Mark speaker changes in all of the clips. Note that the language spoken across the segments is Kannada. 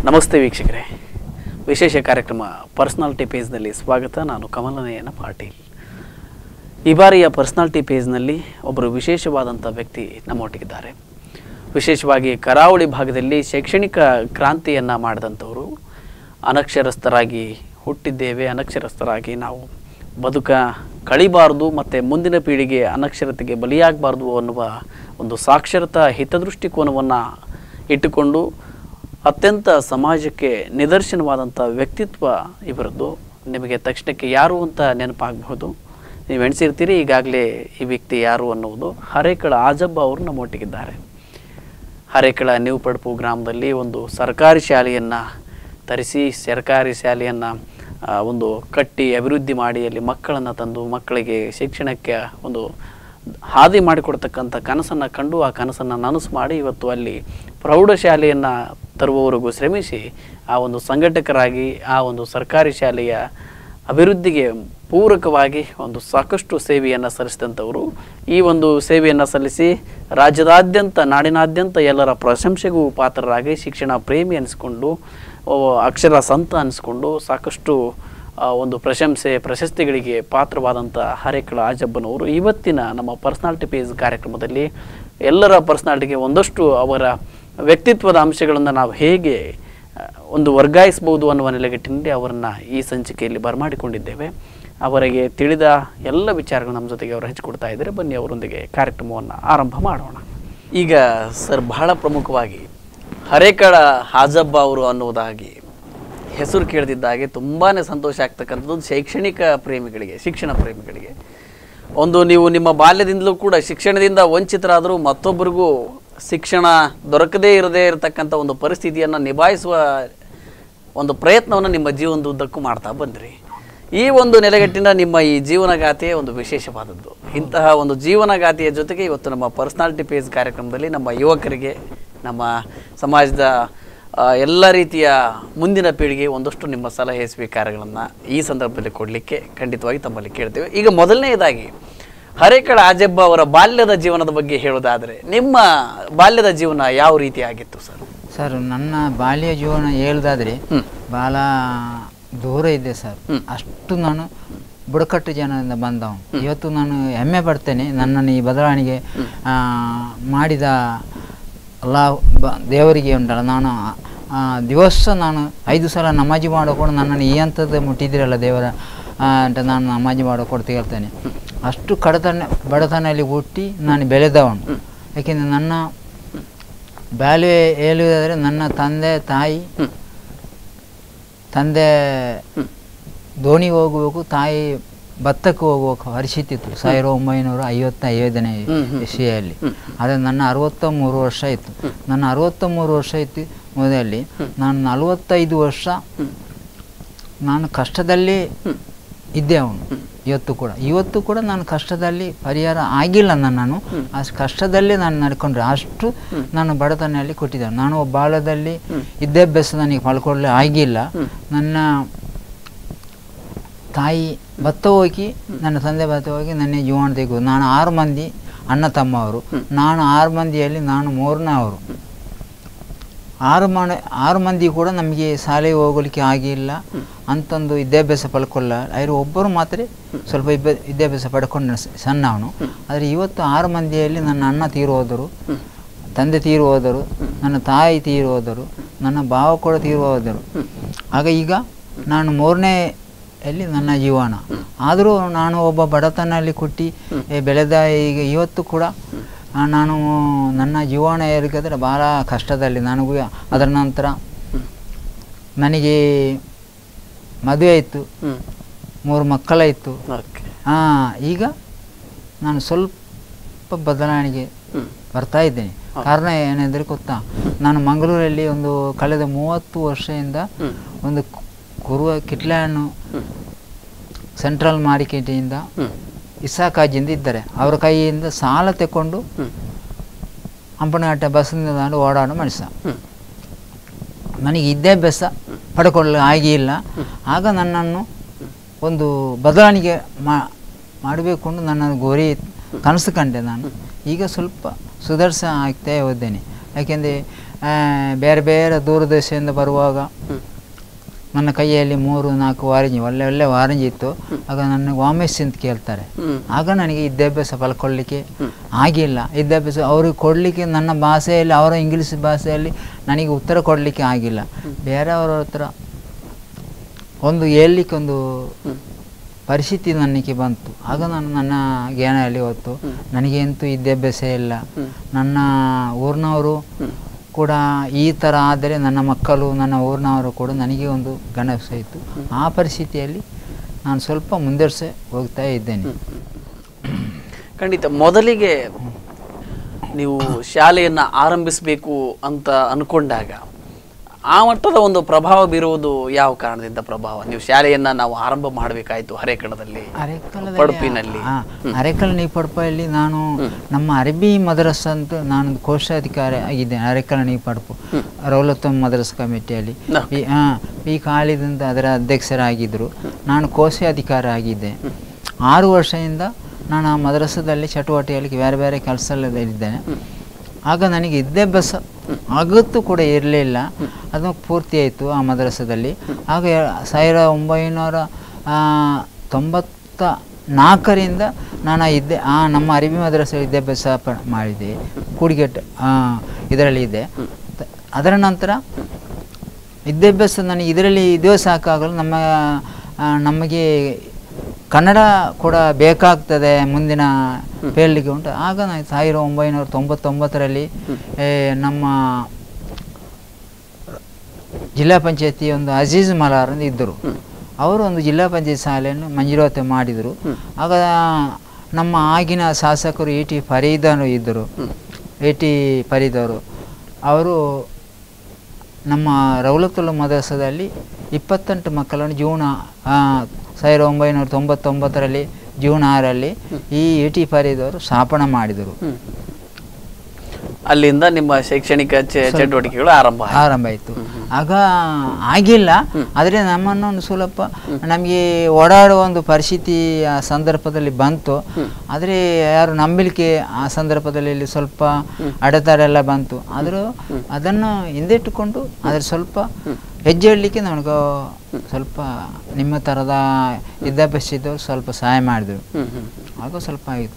Speaker 1: ನಮಸ್ತೆ ವೀಕ್ಷಕರೇ ವಿಶೇಷ ಕಾರ್ಯಕ್ರಮ ಪರ್ಸನಾಲಿಟಿ ಪೇಜ್ನಲ್ಲಿ ಸ್ವಾಗತ ನಾನು ಕಮಲನಯನ ಪಾಟೀಲ್ ಈ ಬಾರಿಯ ಪರ್ಸನಾಲಿಟಿ ಪೇಜ್ನಲ್ಲಿ ಒಬ್ಬರು ವಿಶೇಷವಾದಂಥ ವ್ಯಕ್ತಿ ನಮ್ಮೊಟ್ಟಿಗಿದ್ದಾರೆ ವಿಶೇಷವಾಗಿ ಕರಾವಳಿ ಭಾಗದಲ್ಲಿ ಶೈಕ್ಷಣಿಕ ಕ್ರಾಂತಿಯನ್ನು ಮಾಡಿದಂಥವರು ಅನಕ್ಷರಸ್ಥರಾಗಿ ಹುಟ್ಟಿದ್ದೇವೆ ಅನಕ್ಷರಸ್ಥರಾಗಿ ನಾವು ಬದುಕ ಕಳಿಬಾರ್ದು ಮತ್ತು ಮುಂದಿನ ಪೀಳಿಗೆ ಅನಕ್ಷರತೆಗೆ ಬಲಿಯಾಗಬಾರ್ದು ಅನ್ನುವ ಒಂದು ಸಾಕ್ಷರತಾ ಹಿತದೃಷ್ಟಿಕೋನವನ್ನು ಇಟ್ಟುಕೊಂಡು ಅತ್ಯಂತ ಸಮಾಜಕ್ಕೆ ನಿದರ್ಶನವಾದಂಥ ವ್ಯಕ್ತಿತ್ವ ಇವರದ್ದು ನಿಮಗೆ ತಕ್ಷಣಕ್ಕೆ ಯಾರು ಅಂತ ನೆನಪಾಗಬಹುದು ನೀವು ಎಣಿಸಿರ್ತೀರಿ ಈಗಾಗಲೇ ಈ ವ್ಯಕ್ತಿ ಯಾರು ಅನ್ನುವುದು ಹರೇಕಳ ಆಜಬ್ಬ ಅವರು ನಮ್ಮೊಟ್ಟಿಗಿದ್ದಾರೆ ಹರೇಕಳ ನ್ಯೂ ಪಡ್ಪು ಗ್ರಾಮದಲ್ಲಿ ಒಂದು ಸರ್ಕಾರಿ ಶಾಲೆಯನ್ನು ತರಿಸಿ ಸರ್ಕಾರಿ ಶಾಲೆಯನ್ನು ಒಂದು ಕಟ್ಟಿ ಅಭಿವೃದ್ಧಿ ಮಾಡಿ ಅಲ್ಲಿ ಮಕ್ಕಳನ್ನು ತಂದು ಮಕ್ಕಳಿಗೆ ಶಿಕ್ಷಣಕ್ಕೆ ಒಂದು ಹಾದಿ ಮಾಡಿಕೊಡ್ತಕ್ಕಂಥ ಕನಸನ್ನು ಕಂಡು ಆ ಕನಸನ್ನು ನನಸು ಮಾಡಿ ಇವತ್ತು ಅಲ್ಲಿ ಪ್ರೌಢಶಾಲೆಯನ್ನು ತರುವವರೆಗೂ ಶ್ರಮಿಸಿ ಆ ಒಂದು ಸಂಘಟಕರಾಗಿ ಆ ಒಂದು ಸರ್ಕಾರಿ ಶಾಲೆಯ ಅಭಿವೃದ್ಧಿಗೆ ಪೂರಕವಾಗಿ ಒಂದು ಸಾಕಷ್ಟು ಸೇವೆಯನ್ನು ಸಲ್ಲಿಸಿದಂಥವರು ಈ ಒಂದು ಸೇವೆಯನ್ನು ಸಲ್ಲಿಸಿ ರಾಜ್ಯದಾದ್ಯಂತ ನಾಡಿನಾದ್ಯಂತ ಎಲ್ಲರ ಪ್ರಶಂಸೆಗೂ ಪಾತ್ರರಾಗಿ ಶಿಕ್ಷಣ ಪ್ರೇಮಿ ಅನಿಸ್ಕೊಂಡು ಓ, ಅಕ್ಷರ ಸಂತ ಅನಿಸ್ಕೊಂಡು ಸಾಕಷ್ಟು ಆ, ಒಂದು ಪ್ರಶಂಸೆ ಪ್ರಶಸ್ತಿಗಳಿಗೆ ಪಾತ್ರವಾದಂಥ ಹರೇಕಳ ಆಜಬ್ಬನವರು ಇವತ್ತಿನ ನಮ್ಮ ಪರ್ಸನಾಲಿಟಿ ಪೇಜ್ ಕಾರ್ಯಕ್ರಮದಲ್ಲಿ ಎಲ್ಲರ ಪರ್ಸನಾಲಿಟಿಗೆ ಒಂದಷ್ಟು ಅವರ ವ್ಯಕ್ತಿತ್ವದ ಅಂಶಗಳನ್ನು ನಾವು ಹೇಗೆ ಆ, ಒಂದು ವರ್ಗಾಯಿಸ್ಬೋದು ಅನ್ನುವ ನೆಲೆಗಟ್ಟಿನಲ್ಲಿ ಅವರನ್ನು ಈ ಸಂಚಿಕೆಯಲ್ಲಿ ಬರಮಾಡಿಕೊಂಡಿದ್ದೇವೆ ಅವರಿಗೆ ತಿಳಿದ ಎಲ್ಲ ವಿಚಾರಗಳು ನಮ್ಮ ಜೊತೆಗೆ ಅವರು ಹಂಚಿಕೊಡ್ತಾ ಇದ್ದಾರೆ ಬನ್ನಿ ಅವರೊಂದಿಗೆ ಕಾರ್ಯಕ್ರಮವನ್ನು ಆರಂಭ ಮಾಡೋಣ ಈಗ ಸರ್ ಬಹಳ ಪ್ರಮುಖವಾಗಿ ಹರೇಕಳ ಹಾಜಬ್ಬ ಅವರು ಅನ್ನುವುದಾಗಿ ಹೆಸರು ಕೇಳ್ತಿದ್ದಾಗೆ ತುಂಬಾ ಸಂತೋಷ ಆಗ್ತಕ್ಕಂಥದ್ದು ಶೈಕ್ಷಣಿಕ ಪ್ರೇಮಿಗಳಿಗೆ ಶಿಕ್ಷಣ ಪ್ರೇಮಿಗಳಿಗೆ ಒಂದು ನೀವು ನಿಮ್ಮ ಬಾಲ್ಯದಿಂದಲೂ ಕೂಡ ಶಿಕ್ಷಣದಿಂದ ವಂಚಿತರಾದರೂ ಮತ್ತೊಬ್ಬರಿಗೂ ಶಿಕ್ಷಣ ದೊರಕದೇ ಇರದೇ ಇರತಕ್ಕಂಥ ಒಂದು ಪರಿಸ್ಥಿತಿಯನ್ನು ನಿಭಾಯಿಸುವ ಒಂದು ಪ್ರಯತ್ನವನ್ನು ನಿಮ್ಮ ಜೀವನದುದ್ದಕ್ಕೂ ಮಾಡ್ತಾ ಬಂದ್ರಿ ಈ ಒಂದು ನೆಲೆಗಟ್ಟಿನ ನಿಮ್ಮ ಈ ಜೀವನಗಾಥೆ ಒಂದು ವಿಶೇಷವಾದದ್ದು ಇಂತಹ ಒಂದು ಜೀವನಗಾಥೆಯ ಜೊತೆಗೆ ಇವತ್ತು ನಮ್ಮ ಪರ್ಸನಾಲಿಟಿ ಪೇಜ್ ಕಾರ್ಯಕ್ರಮದಲ್ಲಿ ನಮ್ಮ ಯುವಕರಿಗೆ ನಮ್ಮ ಸಮಾಜದ ಆ, ಎಲ್ಲ ರೀತಿಯ ಮುಂದಿನ ಪೀಳಿಗೆ ಒಂದಷ್ಟು ನಿಮ್ಮ ಸಲಹೆ ಸ್ವೀಕಾರಗಳನ್ನು ಈ ಸಂದರ್ಭದಲ್ಲಿ ಕೊಡಲಿಕ್ಕೆ ಖಂಡಿತವಾಗಿ ತಮ್ಮಲ್ಲಿ ಕೇಳ್ತೇವೆ ಈಗ ಮೊದಲನೆಯದಾಗಿ ಹರೇಕಳ ಆಜಬ್ಬ ಅವರ ಬಾಲ್ಯದ ಜೀವನದ ಬಗ್ಗೆ ಹೇಳೋದಾದರೆ ನಿಮ್ಮ ಬಾಲ್ಯದ ಜೀವನ ಯಾವ ರೀತಿ ಆಗಿತ್ತು ಸರ್
Speaker 2: ಸರ್ ನನ್ನ ಬಾಲ್ಯ ಜೀವನ ಹೇಳುದಾದ್ರೆ
Speaker 1: ಹ್ಮ್.
Speaker 2: ಭಾಳ ದೂರ ಇದೆ ಸರ್ ಅಷ್ಟು ನಾನು ಬುಡಕಟ್ಟು ಜನರಿಂದ ಬಂದವನು ಇವತ್ತು ನಾನು ಹೆಮ್ಮೆ ಪಡ್ತೇನೆ ನನ್ನನ್ನು ಈ ಬದಲಾವಣೆಗೆ ಆ, ಮಾಡಿದ ಅಲ್ಲ ಬ- ದೇವರಿಗೆ ಉಂಟಲ್ಲ ನಾನು ಆ, ದಿವಸ ನಾನು ಐದು ಸಲ ನಮಾಜಿ ಮಾಡಿಕೊಂಡು ನನ್ನನ್ನು ಈ ಹಂತದ ಮುಟ್ಟಿದಿರಲ್ಲ ದೇವರ ಆ, ಅಂತ ನಾನು ನಮಾಜಿ ಮಾಡಿಕೊಂಡು ಹೇಳ್ತೇನೆ ಅಷ್ಟು ಕಡತನ ಬಡತನಲ್ಲಿ ಹುಟ್ಟಿ ನಾನು ಬೆಳೆದವನು ಯಾಕೆಂದರೆ ನನ್ನ ಬಾಲ್ಯ ಹೇಳುವುದಾದರೆ ನನ್ನ ತಂದೆ ತಾಯಿ ತಂದೆ ದೋಣಿಗೆ ಹೋಗಬೇಕು ತಾಯಿ ಭತ್ತಕ್ಕೆ ಹೋಗುವ ಪರಿಸ್ಥಿತಿ ಇತ್ತು ಸಾವಿರದ ಒಂಬೈನೂರ ಐವತ್ತ ಐದನೇ ಇಸ್ವಿಯಲ್ಲಿ ಆದರೆ ನನ್ನ ಅರವತ್ತ ಮೂರು ವರ್ಷ ಇತ್ತು ನನ್ನ ಅರವತ್ತ ಮೂರು ವರ್ಷ ಇತ್ತು ಮೊದಲಲ್ಲಿ ನಾನು ನಲವತ್ತೈದು ವರ್ಷ ನಾನು ಕಷ್ಟದಲ್ಲಿ ಇದ್ದೆ ಅವನು ಇವತ್ತು ಕೂಡ ಇವತ್ತು ಕೂಡ ನಾನು ಕಷ್ಟದಲ್ಲಿ ಪರಿಹಾರ ಆಗಿಲ್ಲ ನನ್ನನ್ನು ಅಷ್ಟು ಕಷ್ಟದಲ್ಲೇ ನಾನು ನಡ್ಕೊಂಡ್ರೆ ಅಷ್ಟು ನಾನು ಬಡತನಲ್ಲಿ ಕೊಟ್ಟಿದ್ದೇನೆ ನಾನು ಒಬ್ಬ ಬಾಲ್ಯದಲ್ಲಿ ವಿದ್ಯಾಭ್ಯಾಸ ನನಗೆ ಪಡ್ಕೊಳ್ಳೆ ಆಗಿಲ್ಲ ನನ್ನ ತಾಯಿ ಭತ್ತ ಹೋಗಿ ನನ್ನ ತಂದೆ ಭತ್ತ ಹೋಗಿ ನನ್ನ ಜೀವನ ತೆಗೆದು ನಾನು ಆರು ಮಂದಿ ಅಣ್ಣ ತಮ್ಮವರು ನಾನು ಆರು ಮಂದಿಯಲ್ಲಿ ನಾನು ಮೂರನೇ ಅವರು ಆರು ಮನೆ ಆರು ಮಂದಿ ಕೂಡ ನಮಗೆ ಶಾಲೆಗೆ ಹೋಗಲಿಕ್ಕೆ ಆಗಿಲ್ಲ ಅಂತಂದು ವಿದ್ಯಾಭ್ಯಾಸ ಪಡ್ಕೊಳ್ಳ ಅವರು ಒಬ್ಬರು ಮಾತ್ರ ಸ್ವಲ್ಪ ಇಬ್ಬ ವಿದ್ಯಾಭ್ಯಾಸ ಪಡ್ಕೊಂಡು ಸಣ್ಣ ಅವನು ಆದರೆ ಇವತ್ತು ಆರು ಮಂದಿಯಲ್ಲಿ ನನ್ನ ಅಣ್ಣ ತೀರು ಹೋದರು ತಂದೆ ತೀರು ಹೋದರು ನನ್ನ ತಾಯಿ ತೀರು ಹೋದರು ನನ್ನ ಭಾವ ಕೂಡ ತೀರು ಹೋದರು ಆಗ ಈಗ ನಾನು ಮೂರನೇ ಅಲ್ಲಿ ನನ್ನ ಜೀವನ ಆದರೂ ನಾನು ಒಬ್ಬ ಬಡತನಲ್ಲಿ ಕುಟ್ಟಿ ಏ, ಬೆಳೆದ ಈಗ ಇವತ್ತು ಕೂಡ ಆ, ನಾನು ನನ್ನ ಜೀವನ ಹೇಳಬೇಕಾದ್ರೆ ಭಾಳ ಕಷ್ಟದಲ್ಲಿ ನನಗೂ ಅದರ ನಂತರ ನನಗೆ ಮದುವೆ ಆಯಿತು
Speaker 1: ಹ್ಞೂ
Speaker 2: ಮೂರು ಮಕ್ಕಳಾಯಿತು
Speaker 1: ಓಕೆ
Speaker 2: ಹಾಂ ಈಗ ನಾನು ಸ್ವಲ್ಪ ಬದಲಾವಣೆಗೆ
Speaker 1: ಹ್ಞೂ
Speaker 2: ಬರ್ತಾ ಇದ್ದೇನೆ ಕಾರಣ ಏನೆಂದರೆ ಗೊತ್ತಾ ನಾನು ಮಂಗಳೂರಲ್ಲಿ ಒಂದು ಕಳೆದ ಮೂವತ್ತು ವರ್ಷದಿಂದ
Speaker 1: ಹ್ಮ್.
Speaker 2: ಒಂದು ಕು- ಕುರುವ ಕಿಟ್ಲನ್ನು ಸೆಂಟ್ರಲ್ ಮಾರ್ಕೆಟಿಂದ
Speaker 1: ಹ್ಞೂ
Speaker 2: ಇಸಾಕಾಜಿಂದ ಇದ್ದಾರೆ ಅವರ ಕೈಯಿಂದ ಸಾಲ ತೆಕ್ಕೊಂಡು
Speaker 1: ಹ್ಞೂ
Speaker 2: ಹಂಪನಘಟ್ಟ ಬಸ್ನಿಂದ ನಾನು ಓಡಾಡೋ ಮನುಷ್ಯ
Speaker 1: ಹ್ಞೂ
Speaker 2: ನನಗೆ ವಿದ್ಯಾಭ್ಯಾಸ ಪಡ್ಕೊಳ್ಳಲು ಆಗಿಲ್ಲ ಆಗ ನನ್ನನ್ನು ಒಂದು ಬದಲಾವಣೆಗೆ ಮಾ ಮಾಡಬೇಕು ಅಂತ ನನ್ನ ಗುರಿ ಕನಸು ಕಂಡೆ ನಾನು ಈಗ ಸ್ವಲ್ಪ ಸುಧಾರಿಸ ಆಗ್ತಾ ಹೋದ್ದೇನೆ ಯಾಕೆಂದರೆ ಬೇರೆ ಬೇರೆ ದೂರದೇಶದಿಂದ ಬರುವಾಗ
Speaker 1: ಹ್ಮ್.
Speaker 2: ನನ್ನ ಕೈಯಲ್ಲಿ ಮೂರು ನಾಲ್ಕು ವಾರಂಜಿ ಒಳ್ಳೆ ಒಳ್ಳೆ ವಾರಂಜಿ ಇತ್ತು ಆಗ ನನಗೆ ವಾಮೇಶ್ ಅಂತ ಕೇಳ್ತಾರೆ
Speaker 1: ಹ್ಮ್.
Speaker 2: ಆಗ ನನಗೆ ವಿದ್ಯಾಭ್ಯಾಸ ಪಲ್ಕೊಳ್ಳಿಕ್ಕೆ ಆಗಿಲ್ಲ ವಿದ್ಯಾಭ್ಯಾಸ ಅವ್ರಿಗೆ ಕೊಡಲಿಕ್ಕೆ ನನ್ನ ಭಾಷೆಯಲ್ಲಿ ಅವರ ಇಂಗ್ಲೀಷ್ ಭಾಷೆಯಲ್ಲಿ ನನಗೆ ಉತ್ತರ ಕೊಡಲಿಕ್ಕೆ ಆಗಿಲ್ಲ ಬೇರೆಯವರ ಹತ್ರ ಒಂದು ಹೇಳಲಿಕ್ಕೆ ಒಂದು ಪರಿಸ್ಥಿತಿ ನನಗೆ ಬಂತು ಆಗ ನಾನು ನನ್ನ ಜ್ಞಾನದಲ್ಲಿ ಹೊತ್ತು ನನಗೆ ಅಂತೂ ವಿದ್ಯಾಭ್ಯಾಸ ಇಲ್ಲ ನನ್ನ ಊರಿನವರು ಕೂಡ ಈ ಥರ ಆದರೆ ನನ್ನ ಮಕ್ಕಳು ನನ್ನ ಊರಿನವರು ಕೂಡ ನನಗೆ ಒಂದು ಗಣಸ ಇತ್ತು ಆ ಪರಿಸ್ಥಿತಿಯಲ್ಲಿ ನಾನು ಸ್ವಲ್ಪ ಮುಂದುವರ್ಸೆ ಹೋಗ್ತಾ ಇದ್ದೇನೆ
Speaker 1: ಖಂಡಿತ ಮೊದಲಿಗೆ ನೀವು ಶಾಲೆಯನ್ನು ಆರಂಭಿಸಬೇಕು ಅಂತ ಅನ್ಕೊಂಡಾಗ ಆ ಮಟ್ಟದ ಒಂದು ಪ್ರಭಾವ ಬೀರುವುದು ಯಾವ ಕಾರಣದಿಂದ ಪ್ರಭಾವ ನೀವು ಶಾಲೆಯನ್ನ ನಾವು ಆರಂಭ ಮಾಡಬೇಕಾಯ್ತು ಹರೇಕಳದಲ್ಲಿ ಪಡುಪಿನಲ್ಲಿ
Speaker 2: ಆ, ಅರೆಕಲ್ ನೀಪಡ್ಪಲ್ಲಿ ನಾನು ನಮ್ಮ ಅರಬಿ ಮದ್ರಸ್ ಅಂತ ನಾನು ಕೋಶಾಧಿಕಾರಿ ಆಗಿದ್ದೇನೆ ಅರೆಕಲ್ ನೀಪಡ್ಪು ರೌಲತ್ತಮ್ ಮದ್ರಸ್ ಕಮಿಟಿಯಲ್ಲಿ
Speaker 1: ನ.
Speaker 2: ಈ ಆ, ಈ ಕಾಳಿದಿಂದ ಅದರ ಅಧ್ಯಕ್ಷರಾಗಿದ್ದರು ನಾನು ಕೋಶಾಧಿಕಾರಿ ಆಗಿದ್ದೆ ಆರು ವರ್ಷದಿಂದ ನಾನು ಆ ಮದ್ರಸದಲ್ಲಿ ಚಟುವಟಿಕೆಯಲ್ಲಿ ಬೇರೆ ಬೇರೆ ಕೆಲಸದಲ್ಲಿದ್ದೇನೆ ಆಗ ನನಗೆ ವಿದ್ಯಾಭ್ಯಾಸ ಅಗತ್ತು ಕೂಡ ಇರಲಿಲ್ಲ ಅದು ಪೂರ್ತಿ ಆಯಿತು ಆ ಮದ್ರಸದಲ್ಲಿ ಆಗ ಎ- ಸಾವಿರದ ಒಂಬೈನೂರ ಆ, ತೊಂಬತ್ತ ನಾಲ್ಕರಿಂದ ನಾನು ಇದ್ದೆ ಆ ನಮ್ಮ ಅರಬಿ ಮದ್ರಸ ವಿದ್ಯಾಭ್ಯಾಸ ಪ ಮಾಡಿದೆ ಕೂಡಿಗೆಟ್ ಇದರಲ್ಲಿ ಇದ್ದೆ ತ- ಅದರ ನಂತರ ವಿದ್ಯಾಭ್ಯಾಸ ನನಗೆ ಇದರಲ್ಲಿ ಇದೇ ಸಾಕಾಗಲು ನಮ್ಮ ಆ, ನಮಗೆ ಕನ್ನಡ ಕೂಡ ಬೇಕಾಗ್ತದೆ ಮುಂದಿನ ಫೀಲ್ಡ್ಗೆ ಉಂಟು ಆಗ ನಾನು ಸಾವಿರದ ಒಂಬೈನೂರ ತೊಂಬತ್ತೊಂಬತ್ತರಲ್ಲಿ ಏ, ನಮ್ಮ ಜಿಲ್ಲಾ ಪಂಚಾಯತಿ ಒಂದು ಅಜೀಜ್ ಮಲಾರ್ ಅಂತ ಇದ್ದರು ಅವರು ಒಂದು ಜಿಲ್ಲಾ ಪಂಚಾಯತ್ ಶಾಲೆಯನ್ನು ಮಂಜೂರಾತಿ ಮಾಡಿದರು ಆಗ ನಮ್ಮ ಆಗಿನ ಶಾಸಕರು ಇ ಟಿ ಫರೀದನು ಇದ್ದರು ಎ ಟಿ ಫರೀದ್ ಅವರು ಅವರು ನಮ್ಮ ರೌಲತುಲ್ಲ ಮದರಸದಲ್ಲಿ ಇಪ್ಪತ್ತೆಂಟು ಮಕ್ಕಳನ್ನು ಜೂನ್ ಆ, ಸಾವಿರದ ಒಂಬೈನೂರ ತೊಂಬತ್ತೊಂಬತ್ತರಲ್ಲಿ ಜೂನ್ ಆರಲ್ಲಿ ಈ ಎ ಟಿ ಫರೀದ್ ಅವರು ಸ್ಥಾಪನೆ ಮಾಡಿದರು
Speaker 1: ಹ್ಮ್. ಅಲ್ಲಿಂದ ನಿಮ್ಮ ಶೈಕ್ಷಣಿಕ ಚ- ಚಟುವಟಿಕೆಗಳು ಆರಂಭ ಆಯ್ತು.
Speaker 2: ಆರಂಭ ಆಯಿತು ಆಗ ಆಗಿಲ್ಲ ಆದರೆ ನಮ್ಮನ್ನು ಒಂದು ಸ್ವಲ್ಪ ನಮಗೆ ಓಡಾಡುವ ಒಂದು ಪರಿಸ್ಥಿತಿ ಆ ಸಂದರ್ಭದಲ್ಲಿ ಬಂತು ಆದರೆ ಯಾರು ನಂಬಲಿಕ್ಕೆ ಆ ಸಂದರ್ಭದಲ್ಲಿ ಇಲ್ಲಿ ಸ್ವಲ್ಪ ಅಡೆತಡೆ ಎಲ್ಲ ಬಂತು ಆದರೂ ಅದನ್ನು ಹಿಂದಿಟ್ಟುಕೊಂಡು ಅದ್ರ ಸ್ವಲ್ಪ ಹೆಜ್ಜೆ ಇಡಲಿಕ್ಕೆ ನನಗೆ ಸ್ವಲ್ಪ ನಿಮ್ಮ ಥರದ ವಿದ್ಯಾಭ್ಯಾಸ ಇದ್ದವರು ಸ್ವಲ್ಪ ಸಹಾಯ ಮಾಡಿದರು
Speaker 1: ಹ್ಮ್ ಹ್ಮ್
Speaker 2: ಆಗ ಸ್ವಲ್ಪ ಆಯಿತು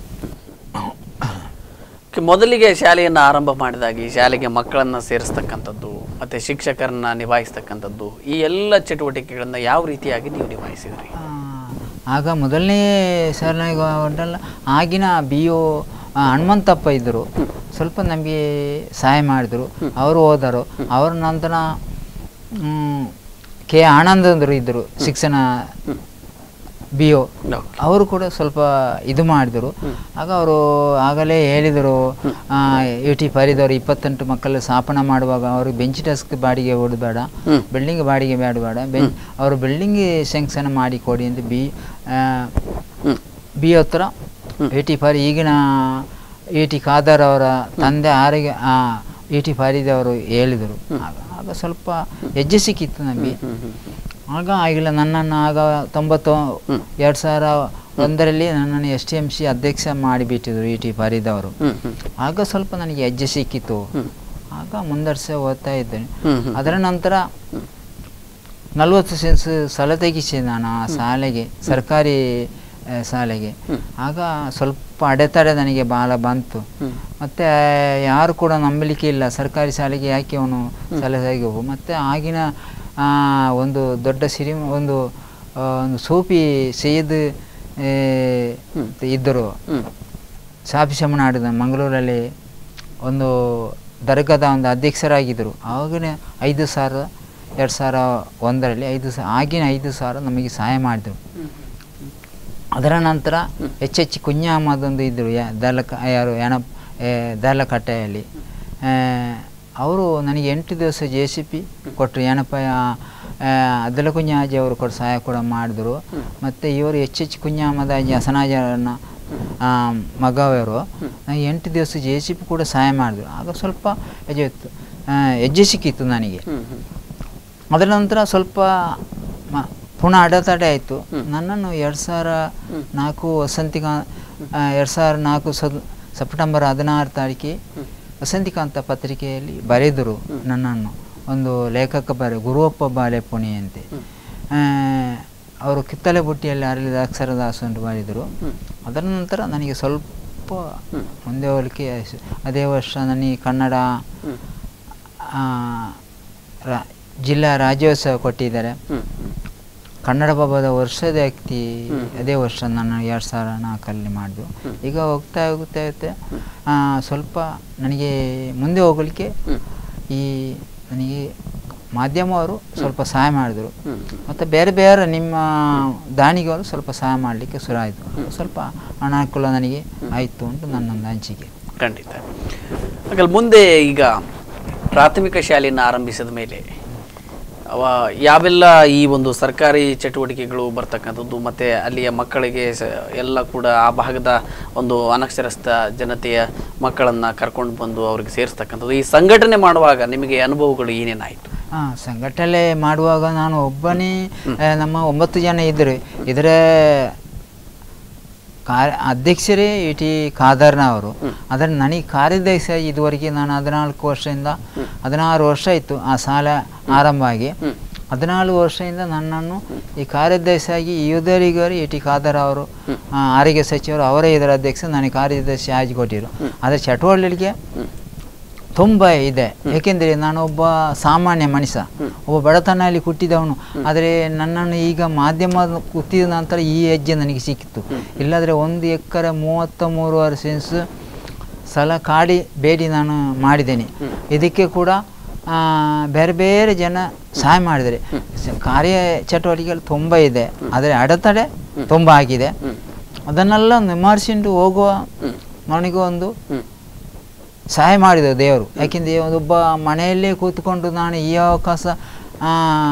Speaker 1: ಕೆ- ಮೊದಲಿಗೆ ಶಾಲೆಯನ್ನು ಆರಂಭ ಮಾಡಿದಾಗ ಈ ಶಾಲೆಗೆ ಮಕ್ಕಳನ್ನ ಸೇರಿಸ್ತಕ್ಕಂಥದ್ದು ಮತ್ತೆ ಶಿಕ್ಷಕರನ್ನ ನಿಭಾಯಿಸ್ತಕ್ಕಂಥದ್ದು ಈ ಎಲ್ಲ ಚಟುವಟಿಕೆಗಳನ್ನ ಯಾವ ರೀತಿಯಾಗಿ ನೀವು ನಿಭಾಯಿಸಿದ್ರಿ
Speaker 2: ಆ, ಆಗ ಮೊದಲನೇ ಸರ್ನಾಗ ಉಂಟಲ್ಲ ಆಗಿನ ಬಿ ಒ ಹನುಮಂತಪ್ಪ ಇದ್ದರು ಸ್ವಲ್ಪ ನಮಗೆ ಸಹಾಯ ಮಾಡಿದರು ಅವರು ಹೋದರು ಅವರ ನಂತರ ಮ್, ಕೆ ಆನಂದಂದರು ಇದ್ದರು ಶಿಕ್ಷಣ ಬಿ ಒ ಅವರು ಕೂಡ ಸ್ವಲ್ಪ ಇದು ಮಾಡಿದರು ಆಗ ಅವರು ಆಗಲೇ ಹೇಳಿದರು ಯು ಟಿ ಪರಿದವರು ಇಪ್ಪತ್ತೆಂಟು ಮಕ್ಕಳು ಸ್ಥಾಪನೆ ಮಾಡುವಾಗ ಅವರು ಬೆಂಚ್ ಡೆಸ್ಕ್ ಬಾಡಿಗೆ ಬೇಡ
Speaker 1: ಹ್ಮ್.
Speaker 2: ಬಿಲ್ಡಿಂಗ್ ಬಾಡಿಗೆ ಬೇಡ ಬೆಂ ಅವರು ಬಿಲ್ಡಿಂಗ್ ಸ್ಯಾಂಕ್ಷನ್ ಮಾಡಿ ಕೊಡಿ ಅಂತ ಬಿ
Speaker 1: ಹ್ಮ್
Speaker 2: ಬಿ ಹತ್ರ ಎ ಟಿ ಫಾರಿ ಈಗಿನ ಎ ಟಿ ಖಾದರ್ ಅವರ ತಂದೆ ಆರೋಗ್ಯ ಎ ಟಿ ಫಾರಿದವರು ಹೇಳಿದರು ಆಗ ಆಗ ಸ್ವಲ್ಪ ಹೆಜ್ಜೆ ಸಿಕ್ಕಿತ್ತು ನಮಗೆ
Speaker 1: ಹ್ಮ್ ಹ್ಮ್
Speaker 2: ಆಗ ಆಗಿಲ್ಲ ನನ್ನನ್ನು ಆಗ ತೊಂಬತ್ತು ಎರಡು ಸಾವಿರ ಒಂದರಲ್ಲಿ ನನ್ನನ್ನು ಎಸ್ ಟಿ ಎಮ್ ಸಿ ಅಧ್ಯಕ್ಷ ಮಾಡಿಬಿಟ್ಟಿದ್ರು ಇ ಟಿ ಫರೀದವರು
Speaker 1: ಹ್ಮ್ ಹ್ಮ್
Speaker 2: ಆಗ ಸ್ವಲ್ಪ ನನಗೆ ಹೆಜ್ಜೆ ಸಿಕ್ಕಿತ್ತು
Speaker 1: ಹ್ಮ್.
Speaker 2: ಆಗ ಮುಂದರ್ಸ ಓದ್ತಾ ಇದ್ದೇನೆ
Speaker 1: ಹ್ಮ್ ಹ್ಮ್
Speaker 2: ಅದರ ನಂತರ ನಲ್ವತ್ತು ಸೆನ್ಸ್ ಸ್ಥಳ ತೆಗಿಸಿ ನಾನು ಆ ಶಾಲೆಗೆ ಸರ್ಕಾರಿ ಆ, ಶಾಲೆಗೆ ಆಗ ಸ್ವಲ್ಪ ಅಡೆತಡೆ ನನಗೆ ಭಾಳ ಬಂತು
Speaker 1: ಹ್ಮ್.
Speaker 2: ಮತ್ತು ಯಾರು ಕೂಡ ನಂಬಲಿಕ್ಕೆ ಇಲ್ಲ ಸರ್ಕಾರಿ ಶಾಲೆಗೆ ಯಾಕೆ ಅವನು ಸಲಹೆಗೆ ಹೋಗು ಮತ್ತು ಆಗಿನ ಆ, ಒಂದು ದೊಡ್ಡ ಸಿರಿ ಒಂದು ಆ, ಒಂದು ಸೂಫಿ ಸೈಯದ್ ಏ, ಇದ್ದರು
Speaker 1: ಹ್ಮ್
Speaker 2: ಸಾಫಿ ಶಮನಾಡಿದ ಮಂಗಳೂರಲ್ಲಿ ಒಂದು ದರ್ಗಾದ ಒಂದು ಅಧ್ಯಕ್ಷರಾಗಿದ್ದರು ಆವಾಗಿನ ಐದು ಸಾವಿರ ಎರಡು ಸಾವಿರ ಒಂದರಲ್ಲಿ ಐದು ಸಾ ಆಗಿನ ಐದು ಸಾವಿರ ನಮಗೆ ಸಹಾಯ ಮಾಡಿದರು ಅದರ ನಂತರ ಎಚ್ ಎಚ್ ಕುഞ്ഞ ಅಹಮದ್ ಒಂದು ಇದ್ದರು ಯಾ ದರ್ಲಕ ಯಾರು ಯಾಣ ದರ್ಲಕಟ್ಟೆಯಲ್ಲಿ ಅವರು ನನಗೆ ಎಂಟು ದಿವಸ ಜೆ ಸಿ ಪಿ ಕೊಟ್ಟರು ಏನಪ್ಪ ಅದಲ ಕುഞ്ഞാಜಿ ಅವರು ಕೂಡ ಸಹಾಯ ಕೂಡ ಮಾಡಿದರು ಮತ್ತು ಇವರು ಎಚ್ ಎಚ್ ಕುഞ്ഞ ಅಹಮದ್ ಅಜ್ಜಿ ಹಸನಾಜರನ್ನ ಆ, ಮಗವರು ನನಗೆ ಎಂಟು ದಿವಸ ಜೆ ಸಿ ಪಿ ಕೂಡ ಸಹಾಯ ಮಾಡಿದ್ರು ಆಗ ಸ್ವಲ್ಪ ಹೆಜ್ಜೆ ಇತ್ತು ಆ, ಹೆಜ್ಜೆ ಸಿಕ್ಕಿತ್ತು ನನಗೆ
Speaker 1: ಹ್ಮ್ ಹ್ಮ್
Speaker 2: ಅದರ ನಂತರ ಸ್ವಲ್ಪ ಮ- ಪುನಃ ಅಡೆತಡೆ ಆಯಿತು ನನ್ನನ್ನು ಎರಡು ಸಾವಿರ ನಾಲ್ಕು ವಸಂತಿಗ ಎರಡು ಸಾವಿರ ನಾಲ್ಕು ಸದ್ ಸೆಪ್ಟೆಂಬರ್ ಹದಿನಾರು ತಾರೀಕಿಗೆ ವಸಂತಿಕಾಂತ ಪತ್ರಿಕೆಯಲ್ಲಿ ಬರೆದರು ನನ್ನನ್ನು ಒಂದು ಲೇಖಕ ಬರೆ ಗುರುವಪ್ಪ ಬಾಲೆಪುಣಿ ಅಂತೆ ಆ, ಅವರು ಕಿತ್ತಲೆ ಬುಟ್ಟಿಯಲ್ಲಿ ಅರಳಿದ ಅಕ್ಷರದಾಸ ಅಂತ ಬರೆದರು ಅದರ ನಂತರ ನನಗೆ ಸ್ವಲ್ಪ ಮುಂದೆ ಹೋಗಲಿಕ್ಕೆ ಆಯ್ತು. ಅದೇ ವರ್ಷ ನನಗೆ ಕನ್ನಡ ಆ, ರಾ- ಜಿಲ್ಲಾ ರಾಜ್ಯೋತ್ಸವ ಕೊಟ್ಟಿದ್ದಾರೆ ಕನ್ನಡ ಬಾಬಾದ ವರ್ಷದ ವ್ಯಕ್ತಿ ಅದೇ ವರ್ಷ ನಾನು ಎರಡು ಸಾವಿರ ನಾಲ್ಕಲ್ಲಿ ಮಾಡಿದ್ದು ಈಗ ಹೋಗ್ತಾ ಹೋಗ್ತಾ ಹೋಗ್ತಾ ಆ, ಸ್ವಲ್ಪ ನನಗೆ ಮುಂದೆ ಹೋಗಲಿಕ್ಕೆ ಈ ನನಗೆ ಮಾಧ್ಯಮವರು ಸ್ವಲ್ಪ ಸಹಾಯ ಮಾಡಿದರು ಮತ್ತು ಬೇರೆ ಬೇರೆ ನಿಮ್ಮ ದಾನಿಗಳು ಸ್ವಲ್ಪ ಸಹಾಯ ಮಾಡಲಿಕ್ಕೆ ಶುರು ಆಯಿತು ಸ್ವಲ್ಪ ಅನಾನುಕೂಲ ನನಗೆ ಆಯಿತು ಅಂತ ನನ್ನೊಂದು ಹಂಚಿಕೆ
Speaker 1: ಖಂಡಿತ ಹಾಗಲ್ಲಿ ಮುಂದೆ ಈಗ ಪ್ರಾಥಮಿಕ ಶಾಲೆಯನ್ನು ಆರಂಭಿಸಿದ ಮೇಲೆ ಅವ ಯಾವೆಲ್ಲ ಈ ಒಂದು ಸರ್ಕಾರಿ ಚಟುವಟಿಕೆಗಳು ಬರ್ತಕ್ಕಂಥದ್ದು ಮತ್ತು ಅಲ್ಲಿಯ ಮಕ್ಕಳಿಗೆ ಸ ಎಲ್ಲ ಕೂಡ ಆ ಭಾಗದ ಒಂದು ಅನಕ್ಷರಸ್ಥ ಜನತೆಯ ಮಕ್ಕಳನ್ನು ಕರ್ಕೊಂಡು ಬಂದು ಅವ್ರಿಗೆ ಸೇರಿಸ್ತಕ್ಕಂಥದ್ದು ಈ ಸಂಘಟನೆ ಮಾಡುವಾಗ ನಿಮಗೆ ಅನುಭವಗಳು ಏನೇನಾಯಿತು
Speaker 2: ಹಾಂ ಸಂಘಟನೆ ಮಾಡುವಾಗ ನಾನು ಒಬ್ಬನೇ ಆ, ನಮ್ಮ ಒಂಬತ್ತು ಜನ ಇದ್ದರು ಇದರ ಕಾರ್ಯ ಅಧ್ಯಕ್ಷರೇ ಇ ಟಿ ಖಾದರ್ನ ಅವರು ಅದರ ನನಗೆ ಕಾರ್ಯದರ್ಶಿ ಇದುವರೆಗೆ ನಾನು ಹದಿನಾಲ್ಕು ವರ್ಷದಿಂದ ಹದಿನಾರು ವರ್ಷ ಇತ್ತು ಆ ಸಾಲ ಆರಂಭ ಆಗಿ ಹದಿನಾಲ್ಕು ವರ್ಷದಿಂದ ನನ್ನನ್ನು ಈ ಕಾರ್ಯದರ್ಶಿಯಾಗಿ ಯುವದರಿಗರು ಇ ಟಿ ಖಾದರ್ ಅವರು ಆ, ಆರೋಗ್ಯ ಸಚಿವರು ಅವರೇ ಇದರ ಅಧ್ಯಕ್ಷ ನನಗೆ ಕಾರ್ಯದರ್ಶಿ ಆಗಿ ಕೊಟ್ಟಿರು ಅದರ ಚಟುವಟಿಕೆ ತುಂಬ ಇದೆ ಏಕೆಂದರೆ ನಾನೊಬ್ಬ ಸಾಮಾನ್ಯ ಮನುಷ್ಯ ಒಬ್ಬ ಬಡತನಲ್ಲಿ ಹುಟ್ಟಿದವನು ಆದರೆ ನನ್ನನ್ನು ಈಗ ಮಾಧ್ಯಮ ಕೂತಿದ ನಂತರ ಈ ಹೆಜ್ಜೆ ನನಗೆ ಸಿಕ್ಕಿತ್ತು ಇಲ್ಲದ್ರೆ ಒಂದು ಎಕರೆ ಮೂವತ್ತ ಮೂರುವರೆ ಸೆನ್ಸ್ ಸಲ ಕಾಡಿ ಬೇಡಿ ನಾನು ಮಾಡಿದ್ದೇನೆ ಇದಕ್ಕೆ ಕೂಡ ಆ, ಬೇರೆ ಬೇರೆ ಜನ ಸಹಾಯ ಮಾಡಿದ್ದಾರೆ ಸ- ಕಾರ್ಯ ಚಟುವಟಿಕೆಗಳು ತುಂಬ ಇದೆ ಆದರೆ ಅಡೆತಡೆ ತುಂಬ ಆಗಿದೆ ಅದನ್ನೆಲ್ಲ ನಿವಾರಿಸಿಕೊಂಡು ಹೋಗುವ ನನಗೂ ಒಂದು ಸಹಾಯ ಮಾಡಿದ ದೇವರು ಯಾಕೆಂದರೆ ಒಬ್ಬ ಮನೆಯಲ್ಲೇ ಕೂತ್ಕೊಂಡು ನಾನು ಈ ಅವಕಾಶ ಆ,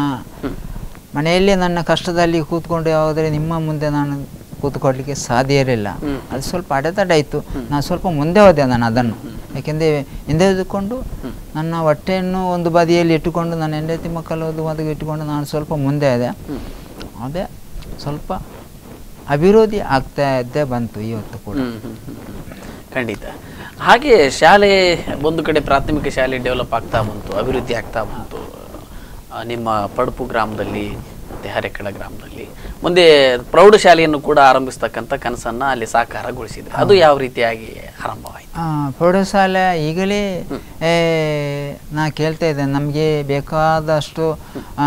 Speaker 2: ಮನೆಯಲ್ಲೇ ನನ್ನ ಕಷ್ಟದಲ್ಲಿ ಕೂತ್ಕೊಂಡು ಯಾವುದರೆ ನಿಮ್ಮ ಮುಂದೆ ನಾನು ಕೂತ್ಕೊಳ್ಲಿಕ್ಕೆ ಸಾಧ್ಯ ಇರಲಿಲ್ಲ ಅದು ಸ್ವಲ್ಪ ಅಡೆತಡೆ ಆಯಿತು ನಾನು ಸ್ವಲ್ಪ ಮುಂದೆ ಹೋದೆ ನಾನು ಅದನ್ನು ಯಾಕೆಂದರೆ ಹಿಂದೆ ಇದ್ದುಕೊಂಡು ನನ್ನ ಹೊಟ್ಟೆಯನ್ನು ಒಂದು ಬದಿಯಲ್ಲಿ ಇಟ್ಟುಕೊಂಡು ನನ್ನ ಹೆಂಡತಿ ಮಕ್ಕಳು ಒಂದು ಬದಿಗೆ ಇಟ್ಟುಕೊಂಡು ನಾನು ಸ್ವಲ್ಪ ಮುಂದೆ ಇದೆ ಅದೇ ಸ್ವಲ್ಪ ಅಭಿವೃದ್ಧಿ ಆಗ್ತಾ ಇದ್ದೇ ಬಂತು ಇವತ್ತು ಕೂಡ
Speaker 1: ಹ್ಮ್, ಹ್ಮ್, ಹ್ಮ್, ಹ್ಮ್. ಖಂಡಿತ ಹಾಗೆ ಶಾಲೆ ಒಂದು ಕಡೆ ಪ್ರಾಥಮಿಕ ಶಾಲೆ ಡೆವಲಪ್ ಆಗ್ತಾ ಬಂತು ಅಭಿವೃದ್ಧಿ ಆಗ್ತಾ ಬಂತು ಆ, ನಿಮ್ಮ ಪಡುಪು ಗ್ರಾಮದಲ್ಲಿ ಮತ್ತು ಹರೆಕಳ ಗ್ರಾಮದಲ್ಲಿ ಮುಂದೆ ಪ್ರೌಢಶಾಲೆಯನ್ನು ಕೂಡ ಆರಂಭಿಸ್ತಕ್ಕಂಥ ಕನಸನ್ನು ಅಲ್ಲಿ ಸಾಕಾರಗೊಳಿಸಿದ್ರೆ ಅದು ಯಾವ ರೀತಿಯಾಗಿ ಆರಂಭವಾಯಿತು
Speaker 2: ಆ, ಪ್ರೌಢಶಾಲೆ ಈಗಲೇ ಏ, ನಾ ಕೇಳ್ತಾ ಇದ್ದೇನೆ ನಮಗೆ ಬೇಕಾದಷ್ಟು ಆ,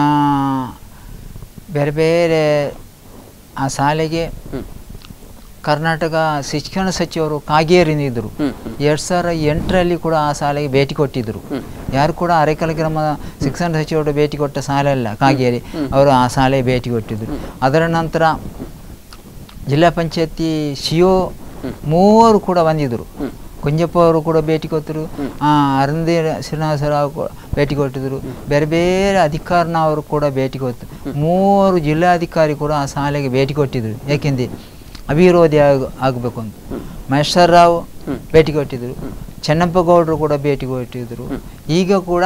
Speaker 2: ಬೇರೆ ಬೇರೆ ಆ ಶಾಲೆಗೆ ಕರ್ನಾಟಕ ಶಿಕ್ಷಣ ಸಚಿವರು ಕಾಗೇರಿನಿದ್ದರು
Speaker 1: ಹ್ಮ್, ಹ್ಮ್.
Speaker 2: ಎರಡು ಸಾವಿರ ಎಂಟರಲ್ಲಿ ಕೂಡ ಆ ಶಾಲೆಗೆ ಭೇಟಿ ಕೊಟ್ಟಿದ್ದರು ಯಾರು ಕೂಡ ಅರೆಕಲ್ ಗ್ರಾಮದ ಶಿಕ್ಷಣ ಸಚಿವರು ಭೇಟಿ ಕೊಟ್ಟ ಶಾಲೆ ಅಲ್ಲ ಕಾಗೇರಿ ಅವರು ಆ ಶಾಲೆಗೆ ಭೇಟಿ ಕೊಟ್ಟಿದ್ದರು ಅದರ ನಂತರ ಜಿಲ್ಲಾ ಪಂಚಾಯತಿ ಸಿ ಒ ಮೂವರು ಕೂಡ ಬಂದಿದ್ದರು ಕುಂಜಪ್ಪ ಅವರು ಕೂಡ ಭೇಟಿ ಕೊಟ್ಟರು ಅರಂದೇ ಶ್ರೀನಿವಾಸರಾವ್ ಕೂಡ ಭೇಟಿ ಕೊಟ್ಟಿದ್ದರು ಬೇರೆ ಬೇರೆ ಅಧಿಕಾರಿನವರು ಕೂಡ ಭೇಟಿ ಕೊಟ್ಟು ಮೂವರು ಜಿಲ್ಲಾಧಿಕಾರಿ ಕೂಡ ಆ ಶಾಲೆಗೆ ಭೇಟಿ ಕೊಟ್ಟಿದ್ದರು ಯಾಕೆಂದರೆ ಅಭಿವೃದ್ಧಿ ಆಗ ಆಗಬೇಕು ಅಂತ ಮಹೇಶ್ವರ ರಾವ್ ಭೇಟಿ ಕೊಟ್ಟಿದ್ದರು ಚೆನ್ನಪ್ಪ ಗೌಡರು ಕೂಡ ಭೇಟಿ ಕೊಟ್ಟಿದ್ದರು ಈಗ ಕೂಡ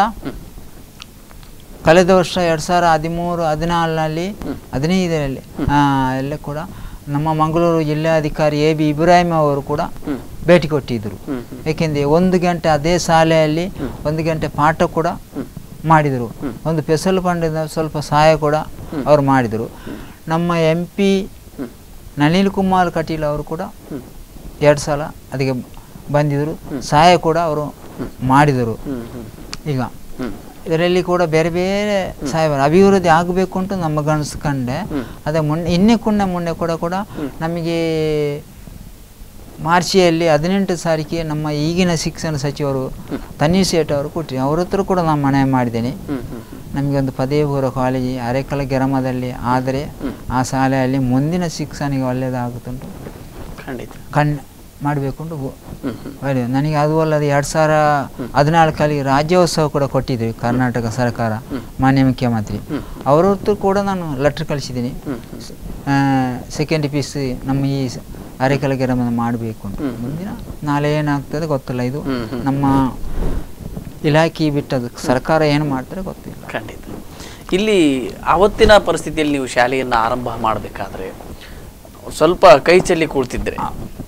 Speaker 2: ಕಳೆದ ವರ್ಷ ಎರಡು ಸಾವಿರ ಹದಿಮೂರು ಹದಿನಾಲ್ನಲ್ಲಿ ಹದಿನೈದರಲ್ಲಿ ಎಲ್ಲ ಕೂಡ ನಮ್ಮ ಮಂಗಳೂರು ಜಿಲ್ಲಾಧಿಕಾರಿ ಎ ಬಿ ಇಬ್ರಾಹಿಂ ಅವರು ಕೂಡ ಭೇಟಿ ಕೊಟ್ಟಿದ್ದರು ಏಕೆಂದರೆ ಒಂದು ಗಂಟೆ ಅದೇ ಶಾಲೆಯಲ್ಲಿ ಒಂದು ಗಂಟೆ ಪಾಠ ಕೂಡ ಮಾಡಿದರು ಒಂದು ಸ್ಪೆಷಲ್ ಫಂಡಿಂದ ಸ್ವಲ್ಪ ಸಹಾಯ ಕೂಡ ಅವರು ಮಾಡಿದರು ನಮ್ಮ ಎಂ ಪಿ ನಳಿನ್ ಕುಮಾರ್ ಕಟೀಲ್ ಅವರು ಕೂಡ ಎರಡು ಸಲ ಅದಕ್ಕೆ ಬಂದಿದ್ದರು ಸಹಾಯ ಕೂಡ ಅವರು ಮಾಡಿದರು ಈಗ ಇದರಲ್ಲಿ ಕೂಡ ಬೇರೆ ಬೇರೆ ಸಾಹೇಬ ಅಭಿವೃದ್ಧಿ ಆಗಬೇಕು ಅಂತ ನಮ್ಮ ಗಣಿಸ್ಕೊಂಡೆ ಅದೇ ಮುನ್ನೆ ಇನ್ನೇ ಕುಣ್ಣೆ ಮುನ್ನೆ ಕೂಡ ಕೂಡ ನಮಗೆ ಮಾರ್ಚಿಯಲ್ಲಿ ಹದಿನೆಂಟು ತಾರೀಕಿಗೆ ನಮ್ಮ ಈಗಿನ ಶಿಕ್ಷಣ ಸಚಿವರು ತನ್ನೀರ್ ಸೇಠ್ ಅವರು ಕೊಟ್ಟರು ಅವ್ರ ಹತ್ರ ಕೂಡ ನಾನು ಮನೆ ಮಾಡಿದ್ದೇನೆ ನಮಗೆ ಒಂದು ಪದವಿ ಪೂರ್ವ ಕಾಲೇಜಿ ಅರೆಕಲ ಗ್ರಾಮದಲ್ಲಿ ಆದರೆ ಆ ಶಾಲೆಯಲ್ಲಿ ಮುಂದಿನ ಶಿಕ್ಷಣಿಗೆ ಒಳ್ಳೆಯದಾಗುತ್ತುಂಟು
Speaker 1: ಖಂಡಿತ
Speaker 2: ಕಣ್ ಮಾಡಬೇಕು ಅಂತ ಗೊ-
Speaker 1: ಹ್ಮ್, ಹ್ಮ್.
Speaker 2: ಒಳ್ಳೆಯ ನನಗೆ ಅದು ಅಲ್ಲದೆ ಎರಡು ಸಾವಿರ ಹದಿನಾಲ್ಕಲ್ಲಿ ರಾಜ್ಯೋತ್ಸವ ಕೂಡ ಕೊಟ್ಟಿದ್ವಿ ಕರ್ನಾಟಕ ಸರ್ಕಾರ ಮಾನ್ಯ ಮುಖ್ಯಮಂತ್ರಿ ಅವ್ರ ಹತ್ರ ಕೂಡ ನಾನು ಲೆಟ್ರ್ ಕಳಿಸಿದ್ದೀನಿ ಸೆಕೆಂಡ್ ಪೀಸ್ ನಮ್ಮ ಈ ಸ- ಅರೆಕಲ ಗ್ರಾಮದ ಮಾಡಬೇಕು ಅಂತ ಮುಂದಿನ ನಾಳೆ ಏನಾಗ್ತದೆ ಗೊತ್ತಿಲ್ಲ ಇದು
Speaker 1: ಹ್ಮ್, ಹ್ಮ್.
Speaker 2: ನಮ್ಮ ಇಲಾಖೆ ಬಿಟ್ಟದ್ದು ಸರ್ಕಾರ ಏನು ಮಾಡ್ತಾರೆ ಗೊತ್ತಿಲ್ಲ
Speaker 1: ಖಂಡಿತ ಇಲ್ಲಿ ಅವತ್ತಿನ ಪರಿಸ್ಥಿತಿಯಲ್ಲಿ ನೀವು ಶಾಲೆಯನ್ನು ಆರಂಭ ಮಾಡಬೇಕಾದ್ರೆ ಸ್ವಲ್ಪ ಕೈ ಚೆಲ್ಲಿ ಕೂಳ್ತಿದ್ರೆ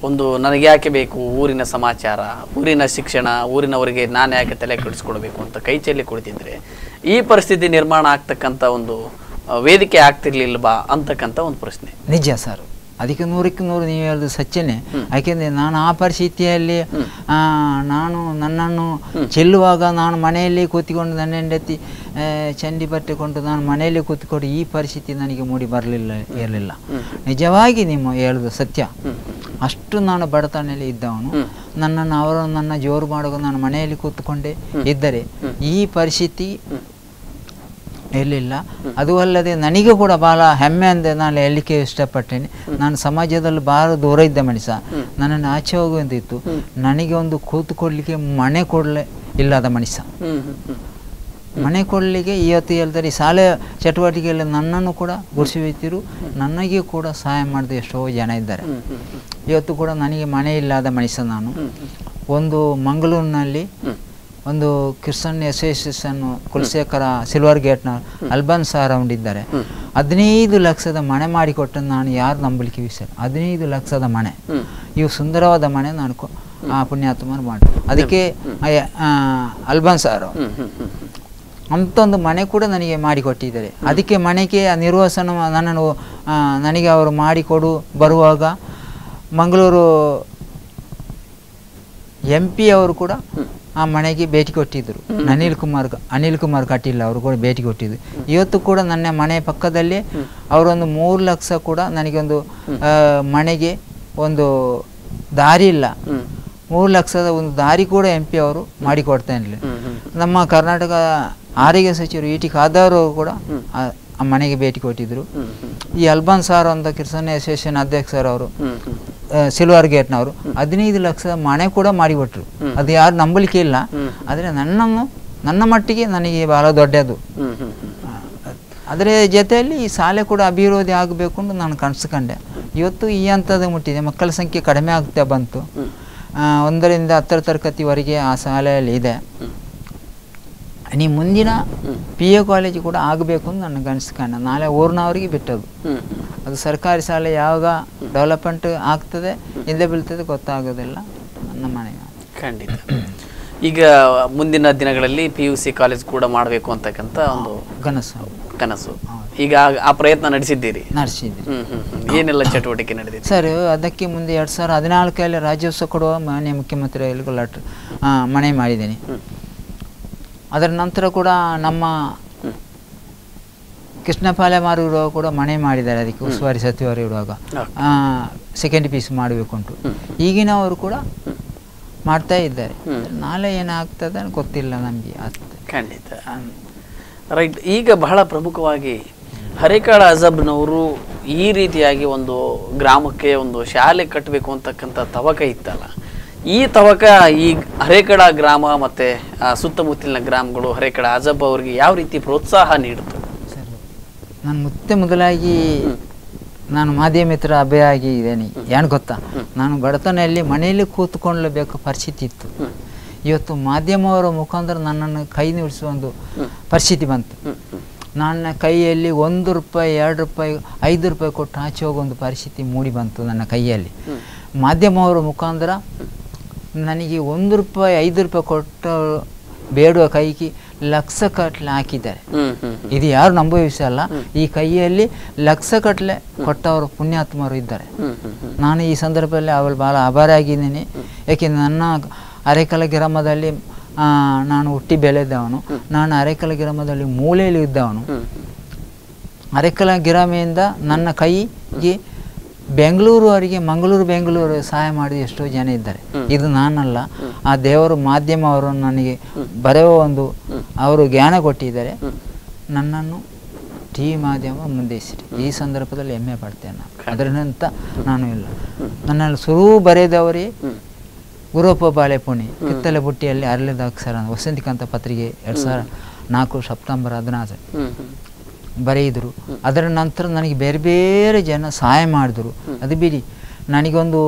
Speaker 1: ಒಂದು ನನಗೆ ಯಾಕೆ ಬೇಕು ಊರಿನ ಸಮಾಚಾರ ಊರಿನ ಶಿಕ್ಷಣ ಊರಿನವರಿಗೆ ನಾನು ಯಾಕೆ ತಲೆ ಕೆಡಿಸ್ಕೊಳ್ಬೇಕು ಅಂತ ಕೈ ಚೆಲ್ಲಿ ಕುಳಿತಿದ್ರೆ ಈ ಪರಿಸ್ಥಿತಿ ನಿರ್ಮಾಣ ಆಗ್ತಕ್ಕಂಥ ಒಂದು ಆ, ವೇದಿಕೆ ಆಗ್ತಿರ್ಲಿಲ್ವಾ ಅಂತಕ್ಕಂಥ ಒಂದು ಪ್ರಶ್ನೆ
Speaker 2: ನಿಜ ಸರ್ ಅದಕ್ಕೆ ನೂರಕ್ಕೆ ನೂರು ನೀವು ಹೇಳೋದು ಸತ್ಯನೇ ಯಾಕೆಂದರೆ ನಾನು ಆ ಪರಿಸ್ಥಿತಿಯಲ್ಲಿ ಆ, ನಾನು ನನ್ನನ್ನು ಚೆಲ್ಲುವಾಗ ನಾನು ಮನೆಯಲ್ಲಿ ಕೂತ್ಕೊಂಡು ನನ್ನ ಹೆಂಡತಿ ಆ, ಚಂಡಿ ಬಟ್ಟೆಕೊಂಡು ನಾನು ಮನೆಯಲ್ಲಿ ಕೂತ್ಕೊಂಡು ಈ ಪರಿಸ್ಥಿತಿ ನನಗೆ ಮೂಡಿ ಬರಲಿಲ್ಲ ಇರಲಿಲ್ಲ ನಿಜವಾಗಿ ನಿಮ್ಮ ಹೇಳೋದು ಸತ್ಯ ಅಷ್ಟು ನಾನು ಬಡತನದಲ್ಲಿ ಇದ್ದವನು ನನ್ನನ್ನು ಅವರು ನನ್ನ ಜೋರು ಮಾಡುವಾಗ ನಾನು ಮನೆಯಲ್ಲಿ ಕೂತ್ಕೊಂಡೇ ಇದ್ದರೆ ಈ ಪರಿಸ್ಥಿತಿ ಇರಲಿಲ್ಲ ಅದು ಅಲ್ಲದೆ ನನಗೆ ಕೂಡ ಭಾಳ ಹೆಮ್ಮೆ ಅಂದರೆ ನಾನು ಹೇಳಲಿಕ್ಕೆ ಇಷ್ಟಪಟ್ಟೇನೆ ನಾನು ಸಮಾಜದಲ್ಲಿ ಭಾಳ ದೂರ ಇದ್ದ ಮನುಷ್ಯ ನನ್ನನ್ನು ಆಚೆ ಹೋಗುವಂತಿತ್ತು ನನಗೆ ಒಂದು ಕೂತ್ಕೊಳ್ಳಿಕ್ಕೆ ಮನೆ ಕೊಡಲೇ ಇಲ್ಲದ ಮನುಷ್ಯ ಮನೆ ಕೊಡಲಿಕ್ಕೆ ಇವತ್ತು ಹೇಳ್ತಾರೆ ಈ ಶಾಲೆ ಚಟುವಟಿಕೆಯಲ್ಲಿ ನನ್ನನ್ನು ಕೂಡ ಗುಡಿಸಿಬಿಟ್ಟಿರು ನನಗೆ ಕೂಡ ಸಹಾಯ ಮಾಡಿದ ಎಷ್ಟೋ ಜನ ಇದ್ದಾರೆ ಇವತ್ತು ಕೂಡ ನನಗೆ ಮನೆ ಇಲ್ಲದ ಮನುಷ್ಯ ನಾನು ಒಂದು ಮಂಗಳೂರಿನಲ್ಲಿ ಒಂದು ಕ್ರಿಶ್ಚನ್ ಅಸೋಸಿಯೇಷನ್ ಕುಲಶೇಖರ ಸಿಲ್ವರ್ ಗೇಟ್ನ ಅಲ್ಬನ್ ಸಾರ್ ಇದ್ದಾರೆ ಹದಿನೈದು ಲಕ್ಷದ ಮನೆ ಮಾಡಿಕೊಟ್ಟು ನಾನು ಯಾರು ನಂಬಲಿಕ್ಕೆ ವಿಷಯ ಹದಿನೈದು ಲಕ್ಷದ ಮನೆ ಇವು ಸುಂದರವಾದ ಮನೆ ನಾನು ಕೊ- ಆ ಪುಣ್ಯಾತ್ಮರು ಮಾಡಿ ಅದಕ್ಕೆ ಆ- ಆ, ಅಲ್ಬನ್ ಸಾರ್ ಅಂಥೊಂದು ಮನೆ ಕೂಡ ನನಗೆ ಮಾಡಿಕೊಟ್ಟಿದ್ದಾರೆ ಅದಕ್ಕೆ ಮನೆಗೆ ಆ ನಿರ್ವಸನ ನನ್ನನ್ನು ಆ, ನನಗೆ ಅವರು ಮಾಡಿಕೊಡು ಬರುವಾಗ ಮಂಗಳೂರು ಎಂ ಪಿ ಅವರು ಕೂಡ ಆ ಮನೆಗೆ ಭೇಟಿ ಕೊಟ್ಟಿದ್ದರು ಅನಿಲ್ ಕುಮಾರ್ ಅನಿಲ್ ಕುಮಾರ್ ಕಟೀಲ್ ಅವರು ಕೂಡ ಭೇಟಿ ಕೊಟ್ಟಿದ್ರು ಇವತ್ತು ಕೂಡ ನನ್ನ ಮನೆ ಪಕ್ಕದಲ್ಲಿ ಅವರೊಂದು ಮೂರು ಲಕ್ಷ ಕೂಡ ನನಗೊಂದು ಆ, ಮನೆಗೆ ಒಂದು ದಾರಿ ಇಲ್ಲ ಮೂರು ಲಕ್ಷದ ಒಂದು ದಾರಿ ಕೂಡ ಎಂ ಪಿ ಅವರು ಮಾಡಿಕೊಡ್ತಾ ಇರಲಿಲ್ಲ ನಮ್ಮ ಕರ್ನಾಟಕ ಆರೋಗ್ಯ ಸಚಿವರು ಇ ಟಿ ಖಾದರ್ ಅವರು ಕೂಡ ಆ ಆ ಮನೆಗೆ ಭೇಟಿ ಕೊಟ್ಟಿದ್ದರು ಈ ಅಲ್ಬಾನ್ ಸಾರ್ ಅಂತ ಕಿರ್ಸನ್ ಅಸೋಸಿಯೇಷನ್ ಅಧ್ಯಕ್ಷರು ಅವರು ಸಿಲ್ವರ್ ಗೇಟ್ನವರು ಹದಿನೈದು ಲಕ್ಷದ ಮನೆ ಕೂಡ ಮಾಡಿಕೊಟ್ರು ಅದು ಯಾರು ನಂಬಲಿಕ್ಕೆ ಇಲ್ಲ ಆದರೆ ನನ್ನನ್ನು ನನ್ನ ಮಟ್ಟಿಗೆ ನನಗೆ ಬಹಳ ದೊಡ್ಡದು ಅದರ ಜೊತೆಯಲ್ಲಿ ಈ ಶಾಲೆ ಕೂಡ ಅಭಿವೃದ್ಧಿ ಆಗಬೇಕು ಅಂತ ನಾನು ಕನಸ್ಕೊಂಡೆ ಇವತ್ತು ಈ ಹಂತದ ಮುಟ್ಟಿದೆ ಮಕ್ಕಳ ಸಂಖ್ಯೆ ಕಡಿಮೆ ಆಗ್ತಾ ಬಂತು ಆ, ಒಂದರಿಂದ ಹತ್ತರ ತರಗತಿವರೆಗೆ ಆ ಶಾಲೆಯಲ್ಲಿ ಇದೆ ನೀ ಮುಂದಿನ ಪಿ ಎ ಕಾಲೇಜು ಕೂಡ ಆಗಬೇಕು ಅಂತ ನನಗೆ ಅನಿಸ್ಕೊಂಡೆ ನಾಳೆ ಊರಿನವರಿಗೆ ಬಿಟ್ಟದು ಅದು ಸರ್ಕಾರಿ ಶಾಲೆ ಯಾವಾಗ ಡೆವಲಪ್ಮೆಂಟ್ ಆಗ್ತದೆ ಹಿಂದೆ ಬೀಳ್ತದೆ ಗೊತ್ತಾಗೋದಿಲ್ಲ ನನ್ನ ಮನೆ
Speaker 1: ಖಂಡಿತ ಈಗ ಮುಂದಿನ ದಿನಗಳಲ್ಲಿ ಪಿ ಯು ಸಿ ಕಾಲೇಜ್ ಕೂಡ ಮಾಡಬೇಕು ಅಂತಕ್ಕಂಥ ಒಂದು
Speaker 2: ಕನಸು
Speaker 1: ಕನಸು ಈಗ ಆ- ಆ ಪ್ರಯತ್ನ ನಡೆಸಿದ್ದೀರಿ
Speaker 2: ನಡೆಸಿದ್ರಿ
Speaker 1: ಹ್ಮ್ ಹ್ಮ್ ಹ್ಮ್. ಏನೆಲ್ಲ ಚಟುವಟಿಕೆ ನಡೆದಿದೆ
Speaker 2: ಸರ್ ಅದಕ್ಕೆ ಮುಂದೆ ಎರಡು ಸಾವಿರದ ಹದಿನಾಲ್ಕರಲ್ಲಿ ರಾಜ್ಯೋತ್ಸವ ಕೊಡುವ ಮಾನ್ಯ ಮುಖ್ಯಮಂತ್ರಿಗಳಿಗೂ ಲೆಟ್ರ್ ಮನೆ ಮಾಡಿದ್ದೀನಿ ಅದರ ನಂತರ ಕೂಡ ನಮ್ಮ ಕೃಷ್ಣಪಾಲೆ ಮಾರುವಾಗ ಕೂಡ ಮನೆ ಮಾಡಿದ್ದಾರೆ ಅದಕ್ಕೆ ಉಸ್ತುವಾರಿ ಸಚಿವರು ಇರುವಾಗ ಸೆಕೆಂಡ್ ಪೀಸ್ ಮಾಡಬೇಕು ಉಂಟು ಈಗಿನವರು ಕೂಡ ಮಾಡ್ತಾ ಇದ್ದಾರೆ ನಾಳೆ ಏನಾಗ್ತದೆ ಅಂತ ಗೊತ್ತಿಲ್ಲ ನಮಗೆ ಆಗ್ತದೆ
Speaker 1: ಖಂಡಿತ ರೈಟ್ ಈಗ ಬಹಳ ಪ್ರಮುಖವಾಗಿ ಹರೇಕಾಳ ಅಜಬ್ನವರು ಈ ರೀತಿಯಾಗಿ ಒಂದು ಗ್ರಾಮಕ್ಕೆ ಒಂದು ಶಾಲೆ ಕಟ್ಟಬೇಕು ಅಂತಕ್ಕಂಥ ತವಕ ಇತ್ತಲ್ಲ ಈ ತವಕ ಈ ಹರೇಕಳ ಗ್ರಾಮ ಮತ್ತೆ ಆ, ಸುತ್ತಮುತ್ತಲಿನ ಗ್ರಾಮಗಳು ಹರೇಕಳ ಅಜಬ್ ಅವರಿಗೆ ಯಾವ ರೀತಿ ಪ್ರೋತ್ಸಾಹ ನೀಡಿತು
Speaker 2: ಸರ್ ನಾನು ಮತ್ತೆ ಮೊದಲಾಗಿ ನಾನು ಮಾಧ್ಯಮ ಮಿತ್ರ ಅಭಯ ಆಗಿ ಇದ್ದೇನೆ ಏನು ಗೊತ್ತಾ ನಾನು ಬಡತನೆಯಲ್ಲಿ ಮನೆಯಲ್ಲಿ ಕೂತ್ಕೊಳ್ಳಬೇಕು ಪರಿಸ್ಥಿತಿ ಇತ್ತು ಇವತ್ತು ಮಾಧ್ಯಮವರ ಮುಖಾಂತರ ನನ್ನನ್ನು ಕೈ ನಿಲ್ಲಿಸುವ ಒಂದು ಪರಿಸ್ಥಿತಿ ಬಂತು ನನ್ನ ಕೈಯಲ್ಲಿ ಒಂದು ರೂಪಾಯಿ ಎರಡು ರೂಪಾಯಿ ಐದು ರೂಪಾಯಿ ಕೊಟ್ಟು ಆಚೆ ಹೋಗೋ ಒಂದು ಪರಿಸ್ಥಿತಿ ಮೂಡಿ ಬಂತು ನನ್ನ ಕೈಯಲ್ಲಿ ಮಾಧ್ಯಮವರ ಮುಖಾಂತರ ನನಗೆ ಒಂದು ರೂಪಾಯಿ ಐದು ರೂಪಾಯಿ ಕೊಟ್ಟು ಬೇಡುವ ಕೈಗೆ ಲಕ್ಷ ಕಟ್ಲೆ ಹಾಕಿದ್ದಾರೆ
Speaker 1: ಹ್ಮ್ ಹ್ಮ್ ಹ್ಮ್.
Speaker 2: ಇದು ಯಾರು ನಂಬುವ ವಿಷಯ ಅಲ್ಲ ಈ ಕೈಯಲ್ಲಿ ಲಕ್ಷ ಕಟ್ಲೆ ಕೊಟ್ಟವರು ಪುಣ್ಯಾತ್ಮರು ಇದ್ದಾರೆ
Speaker 1: ಹ್ಮ್ ಹ್ಮ್ ಹ್ಮ್.
Speaker 2: ನಾನು ಈ ಸಂದರ್ಭದಲ್ಲಿ ಅವಳು ಭಾಳ ಆಭಾರಿಯಾಗಿದ್ದೀನಿ ಯಾಕೆಂದರೆ ನನ್ನ ಅರೆಕಲ ಗ್ರಾಮದಲ್ಲಿ ಆ, ನಾನು ಹುಟ್ಟಿ ಬೆಳೆದವನು ನಾನು ಅರೆಕಲ ಗ್ರಾಮದಲ್ಲಿ ಮೂಲೆಯಲ್ಲಿ ಇದ್ದವನು
Speaker 1: ಹ್ಮ್
Speaker 2: ಅರೆಕಲ ಗ್ರಾಮದಿಂದ ನನ್ನ ಕೈಗೆ ಬೆಂಗಳೂರುವರೆಗೆ ಮಂಗಳೂರು ಬೆಂಗಳೂರು ಸಹಾಯ ಮಾಡಿದ ಎಷ್ಟೋ ಜನ ಇದ್ದಾರೆ ಇದು ನಾನಲ್ಲ ಆ ದೇವರು ಮಾಧ್ಯಮ ಅವರು ನನಗೆ ಬರೆಯುವ ಒಂದು ಅವರು ಜ್ಞಾನ ಕೊಟ್ಟಿದ್ದಾರೆ ನನ್ನನ್ನು ಟಿ ವಿ ಮಾಧ್ಯಮ ಮುಂದೆಸಿರಿ ಈ ಸಂದರ್ಭದಲ್ಲಿ ಹೆಮ್ಮೆ ಪಡ್ತೇನೆ ನಾನು ಅದರಂತ ನಾನು ಇಲ್ಲ ನನ್ನಲ್ಲಿ ಸುರು ಬರೆದವರೇ ಗುರುಪ್ಪ ಬಾಳೆಪುಣಿ ಕಿತ್ತಲೆ ಬುಟ್ಟಿಯಲ್ಲಿ ಅರಳಿದ ಅಕ್ಷರ ವಸಂತಿಕಾಂತ ಪತ್ರಿಕೆ ಎರಡು ಸಾವಿರ ನಾಲ್ಕು ಸೆಪ್ಟೆಂಬರ್ ಹದಿನಾರು
Speaker 1: ಹ್ಮ್ ಹ್ಮ್.
Speaker 2: ಬರೆಯಿದರು ಅದರ ನಂತರ ನನಗೆ ಬೇರೆ ಬೇರೆ ಜನ ಸಹಾಯ ಮಾಡಿದರು ಅದು ಬಿಡಿ ನನಗೊಂದು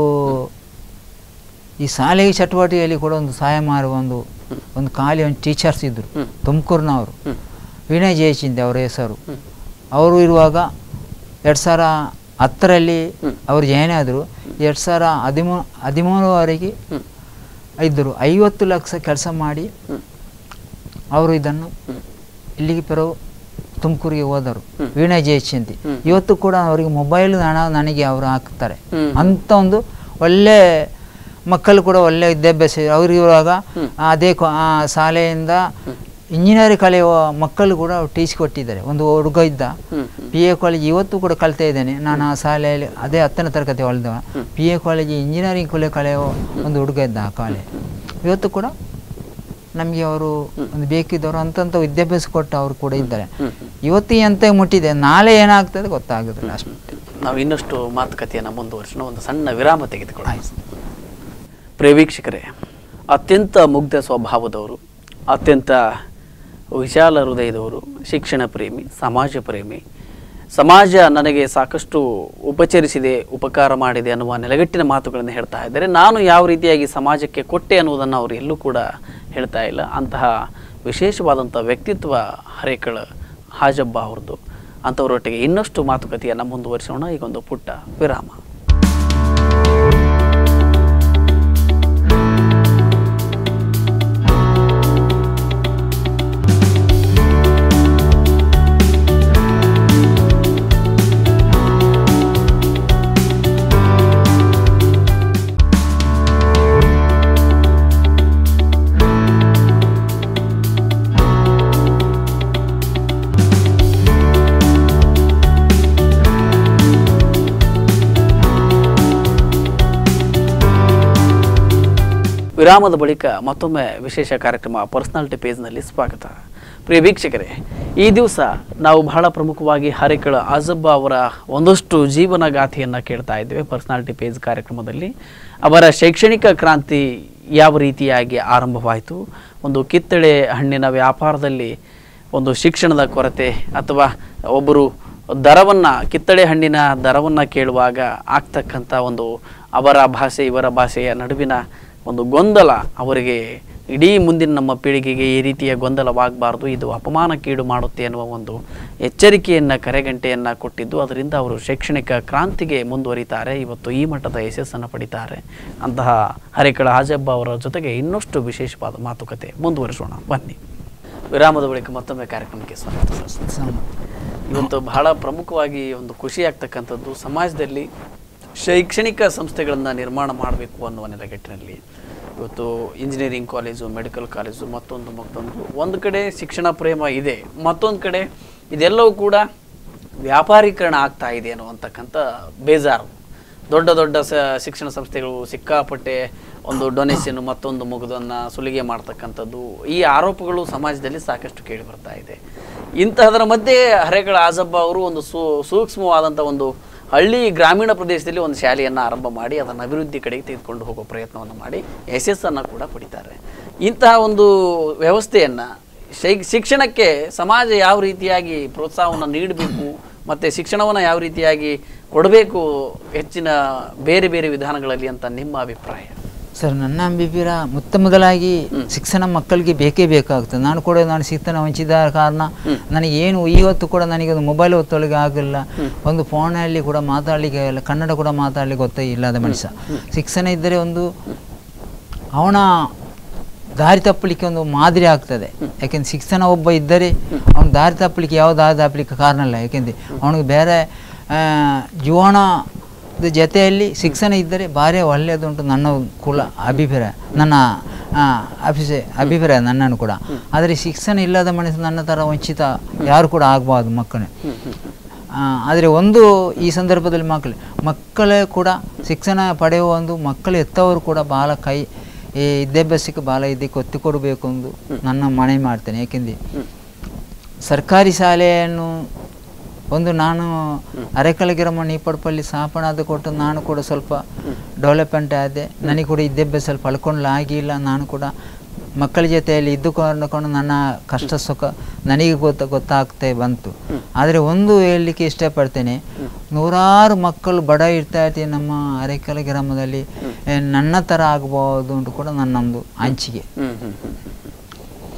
Speaker 2: ಈ ಶಾಲೆಯ ಚಟುವಟಿಕೆಯಲ್ಲಿ ಕೂಡ ಒಂದು ಸಹಾಯ ಮಾಡುವ ಒಂದು ಒಂದು ಖಾಲಿ ಒಂದು ಟೀಚರ್ಸ್ ಇದ್ದರು ತುಮಕೂರಿನವರು ವಿನಯ್ ಜಯಚಿಂದೆ ಅವರ ಹೆಸರು ಅವರು ಇರುವಾಗ ಎರಡು ಸಾವಿರ ಹತ್ತರಲ್ಲಿ ಅವರು ಜಾಯ್ನ್ ಆದರು ಎರಡು ಸಾವಿರ ಹದಿಮೂ ಹದಿಮೂರುವರೆಗೆ
Speaker 1: ಹ್ಮ್.
Speaker 2: ಇದ್ದರು ಐವತ್ತು ಲಕ್ಷ ಕೆಲಸ ಮಾಡಿ
Speaker 1: ಹ್ಮ್.
Speaker 2: ಅವರು ಇದನ್ನು
Speaker 1: ಹ್ಮ್.
Speaker 2: ಇಲ್ಲಿಗೆ ಪೆರೋ ತುಮಕೂರಿಗೆ ಹೋದರು
Speaker 1: ಹ್ಮ್.
Speaker 2: ವೀಣಾ ಜಯಚಂತಿ
Speaker 1: ಹ್ಮ್.
Speaker 2: ಇವತ್ತು ಕೂಡ ಅವರಿಗೆ ಮೊಬೈಲ್ ಹಣ ನನಗೆ ಅವರು ಹಾಕ್ತಾರೆ
Speaker 1: ಹ್ಮ್.
Speaker 2: ಅಂತ ಒಂದು ಒಳ್ಳೆ ಮಕ್ಕಳು ಕೂಡ ಒಳ್ಳೆ ವಿದ್ಯಾಭ್ಯಾಸ ಇದೆ. ಅವ್ರಿಗೆ ಇರುವಾಗ
Speaker 1: ಹ್ಮ್.
Speaker 2: ಅದೇ ಕೊ- ಆ ಶಾಲೆಯಿಂದ ಇಂಜಿನಿಯರಿಂಗ್ ಕಲಿಯುವ ಮಕ್ಕಳು ಕೂಡ ಟೀಚ್ ಕೊಟ್ಟಿದ್ದಾರೆ ಒಂದು ಹುಡುಗ ಇದ್ದ
Speaker 1: ಹ್ಮ್ ಹ್ಮ್
Speaker 2: ಪಿ ಎ ಕಾಲೇಜ್ ಇವತ್ತು ಕೂಡ ಕಲಿತಾ ಇದ್ದೇನೆ ನಾನು ಆ ಶಾಲೆಯಲ್ಲಿ ಅದೇ ಹತ್ತನೇ ತರಗತಿ ಹೊಲಿದವ ಪಿ ಎ ಕಾಲೇಜ್ ಇಂಜಿನಿಯರಿಂಗ್ ಕಲೆ ಕಲಿಯುವ ಒಂದು ಹುಡುಗ ಇದ್ದ ಆ ಕಾಲೇ ಇವತ್ತು ಕೂಡ ನಮಗೆ ಅವರು ಒಂದು ಬೇಕಿದ್ದವರು ಅಂತಂತ ವಿದ್ಯಾಭ್ಯಾಸ ಕೊಟ್ಟು ಅವರು ಕೂಡ ಇದ್ದಾರೆ
Speaker 1: ಹ್ಮ್ ಹ್ಮ್
Speaker 2: ಇವತ್ತು ಎಂತ ಮುಟ್ಟಿದೆ ನಾಳೆ ಏನಾಗ್ತದೆ ಗೊತ್ತಾಗೋದಿಲ್ಲ ಅಷ್ಟೇ
Speaker 1: ನಾವು ಇನ್ನಷ್ಟು ಮಾತುಕತೆಯನ್ನು ಮುಂದುವರಿಸೋಣ ಒಂದು ಸಣ್ಣ ವಿರಾಮ ತೆಗೆದುಕೊಳ್ಳೋಣ ಪ್ರೇವೀಕ್ಷಕರೇ ಅತ್ಯಂತ ಮುಗ್ಧ ಸ್ವಭಾವದವರು ಅತ್ಯಂತ ವಿಶಾಲ ಹೃದಯದವರು ಶಿಕ್ಷಣ ಪ್ರೇಮಿ ಸಮಾಜ ಪ್ರೇಮಿ ಸಮಾಜ ನನಗೆ ಸಾಕಷ್ಟು ಉಪಚರಿಸಿದೆ ಉಪಕಾರ ಮಾಡಿದೆ ಅನ್ನುವ ನೆಲೆಗಟ್ಟಿನ ಮಾತುಗಳನ್ನು ಹೇಳ್ತಾ ಇದ್ದಾರೆ ನಾನು ಯಾವ ರೀತಿಯಾಗಿ ಸಮಾಜಕ್ಕೆ ಕೊಟ್ಟೆ ಅನ್ನುವುದನ್ನು ಅವರು ಎಲ್ಲೂ ಕೂಡ ಹೇಳ್ತಾ ಇಲ್ಲ ಅಂತಹ ವಿಶೇಷವಾದಂಥ ವ್ಯಕ್ತಿತ್ವ ಹರೇಕಳ ಹಾಜಬ್ಬ ಅವ್ರದ್ದು ಅಂಥವರೊಟ್ಟಿಗೆ ಇನ್ನಷ್ಟು ಮಾತುಕತೆಯನ್ನು ಮುಂದುವರಿಸೋಣ ಈಗ ಒಂದು ಪುಟ್ಟ ವಿರಾಮ ವಿರಾಮದ ಬಳಿಕ ಮತ್ತೊಮ್ಮೆ ವಿಶೇಷ ಕಾರ್ಯಕ್ರಮ ಪರ್ಸನಾಲಿಟಿ ಪೇಜ್ನಲ್ಲಿ ಸ್ವಾಗತ ಪ್ರಿಯ ವೀಕ್ಷಕರೇ ಈ ದಿವಸ ನಾವು ಬಹಳ ಪ್ರಮುಖವಾಗಿ ಹರೇಕಳ ಆಜಬ್ಬ ಅವರ ಒಂದಷ್ಟು ಜೀವನ ಗಾಥೆಯನ್ನು ಕೇಳ್ತಾ ಇದ್ದೇವೆ ಪರ್ಸನಾಲಿಟಿ ಪೇಜ್ ಕಾರ್ಯಕ್ರಮದಲ್ಲಿ ಅವರ ಶೈಕ್ಷಣಿಕ ಕ್ರಾಂತಿ ಯಾವ ರೀತಿಯಾಗಿ ಆರಂಭವಾಯಿತು ಒಂದು ಕಿತ್ತಳೆ ಹಣ್ಣಿನ ವ್ಯಾಪಾರದಲ್ಲಿ ಒಂದು ಶಿಕ್ಷಣದ ಕೊರತೆ ಅಥವಾ ಒಬ್ಬರು ದರವನ್ನು ಕಿತ್ತಳೆ ಹಣ್ಣಿನ ದರವನ್ನು ಕೇಳುವಾಗ ಆಗ್ತಕ್ಕಂಥ ಒಂದು ಅವರ ಭಾಷೆ ಇವರ ಭಾಷೆಯ ನಡುವಿನ ಒಂದು ಗೊಂದಲ ಅವರಿಗೆ ಇಡೀ ಮುಂದಿನ ನಮ್ಮ ಪೀಳಿಗೆಗೆ ಈ ರೀತಿಯ ಗೊಂದಲವಾಗಬಾರ್ದು ಇದು ಅಪಮಾನಕ್ಕೀಡು ಮಾಡುತ್ತೆ ಅನ್ನುವ ಒಂದು ಎಚ್ಚರಿಕೆಯನ್ನು ಕರೆಗಂಟೆಯನ್ನು ಕೊಟ್ಟಿದ್ದು ಅದರಿಂದ ಅವರು ಶೈಕ್ಷಣಿಕ ಕ್ರಾಂತಿಗೆ ಮುಂದುವರಿತಾರೆ ಇವತ್ತು ಈ ಮಟ್ಟದ ಯಶಸ್ಸನ್ನು ಪಡಿತಾರೆ ಅಂತಹ ಹರೇಕಳ ಹಾಜಬ್ಬ ಅವರ ಜೊತೆಗೆ ಇನ್ನಷ್ಟು ವಿಶೇಷವಾದ ಮಾತುಕತೆ ಮುಂದುವರಿಸೋಣ ಬನ್ನಿ ವಿರಾಮದ ಬಳಿಕ ಮತ್ತೊಮ್ಮೆ ಕಾರ್ಯಕ್ರಮಕ್ಕೆ ಸ್ವಾಗತ ಸರ್
Speaker 2: ಸಮ
Speaker 1: ಇವತ್ತು ಬಹಳ ಪ್ರಮುಖವಾಗಿ ಒಂದು ಖುಷಿ ಆಗ್ತಕ್ಕಂಥದ್ದು ಸಮಾಜದಲ್ಲಿ ಶೈಕ್ಷಣಿಕ ಸಂಸ್ಥೆಗಳನ್ನು ನಿರ್ಮಾಣ ಮಾಡಬೇಕು ಅನ್ನುವ ನೆಲೆಗಟ್ಟಿನಲ್ಲಿ ಇವತ್ತು ಇಂಜಿನಿಯರಿಂಗ್ ಕಾಲೇಜು ಮೆಡಿಕಲ್ ಕಾಲೇಜು ಮತ್ತೊಂದು ಮತ್ತೊಂದು ಒಂದು ಕಡೆ ಶಿಕ್ಷಣ ಪ್ರೇಮ ಇದೆ ಮತ್ತೊಂದು ಕಡೆ ಇದೆಲ್ಲವೂ ಕೂಡ ವ್ಯಾಪಾರೀಕರಣ ಆಗ್ತಾ ಇದೆ ಅನ್ನುವಂತಕ್ಕಂಥ ಬೇಜಾರು ದೊಡ್ಡ ದೊಡ್ಡ ಸ ಶಿಕ್ಷಣ ಸಂಸ್ಥೆಗಳು ಸಿಕ್ಕಾಪಟ್ಟೆ ಒಂದು ಡೊನೇಷನ್ ಮತ್ತೊಂದು ಮುಗುದನ್ನು ಸುಲಿಗೆ ಮಾಡ್ತಕ್ಕಂಥದ್ದು ಈ ಆರೋಪಗಳು ಸಮಾಜದಲ್ಲಿ ಸಾಕಷ್ಟು ಕೇಳಿ ಬರ್ತಾ ಇದೆ ಇಂತಹದರ ಮಧ್ಯೆ ಹರೇಗಳ ಆಜಬ್ಬ ಅವರು ಒಂದು ಸೂ ಸೂಕ್ಷ್ಮವಾದಂಥ ಒಂದು ಹಳ್ಳಿ ಗ್ರಾಮೀಣ ಪ್ರದೇಶದಲ್ಲಿ ಒಂದು ಶಾಲೆಯನ್ನು ಆರಂಭ ಮಾಡಿ ಅದನ್ನು ಅಭಿವೃದ್ಧಿ ಕಡೆಗೆ ತೆಗೆದುಕೊಂಡು ಹೋಗೋ ಪ್ರಯತ್ನವನ್ನು ಮಾಡಿ ಯಶಸ್ಸನ್ನು ಕೂಡ ಪಡಿತಾರೆ ಇಂತಹ ಒಂದು ವ್ಯವಸ್ಥೆಯನ್ನು ಶೈ ಶಿಕ್ಷಣಕ್ಕೆ ಸಮಾಜ ಯಾವ ರೀತಿಯಾಗಿ ಪ್ರೋತ್ಸಾಹವನ್ನು ನೀಡಬೇಕು ಮತ್ತು ಶಿಕ್ಷಣವನ್ನು ಯಾವ ರೀತಿಯಾಗಿ ಕೊಡಬೇಕು ಹೆಚ್ಚಿನ ಬೇರೆ ಬೇರೆ ವಿಧಾನಗಳಲ್ಲಿ ಅಂತ ನಿಮ್ಮ ಅಭಿಪ್ರಾಯ
Speaker 2: ಸರ್ ನನ್ನ ಅಭಿಪ್ರಾಯ ಮೊತ್ತ ಮೊದಲಾಗಿ ಶಿಕ್ಷಣ ಮಕ್ಕಳಿಗೆ ಬೇಕೇ ಬೇಕಾಗ್ತದೆ ನಾನು ಕೂಡ ನಾನು ಶಿಕ್ಷಣ ವಂಚಿತ ಕಾರಣ ನನಗೆ ಏನು ಇವತ್ತು ಕೂಡ ನನಗೆ ಒಂದು ಮೊಬೈಲ್ ಒತ್ತೊಳಗೆ ಆಗಿಲ್ಲ ಒಂದು ಫೋನಲ್ಲಿ ಕೂಡ ಮಾತಾಡಲಿಕ್ಕೆ ಆಗಲ್ಲ ಕನ್ನಡ ಕೂಡ ಮಾತಾಡಲಿಕ್ಕೆ ಗೊತ್ತೇ ಇಲ್ಲದ ಮನುಷ್ಯ ಶಿಕ್ಷಣ ಇದ್ದರೆ ಒಂದು ಅವನ ದಾರಿ ತಪ್ಪಲಿಕ್ಕೆ ಒಂದು ಮಾದರಿ ಆಗ್ತದೆ ಯಾಕೆಂದ್ರೆ ಶಿಕ್ಷಣ ಒಬ್ಬ ಇದ್ದರೆ ಅವನು ದಾರಿ ತಪ್ಪಲಿಕ್ಕೆ ಯಾವ ದಾರಿ ತಪ್ಪಲಿಕ್ಕೆ ಕಾರಣ ಇಲ್ಲ ಯಾಕೆಂದರೆ ಅವನಿಗೆ ಬೇರೆ ಆ, ಜೀವನದ ಜೊತೆಯಲ್ಲಿ ಶಿಕ್ಷಣ ಇದ್ದರೆ ಭಾರಿ ಒಳ್ಳೆಯದುಂಟು ನನ್ನ ಕುಲ ಅಭಿಪ್ರಾಯ ನನ್ನ ಆ, ಅಭಿಷೇ ಅಭಿಪ್ರಾಯ ನನ್ನನ್ನು ಕೂಡ ಆದರೆ ಶಿಕ್ಷಣ ಇಲ್ಲದ ಮನುಷ್ಯ ನನ್ನ ಥರ ವಂಚಿತ ಯಾರು ಕೂಡ ಆಗಬಾರ್ದು ಮಕ್ಕಳು ಆದರೆ ಒಂದು ಈ ಸಂದರ್ಭದಲ್ಲಿ ಮಕ್ಕಳು ಮಕ್ಕಳೇ ಕೂಡ ಶಿಕ್ಷಣ ಪಡೆಯುವ ಒಂದು ಮಕ್ಕಳು ಎತ್ತವರು ಕೂಡ ಭಾಳ ಕೈ ಈ ವಿದ್ಯಾಭ್ಯಾಸಕ್ಕೆ ಭಾಳ ಇದಕ್ಕೆ ಒತ್ತು ಕೊಡಬೇಕು ಎಂದು ನನ್ನ ಮನವಿ ಮಾಡ್ತೇನೆ ಏಕೆಂದರೆ ಸರ್ಕಾರಿ ಶಾಲೆಯನ್ನು ಒಂದು ನಾನು ಅರೆಕಲಗಿರಮ್ಮ ನೀಪಡ್ಪಲ್ಲಿ ಸ್ಥಾಪನಾದ ಕೊಟ್ಟು ನಾನು ಕೂಡ ಸ್ವಲ್ಪ ಡೆವಲಪ್ಮೆಂಟ್ ಆದೆ ನನಗೆ ಕೂಡ ವಿದ್ಯಾಭ್ಯಾಸ ಸ್ವಲ್ಪ ಪಡ್ಕೊಳ್ಳ ಆಗಿಲ್ಲ ನಾನು ಕೂಡ ಮಕ್ಕಳ ಜೊತೆಯಲ್ಲಿ ಇದ್ದುಕೊಂಡು ನನ್ನ ಕಷ್ಟ ಸುಖ ನನಗೆ ಗೊತ್ತ ಗೊತ್ತಾಗ್ತಾ ಬಂತು ಆದರೆ ಒಂದು ಹೇಳಲಿಕ್ಕೆ ಇಷ್ಟಪಡ್ತೇನೆ ನೂರಾರು ಮಕ್ಕಳು ಬಡ ಇರ್ತಾ ಇರ್ತೀವಿ ನಮ್ಮ ಅರೆಕಲ ಗ್ರಾಮದಲ್ಲಿ ಏ, ನನ್ನ ಥರ ಆಗ್ಬೋದು ಅಂತ ಕೂಡ ನನ್ನೊಂದು ಹಂಚಿಕೆ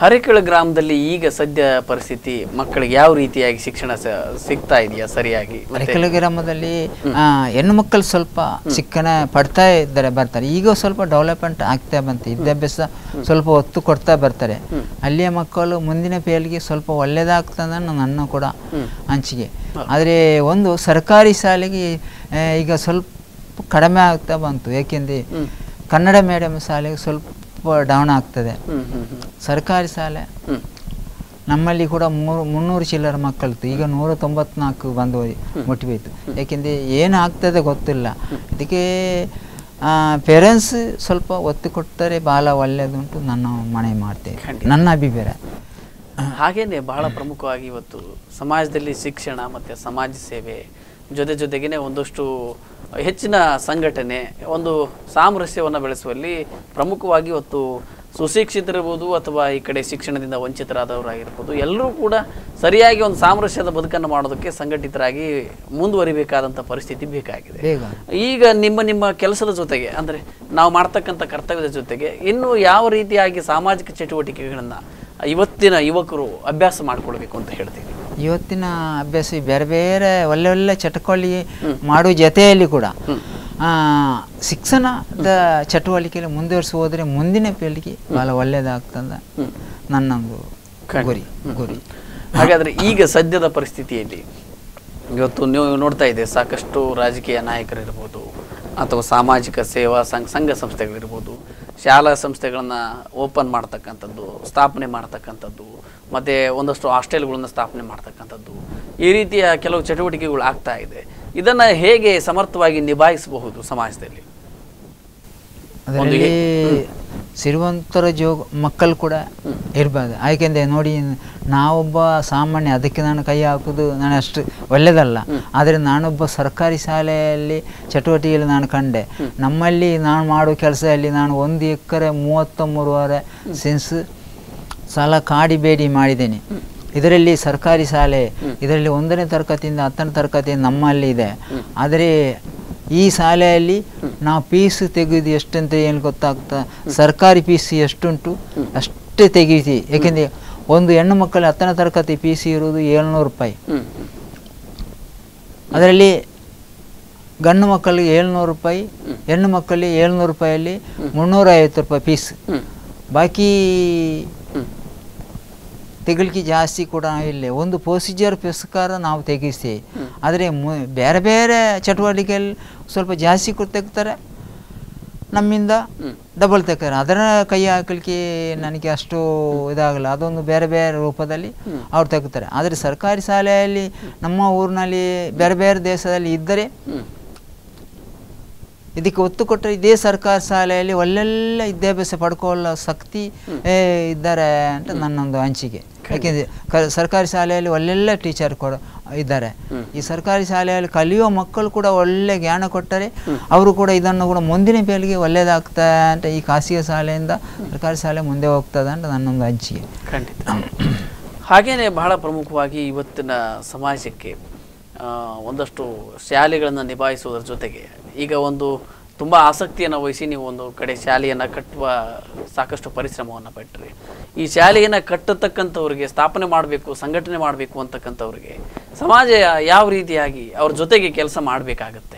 Speaker 1: ಹರೇಕಳ ಗ್ರಾಮದಲ್ಲಿ ಈಗ ಸದ್ಯ ಪರಿಸ್ಥಿತಿ ಮಕ್ಕಳಿಗೆ ಯಾವ ರೀತಿಯಾಗಿ ಶಿಕ್ಷಣ ಸ- ಸಿಗ್ತಾ ಇದೆಯಾ ಸರಿಯಾಗಿ ಮತ್ತೆ
Speaker 2: ಅರೆಕಲ ಗ್ರಾಮದಲ್ಲಿ ಆ, ಹೆಣ್ಣು ಮಕ್ಕಳು ಸ್ವಲ್ಪ ಶಿಕ್ಷಣ ಪಡ್ತಾ ಇದ್ದಾರೆ ಬರ್ತಾರೆ ಈಗ ಸ್ವಲ್ಪ ಡೆವಲಪ್ಮೆಂಟ್ ಆಗ್ತಾ ಬಂತು ವಿದ್ಯಾಭ್ಯಾಸ ಸ್ವಲ್ಪ ಒತ್ತು ಕೊಡ್ತಾ ಬರ್ತಾರೆ ಅಲ್ಲಿಯ ಮಕ್ಕಳು ಮುಂದಿನ ಪೀಳಿಗೆ ಸ್ವಲ್ಪ ಒಳ್ಳೇದಾಗ್ತದೆ ಅನ್ನೋ ನನ್ನ ಕೂಡ ಹಂಚಿಕೆ ಆದರೆ ಒಂದು ಸರ್ಕಾರಿ ಶಾಲೆಗೆ ಆ, ಈಗ ಸ್ವಲ್ಪ ಕಡಿಮೆ ಆಗ್ತಾ ಬಂತು ಏಕೆಂದರೆ ಕನ್ನಡ ಮೀಡಿಯಂ ಶಾಲೆಗೆ ಸ್ವಲ್ಪ ಡೌನ್ ಆಗ್ತದೆ
Speaker 1: ಹ್ಮ್ ಹ್ಮ್ ಹ್ಮ್
Speaker 2: ಸರ್ಕಾರಿ ಶಾಲೆ
Speaker 1: ಹ್ಮ್
Speaker 2: ನಮ್ಮಲ್ಲಿ ಕೂಡ ಮೂರು ಮುನ್ನೂರು ಚಿಲ್ಲರ ಮಕ್ಕಳಿತ್ತು ಈಗ ನೂರ ತೊಂಬತ್ನಾಲ್ಕು ಬಂದು ಮುಟ್ಟಿಬೇಕು ಯಾಕೆಂದರೆ ಏನು ಆಗ್ತದೆ ಗೊತ್ತಿಲ್ಲ ಇದಕ್ಕೆ ಪೇರೆಂಟ್ಸ್ ಸ್ವಲ್ಪ ಒತ್ತು ಕೊಟ್ಟರೆ ಭಾಳ ಒಳ್ಳೆಯದುಂಟು ನನ್ನ ಮನೆ ಮಾಡ್ತೇವೆ
Speaker 1: ಖಂಡಿತ.
Speaker 2: ನನ್ನ ಅಭಿಪ್ರಾಯ
Speaker 1: ಹಾಗೇನೆ ಬಹಳ ಪ್ರಮುಖವಾಗಿ ಇವತ್ತು ಸಮಾಜದಲ್ಲಿ ಶಿಕ್ಷಣ ಮತ್ತೆ ಸಮಾಜ ಸೇವೆ ಜೊತೆ ಜೊತೆಗೇನೆ ಒಂದಷ್ಟು ಹೆಚ್ಚಿನ ಸಂಘಟನೆ ಒಂದು ಸಾಮರಸ್ಯವನ್ನು ಬೆಳೆಸುವಲ್ಲಿ ಪ್ರಮುಖವಾಗಿ ಇವತ್ತು ಸುಶಿಕ್ಷಿತರಿರ್ಬೋದು ಅಥವಾ ಈ ಕಡೆ ಶಿಕ್ಷಣದಿಂದ ವಂಚಿತರಾದವರಾಗಿರ್ಬೋದು ಎಲ್ಲರೂ ಕೂಡ ಸರಿಯಾಗಿ ಒಂದು ಸಾಮರಸ್ಯದ ಬದುಕನ್ನು ಮಾಡೋದಕ್ಕೆ ಸಂಘಟಿತರಾಗಿ ಮುಂದುವರಿಬೇಕಾದಂಥ ಪರಿಸ್ಥಿತಿ ಬೇಕಾಗಿದೆ
Speaker 2: ಬೇಗ
Speaker 1: ಈಗ ನಿಮ್ಮ ನಿಮ್ಮ ಕೆಲಸದ ಜೊತೆಗೆ ಅಂದರೆ ನಾವು ಮಾಡ್ತಕ್ಕಂಥ ಕರ್ತವ್ಯದ ಜೊತೆಗೆ ಇನ್ನು ಯಾವ ರೀತಿಯಾಗಿ ಸಾಮಾಜಿಕ ಚಟುವಟಿಕೆಗಳನ್ನು ಇವತ್ತಿನ ಯುವಕರು ಅಭ್ಯಾಸ ಮಾಡ್ಕೊಳ್ಬೇಕು ಅಂತ ಹೇಳ್ತೀವಿ
Speaker 2: ಇವತ್ತಿನ ಅಭ್ಯಾಸ ಈ ಬೇರೆ ಬೇರೆ ಒಳ್ಳೆ ಒಳ್ಳೆ ಚಟುವಟಿಕೆ ಮಾಡುವ ಜೊತೆಯಲ್ಲಿ ಕೂಡ ಆ, ಶಿಕ್ಷಣದ ಚಟುವಟಿಕೆಯಲ್ಲಿ ಮುಂದುವರಿಸಿ ಹೋದರೆ ಮುಂದಿನ ಪೀಳಿಗೆ ಭಾಳ ಒಳ್ಳೆಯದಾಗ್ತದೆ ನನ್ನೊಂದು ಗುರಿ ಗುರಿ
Speaker 1: ಹಾಗಾದ್ರೆ ಈಗ ಸದ್ಯದ ಪರಿಸ್ಥಿತಿಯಲ್ಲಿ ಇವತ್ತು ನೀವು ನೋಡ್ತಾ ಇದೆ ಸಾಕಷ್ಟು ರಾಜಕೀಯ ನಾಯಕರಿರ್ಬೋದು ಅಥವಾ ಸಾಮಾಜಿಕ ಸೇವಾ ಸಂಘ ಸಂಘ ಸಂಸ್ಥೆಗಳಿರ್ಬೋದು ಶಾಲಾ ಸಂಸ್ಥೆಗಳನ್ನ ಓಪನ್ ಮಾಡ್ತಕ್ಕಂಥದ್ದು ಸ್ಥಾಪನೆ ಮಾಡ್ತಕ್ಕಂಥದ್ದು ಮತ್ತೆ ಒಂದಷ್ಟು ಹಾಸ್ಟೆಲ್ಗಳನ್ನ ಸ್ಥಾಪನೆ ಮಾಡ್ತಕ್ಕಂಥದ್ದು ಈ ರೀತಿಯ ಕೆಲವು ಚಟುವಟಿಕೆಗಳು ಆಗ್ತಾ ಇದೆ ಇದನ್ನ ಹೇಗೆ ಸಮರ್ಥವಾಗಿ ನಿಭಾಯಿಸಬಹುದು ಸಮಾಜದಲ್ಲಿ
Speaker 2: ಅದರಲ್ಲಿ ಸಿರಿವಂತರ ಜೋಗ ಮಕ್ಕಳು ಕೂಡ ಇರ್ಬೋದು ಯಾಕೆಂದರೆ ನೋಡಿ ನಾವೊಬ್ಬ ಸಾಮಾನ್ಯ ಅದಕ್ಕೆ ನಾನು ಕೈ ಹಾಕೋದು ನಾನು ಅಷ್ಟು ಒಳ್ಳೆಯದಲ್ಲ ಆದರೆ ನಾನೊಬ್ಬ ಸರ್ಕಾರಿ ಶಾಲೆಯಲ್ಲಿ ಚಟುವಟಿಕೆಯಲ್ಲಿ ನಾನು ಕಂಡೆ ನಮ್ಮಲ್ಲಿ ನಾನು ಮಾಡೋ ಕೆಲಸದಲ್ಲಿ ನಾನು ಒಂದು ಎಕರೆ ಮೂವತ್ತ ಮೂರುವರೆ ಸೆನ್ಸ್ ಸಾಲ ಕಾಡಿ ಬೇಡಿ ಮಾಡಿದ್ದೇನೆ ಇದರಲ್ಲಿ ಸರ್ಕಾರಿ ಶಾಲೆ ಇದರಲ್ಲಿ ಒಂದನೇ ತರಗತಿಯಿಂದ ಹತ್ತನೇ ತರಗತಿ ನಮ್ಮಲ್ಲಿ ಇದೆ ಆದರೆ ಈ ಶಾಲೆಯಲ್ಲಿ ನಾವು ಫೀಸ್ ತೆಗೆದು ಎಷ್ಟಂತ ಏನು ಗೊತ್ತಾಗ್ತಾ ಸರ್ಕಾರಿ ಫೀಸ್ ಎಷ್ಟುಂಟು ಅಷ್ಟೇ ತೆಗೀತಿ ಏಕೆಂದರೆ ಒಂದು ಹೆಣ್ಣು ಮಕ್ಕಳ ಹತ್ತನೇ ತರಗತಿ ಫೀಸ್ ಇರುವುದು ಏಳ್ನೂರು ರೂಪಾಯಿ
Speaker 1: ಹ್ಮ್
Speaker 2: ಅದರಲ್ಲಿ ಗಂಡು ಮಕ್ಕಳಿಗೆ ಏಳ್ನೂರು ರೂಪಾಯಿ ಹೆಣ್ಣು ಮಕ್ಕಳಿಗೆ ಏಳ್ನೂರು ರೂಪಾಯಲ್ಲಿ ಮುನ್ನೂರ ಐವತ್ತು ರೂಪಾಯಿ ಫೀಸ್
Speaker 1: ಹ್ಮ್
Speaker 2: ಬಾಕಿ
Speaker 1: ಹ್ಮ್
Speaker 2: ತೆಗಿಲಿಕ್ಕೆ ಜಾಸ್ತಿ ಕೂಡ ಇಲ್ಲ ಒಂದು ಪ್ರೊಸೀಜರ್ ಪುರಸ್ಕಾರ ನಾವು ತೆಗಿಸ್ತೇವೆ ಆದರೆ ಮು ಬೇರೆ ಬೇರೆ ಚಟುವಟಿಕೆಯಲ್ಲಿ ಸ್ವಲ್ಪ ಜಾಸ್ತಿ ಕೊಟ್ಟು ತೆಗ್ತಾರೆ ನಮ್ಮಿಂದ
Speaker 1: ಹ್ಮ್.
Speaker 2: ಡಬಲ್ ತೆಗ್ತಾರೆ ಅದರ ಕೈ ಹಾಕಲಿಕ್ಕೆ ನನಗೆ ಅಷ್ಟು ಇದಾಗಲ್ಲ ಅದೊಂದು ಬೇರೆ ಬೇರೆ ರೂಪದಲ್ಲಿ ಅವ್ರು ತೆಗ್ತಾರೆ ಆದರೆ ಸರ್ಕಾರಿ ಶಾಲೆಯಲ್ಲಿ ನಮ್ಮ ಊರಿನಲ್ಲಿ ಬೇರೆ ಬೇರೆ ದೇಶದಲ್ಲಿ ಇದ್ದರೆ
Speaker 1: ಹ್ಮ್
Speaker 2: ಇದಕ್ಕೆ ಒತ್ತು ಕೊಟ್ಟರೆ ಇದೇ ಸರ್ಕಾರ ಶಾಲೆಯಲ್ಲಿ ಒಳ್ಳೆಲ್ಲ ವಿದ್ಯಾಭ್ಯಾಸ ಪಡ್ಕೊಳ್ಳೋ ಶಕ್ತಿ ಏ, ಇದ್ದಾರೆ ಅಂತ ನನ್ನೊಂದು ಹಂಚಿಕೆ ಯಾಕೆಂದರೆ ಕ ಸರ್ಕಾರಿ ಶಾಲೆಯಲ್ಲಿ ಒಳ್ಳೆಲ್ಲ ಟೀಚರ್ ಕೊಡ ಇದ್ದಾರೆ ಈ ಸರ್ಕಾರಿ ಶಾಲೆಯಲ್ಲಿ ಕಲಿಯೋ ಮಕ್ಕಳು ಕೂಡ ಒಳ್ಳೆ ಜ್ಞಾನ ಕೊಟ್ಟರೆ ಅವರು ಕೂಡ ಇದನ್ನು ಕೂಡ ಮುಂದಿನ ಪೀಳಿಗೆ ಒಳ್ಳೆಯದಾಗ್ತಾ ಅಂತ ಈ ಖಾಸಗಿ ಶಾಲೆಯಿಂದ ಸರ್ಕಾರಿ ಶಾಲೆ ಮುಂದೆ ಹೋಗ್ತದೆ ಅಂತ ನನ್ನೊಂದು ಹಂಚಿಕೆ
Speaker 1: ಖಂಡಿತ ಹಾಗೇನೆ ಬಹಳ ಪ್ರಮುಖವಾಗಿ ಇವತ್ತಿನ ಸಮಾಜಕ್ಕೆ ಆ, ಒಂದಷ್ಟು ಶಾಲೆಗಳನ್ನು ನಿಭಾಯಿಸುವುದರ ಜೊತೆಗೆ ಈಗ ಒಂದು ತುಂಬ ಆಸಕ್ತಿಯನ್ನು ವಹಿಸಿ ನೀವು ಒಂದು ಕಡೆ ಶಾಲೆಯನ್ನು ಕಟ್ಟುವ ಸಾಕಷ್ಟು ಪರಿಶ್ರಮವನ್ನು ಪಟ್ಟರೆ ಈ ಶಾಲೆಯನ್ನು ಕಟ್ಟತಕ್ಕಂಥವ್ರಿಗೆ ಸ್ಥಾಪನೆ ಮಾಡಬೇಕು ಸಂಘಟನೆ ಮಾಡಬೇಕು ಅಂತಕ್ಕಂಥವ್ರಿಗೆ ಸಮಾಜ ಯಾವ ರೀತಿಯಾಗಿ ಅವ್ರ ಜೊತೆಗೆ ಕೆಲಸ ಮಾಡಬೇಕಾಗತ್ತೆ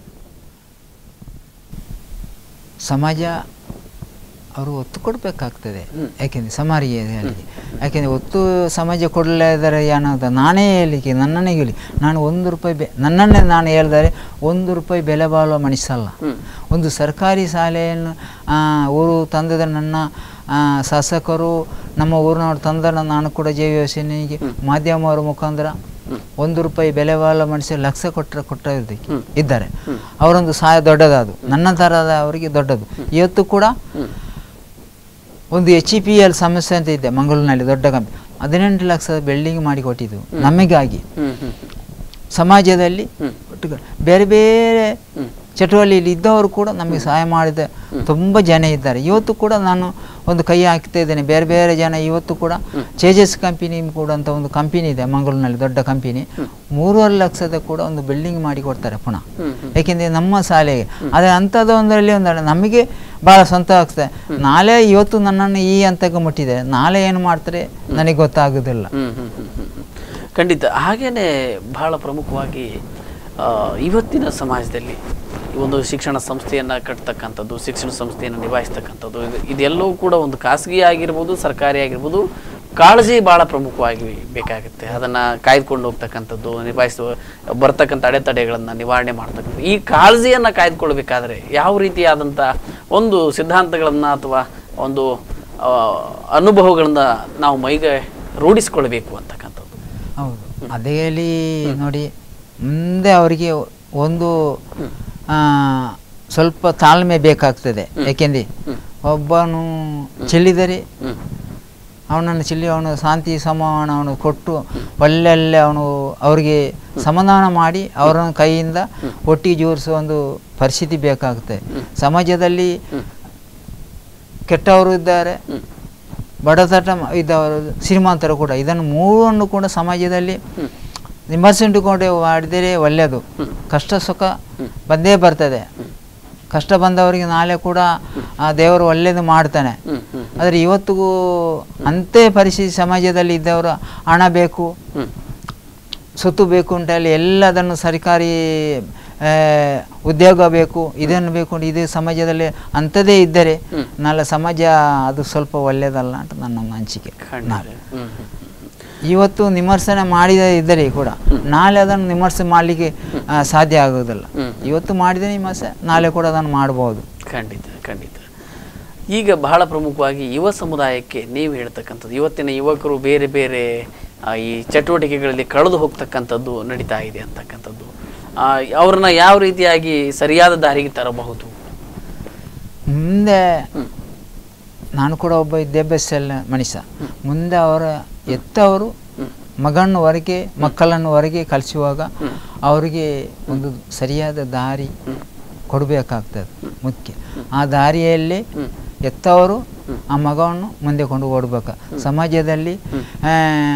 Speaker 2: ಸಮಾಜ ಅವರು ಒತ್ತು ಕೊಡಬೇಕಾಗ್ತದೆ ಯಾಕೆಂದರೆ ಸಮಾರಿಯಲ್ಲಿ ಯಾಕೆಂದರೆ ಒತ್ತು ಸಮಾಜ ಕೊಡಲಿದ್ದಾರೆ ಏನಂತ ನಾನೇ ಹೇಳಲಿಕ್ಕೆ ನನ್ನನ್ನೇ ಹೇಳಿ ನಾನು ಒಂದು ರೂಪಾಯಿ ಬೆ ನನ್ನನ್ನೇ ನಾನು ಹೇಳಿದರೆ ಒಂದು ರೂಪಾಯಿ ಬೆಲೆ ಬಾಳುವ ಮನುಷ್ಯಲ್ಲ ಒಂದು ಸರ್ಕಾರಿ ಶಾಲೆಯನ್ನು ಆ, ಊರು ತಂದದ ನನ್ನ ಆ, ಶಾಸಕರು ನಮ್ಮ ಊರಿನವ್ರು ತಂದ ನಾನು ಕೂಡ ಜೆ ಯೋಜನೆಗೆ ಮಾಧ್ಯಮವರ ಮುಖಾಂತರ ಒಂದು ರೂಪಾಯಿ ಬೆಲೆ ಬಾಳುವ ಮನುಷ್ಯ ಲಕ್ಷ ಕೊಟ್ಟರೆ ಕೊಟ್ಟಿದ್ದಕ್ಕೆ ಇದ್ದಾರೆ ಅವರೊಂದು ಸಹಾಯ ದೊಡ್ಡದಾದು ನನ್ನ ಥರದ ಅವರಿಗೆ ದೊಡ್ಡದು ಇವತ್ತು ಕೂಡ ಒಂದು ಎಚ್ ಇ ಪಿ ಎಲ್ ಸಮಸ್ಯೆ ಅಂತ ಇದೆ ಮಂಗಳೂರಿನಲ್ಲಿ ದೊಡ್ಡ ಕಂಪನಿ ಹದಿನೆಂಟು ಲಕ್ಷದ ಬಿಲ್ಡಿಂಗ್ ಮಾಡಿ ಕೊಟ್ಟಿದ್ದು ನಮಗಾಗಿ
Speaker 1: ಹ್ಮ್ ಹ್ಮ್
Speaker 2: ಸಮಾಜದಲ್ಲಿ ಒಟ್ಟು ಬೇರೆ ಬೇರೆ ಚಟುವಟಿಕೆಯಲ್ಲಿ ಇದ್ದವರು ಕೂಡ ನಮಗೆ ಸಹಾಯ ಮಾಡಿದ ತುಂಬ ಜನ ಇದ್ದಾರೆ ಇವತ್ತು ಕೂಡ ನಾನು ಒಂದು ಕೈ ಹಾಕ್ತಾ ಇದ್ದೇನೆ ಬೇರೆ ಬೇರೆ ಜನ ಇವತ್ತು ಕೂಡ ಚೇಜಸ್ ಕಂಪನಿ ಕೂಡ ಅಂತ ಒಂದು ಕಂಪನಿ ಇದೆ ಮಂಗಳೂರಿನಲ್ಲಿ ದೊಡ್ಡ ಕಂಪನಿ ಮೂರುವರೆ ಲಕ್ಷದ ಕೂಡ ಒಂದು ಬಿಲ್ಡಿಂಗ್ ಮಾಡಿ ಕೊಡ್ತಾರೆ ಪುನಃ
Speaker 1: ಹ್ಮ್ ಹ್ಮ್
Speaker 2: ಏಕೆಂದರೆ ನಮ್ಮ ಶಾಲೆಗೆ ಆದರೆ ಅಂಥದ್ದು ಒಂದರಲ್ಲಿ ಒಂದು ನಮಗೆ ಭಾಳ ಸಂತೋಷ ಆಗ್ತದೆ ನಾಳೆ ಇವತ್ತು ನನ್ನನ್ನು ಈ ಹಂತಕ್ಕೆ ಮುಟ್ಟಿದೆ ನಾಳೆ ಏನು ಮಾಡ್ತಾರೆ ನನಗೆ ಗೊತ್ತಾಗೋದಿಲ್ಲ
Speaker 1: ಹ್ಮ್, ಹ್ಮ್, ಹ್ಮ್, ಹ್ಮ್, ಹ್ಮ್. ಖಂಡಿತ ಹಾಗೇನೆ ಬಹಳ ಪ್ರಮುಖವಾಗಿ ಆ, ಇವತ್ತಿನ ಸಮಾಜದಲ್ಲಿ ಈ ಒಂದು ಶಿಕ್ಷಣ ಸಂಸ್ಥೆಯನ್ನು ಕಟ್ತಕ್ಕಂಥದ್ದು ಶಿಕ್ಷಣ ಸಂಸ್ಥೆಯನ್ನು ನಿಭಾಯಿಸ್ತಕ್ಕಂಥದ್ದು ಇದು ಇದೆಲ್ಲವೂ ಕೂಡ ಒಂದು ಖಾಸಗಿ ಆಗಿರ್ಬೋದು ಸರ್ಕಾರಿ ಆಗಿರ್ಬೋದು ಕಾಳಜಿ ಭಾಳ ಪ್ರಮುಖವಾಗಿ ಬೇಕಾಗುತ್ತೆ ಅದನ್ನು ಕಾಯ್ದುಕೊಂಡು ಹೋಗ್ತಕ್ಕಂಥದ್ದು ನಿಭಾಯಿಸುವ ಬರ್ತಕ್ಕಂಥ ಅಡೆತಡೆಗಳನ್ನು ನಿವಾರಣೆ ಮಾಡ್ತಕ್ಕಂಥ ಈ ಕಾಳಜಿಯನ್ನು ಕಾಯ್ದುಕೊಳ್ಬೇಕಾದ್ರೆ ಯಾವ ರೀತಿಯಾದಂಥ ಒಂದು ಸಿದ್ಧಾಂತಗಳನ್ನು ಅಥವಾ ಒಂದು ಆ, ಅನುಭವಗಳನ್ನ ನಾವು ಮೈಗೆ ರೂಢಿಸ್ಕೊಳ್ಬೇಕು ಅಂತಕ್ಕಂಥದ್ದು
Speaker 2: ಹೌದು ಅದೇ ಹೇಳಿ ನೋಡಿ ಮುಂದೆ ಅವರಿಗೆ ಒಂದು ಆ, ಸ್ವಲ್ಪ ತಾಳ್ಮೆ ಬೇಕಾಗ್ತದೆ ಏಕೆಂದ್ರೆ ಒಬ್ಬನು ಚೆಲ್ಲಿದರೆ
Speaker 1: ಹ್ಮ್
Speaker 2: ಅವನನ್ನು ಚೆಲ್ಲಿ ಅವನು ಶಾಂತಿ ಸಮಾನ ಅವನು ಕೊಟ್ಟು ಒಳ್ಳೆಲ್ಲೇ ಅವನು ಅವರಿಗೆ ಸಮಾಧಾನ ಮಾಡಿ ಅವರ ಕೈಯಿಂದ ಒಟ್ಟಿಗೆ ಜೋಡಿಸುವ ಒಂದು ಪರಿಸ್ಥಿತಿ ಬೇಕಾಗುತ್ತೆ ಸಮಾಜದಲ್ಲಿ ಕೆಟ್ಟವರು ಇದ್ದಾರೆ
Speaker 1: ಹ್ಮ್
Speaker 2: ಬಡತನ ಇದ್ದವರು ಶ್ರೀಮಂತರು ಕೂಡ ಇದನ್ನು ಮೂರನ್ನು ಕೂಡ ಸಮಾಜದಲ್ಲಿ
Speaker 1: ಹ್ಮ್
Speaker 2: ವಿಮರ್ಶಿಸಿಕೊಂಡು ಮಾಡಿದರೆ ಒಳ್ಳೆಯದು ಕಷ್ಟ ಸುಖ ಬಂದೇ ಬರ್ತದೆ ಕಷ್ಟ ಬಂದವರಿಗೆ ನಾಳೆ ಕೂಡ ಆ ದೇವರು ಒಳ್ಳೆಯದು ಮಾಡ್ತಾನೆ
Speaker 1: ಹ್ಮ್ ಹ್ಮ್
Speaker 2: ಆದರೆ ಇವತ್ತಿಗೂ ಅಂತೆ ಪರಿಸ್ಥಿತಿ ಸಮಾಜದಲ್ಲಿ ಇದ್ದವರು ಹಣ ಬೇಕು
Speaker 1: ಹ್ಮ್
Speaker 2: ಸುತ್ತು ಬೇಕು ಅಂತ ಹೇಳಿ ಎಲ್ಲದನ್ನು ಸರ್ಕಾರಿ ಆ, ಉದ್ಯೋಗ ಬೇಕು ಇದನ್ನು ಬೇಕು ಅಂತ ಇದು ಸಮಾಜದಲ್ಲಿ ಅಂಥದ್ದೇ ಇದ್ದರೆ
Speaker 1: ಹ್ಮ್.
Speaker 2: ನಾಳೆ ಸಮಾಜ ಅದು ಸ್ವಲ್ಪ ಒಳ್ಳೆಯದಲ್ಲ ಅಂತ ನನ್ನ ಒಂದು ಅನಿಸಿಕೆ
Speaker 1: ಖಂಡಿತ
Speaker 2: ನಾಳೆ
Speaker 1: ಹ್ಮ್ ಹ್ಮ್ ಹ್ಮ್
Speaker 2: ಇವತ್ತು ವಿಮರ್ಶನೆ ಮಾಡಿದ ಇದ್ದರೆ ಕೂಡ ನಾಳೆ ಅದನ್ನು ವಿಮರ್ಶೆ ಮಾಡಲಿಕ್ಕೆ ಆ, ಸಾಧ್ಯ ಆಗೋದಿಲ್ಲ
Speaker 1: ಹ್ಮ್.
Speaker 2: ಇವತ್ತು ಮಾಡಿದ ವಿಮರ್ಶೆ ನಾಳೆ ಕೂಡ ಅದನ್ನು ಮಾಡ್ಬೋದು
Speaker 1: ಖಂಡಿತ ಖಂಡಿತ ಈಗ ಬಹಳ ಪ್ರಮುಖವಾಗಿ ಯುವ ಸಮುದಾಯಕ್ಕೆ ನೀವು ಹೇಳ್ತಕ್ಕಂಥದ್ದು ಇವತ್ತಿನ ಯುವಕರು ಬೇರೆ ಬೇರೆ ಆ, ಈ ಚಟುವಟಿಕೆಗಳಲ್ಲಿ ಕಳೆದು ಹೋಗ್ತಕ್ಕಂಥದ್ದು ನಡೀತಾ ಇದೆ ಅಂತಕ್ಕಂಥದ್ದು ಆ, ಅವ್ರನ್ನ ಯಾವ ರೀತಿಯಾಗಿ ಸರಿಯಾದ ದಾರಿಗೆ ತರಬಹುದು
Speaker 2: ಮುಂದೆ
Speaker 1: ಹ್ಮ್.
Speaker 2: ನಾನು ಕೂಡ ಒಬ್ಬ ವಿದ್ಯಾಭ್ಯಾಸ ಮನುಷ್ಯ ಮುಂದೆ ಅವರ ಎತ್ತವರು ಮಗನ್ನು ಹೊರಗೆ ಮಕ್ಕಳನ್ನು ಹೊರಗೆ ಕಲಿಸುವಾಗ ಅವರಿಗೆ ಒಂದು ಸರಿಯಾದ ದಾರಿ ಕೊಡಬೇಕಾಗ್ತದೆ ಮುಖ್ಯ ಆ ದಾರಿಯಲ್ಲಿ ಎತ್ತವರು ಆ ಮಗವನ್ನು ಮುಂದೆ ಕೊಂಡು ಓಡಬೇಕು ಸಮಾಜದಲ್ಲಿ ಆ,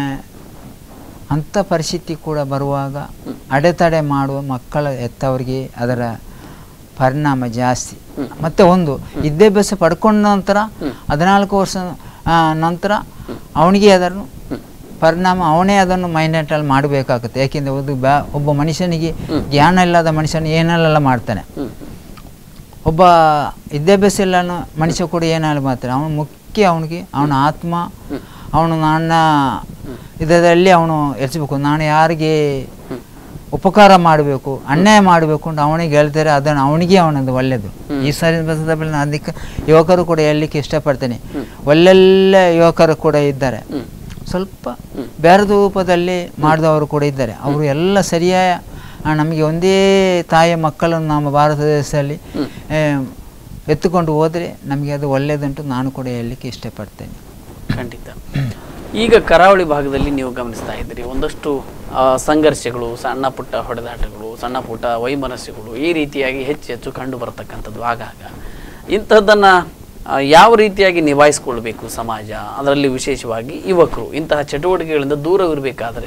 Speaker 2: ಅಂಥ ಪರಿಸ್ಥಿತಿ ಕೂಡ ಬರುವಾಗ ಅಡೆತಡೆ ಮಾಡುವ ಮಕ್ಕಳ ಎತ್ತವರಿಗೆ ಅದರ ಪರಿಣಾಮ ಜಾಸ್ತಿ ಮತ್ತೆ ಒಂದು ವಿದ್ಯಾಭ್ಯಾಸ ಪಡ್ಕೊಂಡ ನಂತರ ಹದಿನಾಲ್ಕು ವರ್ಷ ಆ, ನಂತರ ಅವನಿಗೆ ಅದನ್ನು ಪರಿಣಾಮ ಅವನೇ ಅದನ್ನು ಮೈಂಡಲ್ಲಿ ಮಾಡಬೇಕಾಗುತ್ತೆ ಯಾಕೆಂದರೆ ಒಂದು ಬ್ಯಾ ಒಬ್ಬ ಮನುಷ್ಯನಿಗೆ ಜ್ಞಾನ ಇಲ್ಲದ ಮನುಷ್ಯನು ಏನೆಲ್ಲ ಮಾಡ್ತಾನೆ ಒಬ್ಬ ವಿದ್ಯಾಭ್ಯಾಸ ಇಲ್ಲ ಅನ್ನೋ ಮನುಷ್ಯ ಕೂಡ ಏನಾದ್ರು ಮಾಡ್ತಾನೆ ಅವನು ಮುಖ್ಯ ಅವನಿಗೆ ಅವನ ಆತ್ಮ ಅವನು ನನ್ನ ಇದರಲ್ಲಿ ಅವನು ಎಚ್ಚಬೇಕು ನಾನು ಯಾರಿಗೆ ಉಪಕಾರ ಮಾಡಬೇಕು ಅನ್ಯಾಯ ಮಾಡಬೇಕು ಅಂತ ಅವನಿಗೆ ಹೇಳ್ತಾರೆ ಅದನ್ನು ಅವನಿಗೆ ಅವನದು ಒಳ್ಳೆಯದು ಈ ಸಂದರ್ಭದಲ್ಲಿ ನಾನು ಅದಕ್ಕೆ ಯುವಕರು ಕೂಡ ಹೇಳಲಿಕ್ಕೆ ಇಷ್ಟಪಡ್ತೇನೆ ಒಳ್ಳೆಲ್ಲ ಯುವಕರು ಕೂಡ ಇದ್ದಾರೆ ಸ್ವಲ್ಪ ಬೇರೆ ರೂಪದಲ್ಲಿ ಮಾಡಿದವರು ಕೂಡ ಇದ್ದಾರೆ ಅವರು ಎಲ್ಲ ಸರಿಯಾದ ಆ, ನಮಗೆ ಒಂದೇ ತಾಯಿಯ ಮಕ್ಕಳನ್ನು ನಮ್ಮ ಭಾರತ ದೇಶದಲ್ಲಿ ಆ, ಎತ್ತುಕೊಂಡು ಹೋದರೆ ನಮಗೆ ಅದು ಒಳ್ಳೆಯದುಂಟು ನಾನು ಕೂಡ ಹೇಳಲಿಕ್ಕೆ ಇಷ್ಟಪಡ್ತೇನೆ
Speaker 1: ಖಂಡಿತ ಈಗ ಕರಾವಳಿ ಭಾಗದಲ್ಲಿ ನೀವು ಗಮನಿಸ್ತಾ ಇದ್ದೀರಿ ಒಂದಷ್ಟು ಆ, ಸಂಘರ್ಷಗಳು ಸಣ್ಣ ಪುಟ್ಟ ಹೊಡೆದಾಟಗಳು ಸಣ್ಣ ಪುಟ್ಟ ವೈಮನಸ್ಸುಗಳು ಈ ರೀತಿಯಾಗಿ ಹೆಚ್ಚು ಹೆಚ್ಚು ಕಂಡು ಬರತಕ್ಕಂಥದ್ದು ಆಗಾಗ ಇಂಥದ್ದನ್ನು ಯಾವ ರೀತಿಯಾಗಿ ನಿಭಾಯಿಸ್ಕೊಳ್ಬೇಕು ಸಮಾಜ ಅದರಲ್ಲಿ ವಿಶೇಷವಾಗಿ ಯುವಕರು ಇಂತಹ ಚಟುವಟಿಕೆಗಳಿಂದ ದೂರವಿರಬೇಕಾದ್ರೆ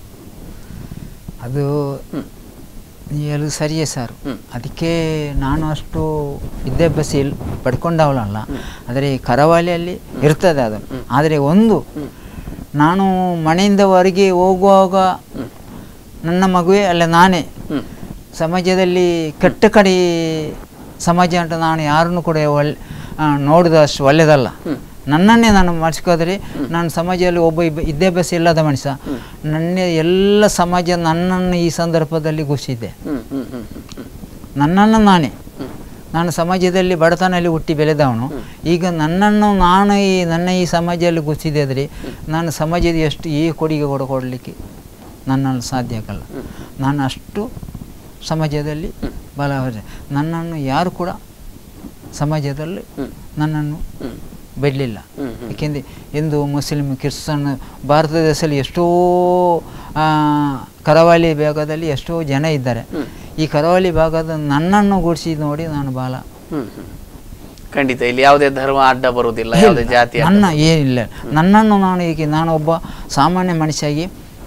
Speaker 2: ಅದು ನೀವು ಹೇಳೋದು ಸರಿಯೇ ಸರ್ ಅದಕ್ಕೆ ನಾನು ಅಷ್ಟು ವಿದ್ಯಾಭ್ಯಾಸ ಇಲ್ಲಿ ಪಡ್ಕೊಂಡವಳಲ್ಲ ಆದರೆ ಈ ಕರಾವಳಿಯಲ್ಲಿ ಇರ್ತದೆ ಅದು ಆದರೆ ಒಂದು ನಾನು ಮನೆಯಿಂದ ಹೊರಗೆ ಹೋಗುವಾಗ ನನ್ನ ಮಗುವೆ ಅಲ್ಲ ನಾನೇ
Speaker 1: ಹ್ಮ್.
Speaker 2: ಸಮಾಜದಲ್ಲಿ ಕೆಟ್ಟ ಕಡೆ ಸಮಾಜ ಅಂತ ನಾನು ಯಾರನ್ನು ಕೂಡ ಒಳ್ಳೆ ನೋಡಿದಷ್ಟು ಒಳ್ಳೆಯದಲ್ಲ ನನ್ನನ್ನೇ ನಾನು ಮಾಡಿಸ್ಕೋದ್ರೆ ನಾನು ಸಮಾಜದಲ್ಲಿ ಒಬ್ಬ ಇಬ್ಬ ವಿದ್ಯಾಭ್ಯಾಸ ಇಲ್ಲದ ಮನುಷ್ಯ ನನ್ನ ಎಲ್ಲ ಸಮಾಜ ನನ್ನನ್ನು ಈ ಸಂದರ್ಭದಲ್ಲಿ ಗುಸಿದೆ
Speaker 1: ಹ್ಮ್ ಹ್ಮ್ ಹ್ಮ್ ಹ್ಮ್ ಹ್ಮ್
Speaker 2: ನನ್ನನ್ನು ನಾನೇ ನಾನು ಸಮಾಜದಲ್ಲಿ ಬಡತನಲ್ಲಿ ಹುಟ್ಟಿ ಬೆಳೆದವನು ಈಗ ನನ್ನನ್ನು ನಾನು ಈ ನನ್ನ ಈ ಸಮಾಜದಲ್ಲಿ ಗುಸಿದೆ ಆದರೆ ನಾನು ಸಮಾಜದ ಎಷ್ಟು ಈ ಕೊಡುಗೆ ಕೂಡ ಕೊಡಲಿಕ್ಕೆ ನನ್ನಲ್ಲಿ ಸಾಧ್ಯ ಆಗಲ್ಲ ನಾನು ಅಷ್ಟು ಸಮಾಜದಲ್ಲಿ ಬಲ ನನ್ನನ್ನು ಯಾರು ಕೂಡ ಸಮಾಜದಲ್ಲಿ ನನ್ನನ್ನು ಬಿಡಲಿಲ್ಲ
Speaker 1: ಹ್ಮ್ ಹ್ಮ್
Speaker 2: ಏಕೆಂದರೆ ಹಿಂದೂ ಮುಸ್ಲಿಂ ಕ್ರಿಶ್ಚನ್ ಭಾರತ ದೇಶದಲ್ಲಿ ಎಷ್ಟೋ ಆ, ಕರಾವಳಿ ಭಾಗದಲ್ಲಿ ಎಷ್ಟೋ ಜನ ಇದ್ದಾರೆ ಈ ಕರಾವಳಿ ಭಾಗದ ನನ್ನನ್ನು ಗೂಡಿಸಿ ನೋಡಿ ನಾನು ಭಾಳ
Speaker 1: ಹ್ಮ್ ಹ್ಮ್. ಖಂಡಿತ ಇಲ್ಲಿ ಯಾವುದೇ ಧರ್ಮ ಅಡ್ಡ ಬರುವುದಿಲ್ಲ ಯಾವುದೇ ಜಾತಿ ಅಡ್ಡ
Speaker 2: ನನ್ನ ಏನಿಲ್ಲ ನನ್ನನ್ನು ನಾನು ಈಗ ನಾನು ಒಬ್ಬ ಸಾಮಾನ್ಯ ಮನುಷ್ಯಾಗಿ